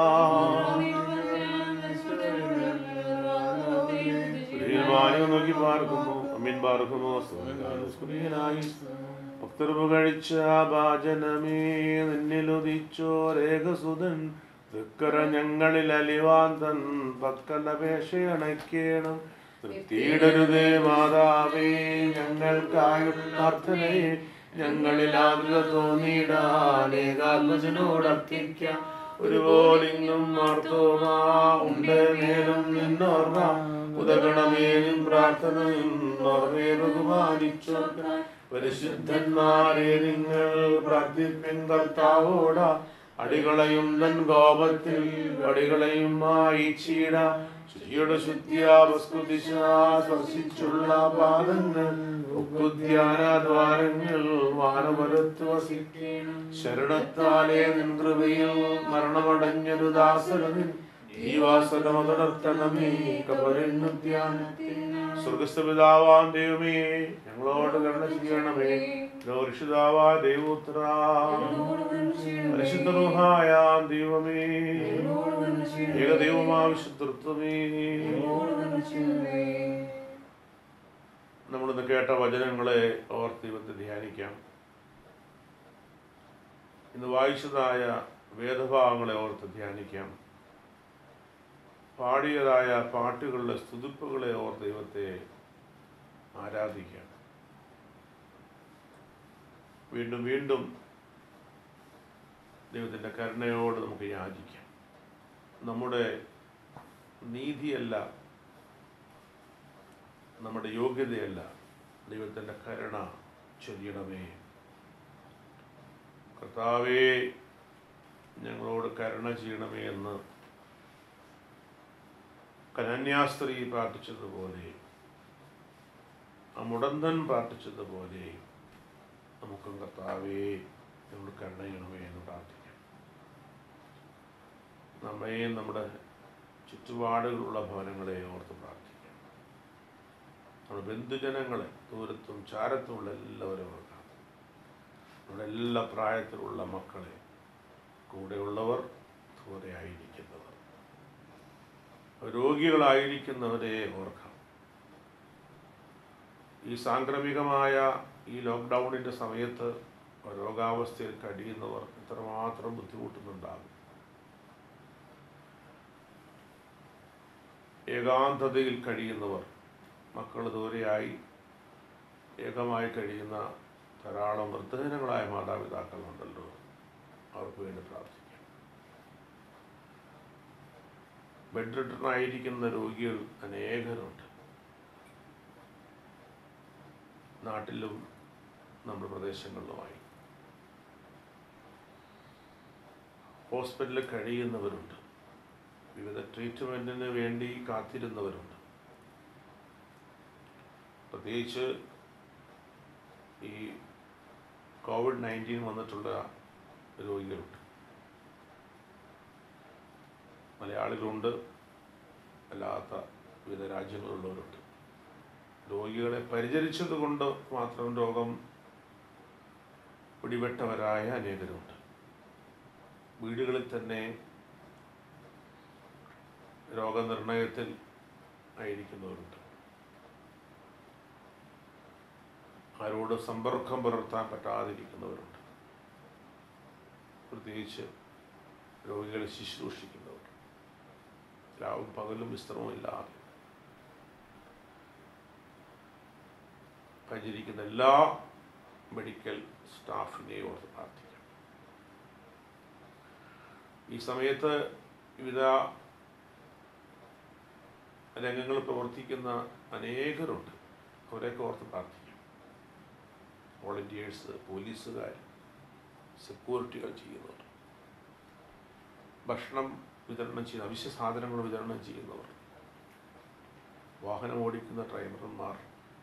Speaker 11: തീരുമാനം നോക്കി പാർക്കുന്നു അമ്മീൻ പാർക്കുന്നു സ്തുതിയനായി ഭക്തർവ് കഴിച്ച ഭാജനമേ നിന്നിലുദിച്ചോരേകസുതൻ തൃക്കര ഞങ്ങളിൽ അലിവാന്തൻ ഭക്തനപേക്ഷയണയ്ക്കേണം തൃപ്തിയിടരുതേ മാതാവേ ഞങ്ങൾക്കായി പ്രാർത്ഥനയെ ഞങ്ങളിൽ ആഗ്രഹ തോന്നിയിടാനേകാത്മജനോട് അർത്ഥിക്കാം ഒരുപോലിങ്ങും മാർത്തോമാ ഉണ്ട് നേരം നിന്നോർമ്മ ഉദകണമേനും പ്രാർത്ഥനയും ഓർമ്മയെ ബഹുമാനിച്ചോ പരിശുദ്ധന്മാരെ നിങ്ങൾ പ്രാർത്ഥിപ്പിൻ കർത്താവോട അടികളയും തൻ കോപത്തിൽ അടികളയും ചീട ശുചിയുടെ ശുദ്ധ്യാവസ്കുദിശ സ്പർശിച്ചുള്ള പാദങ്ങൾ ഉക്കുദ്യാനാദ്വാരങ്ങൾ വാനവരത്ത് വസിക്കണം ശരണത്താലേ നിൻ കൃപയിൽ മരണമടഞ്ഞൊരു ദാസരനിൻ ഈ വാസനമ തുടർത്തണമേ കബരെണ്ണുദ്യാനത്തിൽ സ്വർഗസ്ഥ പിതാവാം ദൈവമേ ഞങ്ങളോട് കരുണ ചെയ്യണമേ ലോരിഷിതാവാ ദൈവോത്തര പരിശുദ്ധ റൂഹായാം ദൈവമേ ഏകദൈവമാ വിശുദ്ധത്വമേ നമ്മളിന്ന് കേട്ട വചനങ്ങളെ ഓർത്ത് ദൈവത്തെ ധ്യാനിക്കാം ഇന്ന് വായിച്ചതായ വേദഭാഗങ്ങളെ ഓർത്ത് ധ്യാനിക്കാം പാടിയതായ പാട്ടുകളുടെ സ്തുതിപ്പുകളെ ഓർത്ത് ദൈവത്തെ ആരാധിക്കാം വീണ്ടും വീണ്ടും ദൈവത്തിൻ്റെ കരുണയോട് നമുക്ക് യാചിക്കാം നമ്മുടെ നീതിയല്ല നമ്മുടെ യോഗ്യതയല്ല ദൈവത്തിൻ്റെ കരുണ ചൊരിയണമേ കർത്താവേ ഞങ്ങളോട് കരുണ ചെയ്യണമേ എന്ന് കനന്യാസ്ത്രീ പ്രാർത്ഥിച്ചതുപോലെ ആ മുടന്തൻ പ്രാർത്ഥിച്ചതുപോലെ നമുക്കും കർത്താവേ ഞങ്ങൾ കരുണ ചെയ്യണമേ എന്ന് പ്രാർത്ഥിക്കാം നമ്മയും നമ്മുടെ ചുറ്റുപാടുകളുള്ള ഭവനങ്ങളെ ഓർത്ത് പ്രാർത്ഥിക്കാം നമ്മുടെ ബന്ധുജനങ്ങളെ ദൂരത്തും ചാരത്തുമുള്ള എല്ലാവരും ഓർക്കാം നമ്മുടെ എല്ലാ പ്രായത്തിലുള്ള മക്കളെ കൂടെയുള്ളവർ ദൂരെ ആയിരിക്കുന്നവർ രോഗികളായിരിക്കുന്നവരെ ഓർക്കാം ഈ സാംക്രമികമായ ഈ ലോക്ക്ഡൗണിൻ്റെ സമയത്ത് രോഗാവസ്ഥയിൽ കഴിയുന്നവർ ഇത്രമാത്രം ബുദ്ധിമുട്ടുന്നുണ്ടാകും ഏകാന്തതയിൽ കഴിയുന്നവർ മക്കൾ ദൂരെയായി ഏകമായി കഴിയുന്ന ധാരാളം വൃദ്ധജനങ്ങളായ മാതാപിതാക്കളുണ്ടല്ലോ അവർക്ക് വേണ്ടി പ്രാർത്ഥിക്കാം ബെഡ് റിട്ടേണായിരിക്കുന്ന രോഗികൾ അനേകരുണ്ട് നാട്ടിലും നമ്മുടെ പ്രദേശങ്ങളിലുമായി ഹോസ്പിറ്റലിൽ കഴിയുന്നവരുണ്ട് വിവിധ ട്രീറ്റ്മെൻറ്റിന് വേണ്ടി കാത്തിരുന്നവരുണ്ട് പ്രത്യേകിച്ച് ഈ കോവിഡ് നയൻറ്റീൻ വന്നിട്ടുള്ള രോഗികളുണ്ട് മലയാളികളുണ്ട് അല്ലാത്ത വിവിധ രാജ്യങ്ങളുള്ളവരുണ്ട് രോഗികളെ പരിചരിച്ചത് കൊണ്ട് മാത്രം രോഗം പിടിപെട്ടവരായ അനേകരുണ്ട് വീടുകളിൽ തന്നെ രോഗനിർണയത്തിൽ ആയിരിക്കുന്നവരുണ്ട് ആരോട് സമ്പർക്കം പുലർത്താൻ പറ്റാതിരിക്കുന്നവരുണ്ട് പ്രത്യേകിച്ച് രോഗികളെ ശുശ്രൂഷിക്കുന്നവർ രാവും പകലും വിശ്രമവും ഇല്ലാതെ പരിചരിക്കുന്ന എല്ലാ മെഡിക്കൽ സ്റ്റാഫിനെയും ഓർത്ത് പ്രാർത്ഥിക്കാം ഈ സമയത്ത് വിവിധ രംഗങ്ങളിൽ പ്രവർത്തിക്കുന്ന അനേകരുണ്ട് അവരെയൊക്കെ ഓർത്ത് പ്രാർത്ഥിക്കാം വോളണ്ടിയേഴ്സ് പോലീസുകാർ സെക്യൂരിറ്റികൾ ചെയ്യുന്നവർ ഭക്ഷണം വിതരണം ചെയ്യുന്ന അവശ്യ സാധനങ്ങൾ വിതരണം ചെയ്യുന്നവർ വാഹനം ഓടിക്കുന്ന ഡ്രൈവർമാർ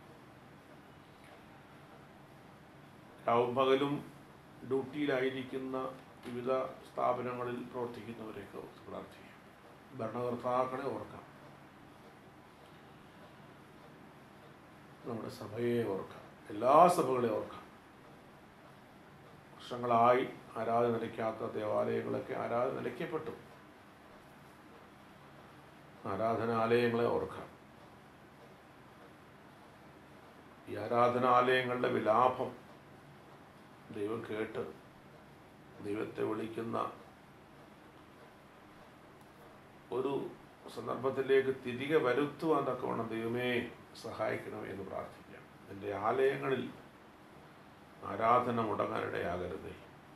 Speaker 11: രാവും പകലും ഡ്യൂട്ടിയിലായിരിക്കുന്ന വിവിധ സ്ഥാപനങ്ങളിൽ പ്രവർത്തിക്കുന്നവരെയൊക്കെ ഓർത്ത് പ്രാർത്ഥിക്കാം ഭരണകർത്താക്കളെ ഓർക്കാം നമ്മുടെ സഭയെ ഓർക്കാം എല്ലാ സഭകളെ ഓർക്കാം വർഷങ്ങളായി ആരാധന നിലയ്ക്കാത്ത ദേവാലയങ്ങളൊക്കെ ആരാധന നിലയ്ക്കപ്പെട്ടു ആരാധനാലയങ്ങളെ ഓർക്കാം ഈ ആരാധനാലയങ്ങളുടെ വിലാപം ദൈവം കേട്ട് ദൈവത്തെ വിളിക്കുന്ന ഒരു സന്ദർഭത്തിലേക്ക് തിരികെ വരുത്തുവാൻ തക്കവണ്ണം ദൈവമേ സഹായിക്കണമേ എന്ന് പ്രാർത്ഥിക്കാം എൻ്റെ ആലയങ്ങളിൽ ആരാധന മുടങ്ങാനിടയാകരുതേ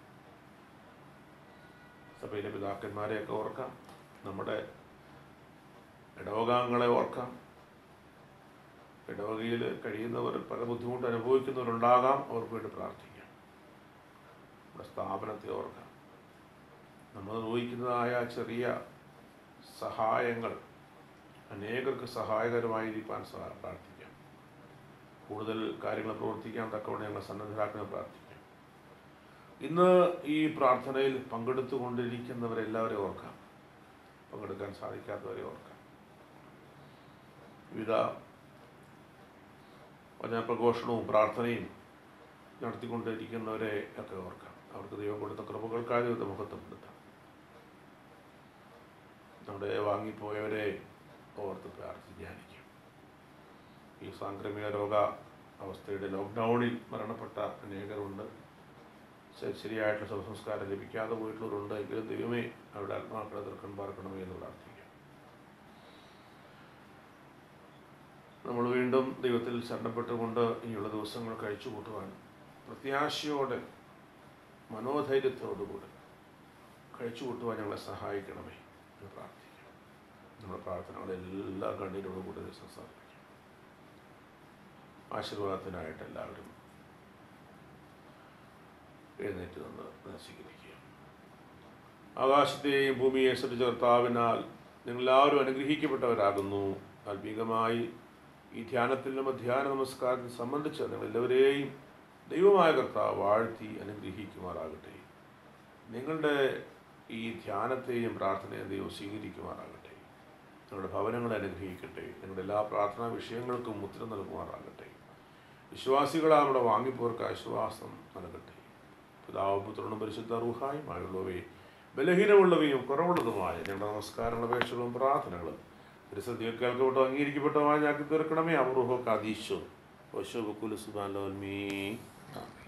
Speaker 11: സഭയിലെ പിതാക്കന്മാരെയൊക്കെ ഓർക്കാം നമ്മുടെ ഇടവകാംഗങ്ങളെ ഓർക്കാം ഇടവകയിൽ കഴിയുന്നവർ പല ബുദ്ധിമുട്ട് അനുഭവിക്കുന്നവരുണ്ടാകാം അവർക്ക് വേണ്ടി പ്രാർത്ഥിക്കാം നമ്മുടെ സ്ഥാപനത്തെ ഓർക്കാം നമ്മൾ നിർവഹിക്കുന്നതായ ചെറിയ സഹായങ്ങൾ അനേകർക്ക് സഹായകരമായിരിക്കാൻ സഹ പ്രാർത്ഥിക്കാം കൂടുതൽ കാര്യങ്ങൾ പ്രവർത്തിക്കാൻ തക്കവണ്ണം ഞങ്ങൾ സന്നദ്ധരാക്കുന്ന പ്രാർത്ഥിക്കാം ഇന്ന് ഈ പ്രാർത്ഥനയിൽ പങ്കെടുത്തുകൊണ്ടിരിക്കുന്നവരെല്ലാവരെയും ഓർക്കാം പങ്കെടുക്കാൻ സാധിക്കാത്തവരെ ഓർക്കാം വിവിധ വചനപ്രഘോഷണവും പ്രാർത്ഥനയും നടത്തിക്കൊണ്ടിരിക്കുന്നവരെ ഒക്കെ ഓർക്കാം അവർക്ക് ദൈവം കൊടുത്ത കൃപകൾക്കായി ദൈവത്തെ മഹത്വപ്പെടുത്താം നമ്മുടെ വാങ്ങിപ്പോയവരെ ഓർത്ത് പ്രാർത്ഥിച്ച് ധ്യാനിക്കും ഈ സാംക്രമിക രോഗ അവസ്ഥയുടെ ലോക്ക്ഡൗണിൽ മരണപ്പെട്ട അനേകരുണ്ട് ശ- ശരിയായിട്ടുള്ള ശവസംസ്കാരം ലഭിക്കാതെ പോയിട്ടുള്ളവരുണ്ട് എങ്കിലും ദൈവമേ അവരുടെ ആത്മാക്കളെ തീർക്കാൻ പാർക്കണമേ എന്ന് പ്രാർത്ഥിക്കാം നമ്മൾ വീണ്ടും ദൈവത്തിൽ ശരണപ്പെട്ടുകൊണ്ട് ഇനിയുള്ള ദിവസങ്ങൾ കഴിച്ചു കൂട്ടുവാൻ പ്രത്യാശയോടെ മനോധൈര്യത്തോടുകൂടി കഴിച്ചു കൂട്ടുവാൻ ഞങ്ങളെ സഹായിക്കണമേ എന്ന് പ്രാർത്ഥിക്കാം നമ്മുടെ പ്രാർത്ഥനകളെല്ലാം കണ്ണീരോടുകൂടി സംസാരിക്കും ആശീർവാദത്തിനായിട്ട് എല്ലാവരും എഴുന്നേറ്റ് നിന്ന് സ്വീകരിക്കുക ആകാശത്തെയും ഭൂമിയെ സൃഷ്ടിച്ച കർത്താവിനാൽ നിങ്ങളെല്ലാവരും അനുഗ്രഹിക്കപ്പെട്ടവരാകുന്നു ആത്മീകമായി ഈ ധ്യാനത്തിലും ധ്യാന നമസ്കാരത്തിൽ സംബന്ധിച്ച് നിങ്ങളെല്ലാവരെയും ദൈവമായ കർത്താവ് വാഴ്ത്തി അനുഗ്രഹിക്കുമാറാകട്ടെ നിങ്ങളുടെ ഈ ധ്യാനത്തെയും പ്രാർത്ഥനയെയും ദൈവം സ്വീകരിക്കുമാറാകട്ടെ നിങ്ങളുടെ ഭവനങ്ങളെ അനുഗ്രഹിക്കട്ടെ നിങ്ങളുടെ എല്ലാ പ്രാർത്ഥനാ വിഷയങ്ങൾക്കും ഉത്തരം നൽകുമാറാകട്ടെ വിശ്വാസികളെ നമ്മുടെ വാങ്ങിപ്പോർക്ക് ആശ്വാസം നൽകട്ടെ പിതാവ് പുത്രനും പരിശുദ്ധ റൂഹായുമായുള്ളവയെ ബലഹീനമുള്ളവയും കുറവുള്ളതുമായ ഞങ്ങളുടെ നമസ്കാരങ്ങളും അപേക്ഷകളും പ്രാർത്ഥനകളും പരിസദ്യ കേൾക്കപ്പെട്ടോ അംഗീകരിക്കപ്പെട്ടോ ആക്കി തീർക്കണമേ അമറുഹോ കാദീശോ ഓശോ ബക്കുൽ സുബാൻ ലോൽമീ ആമേൻ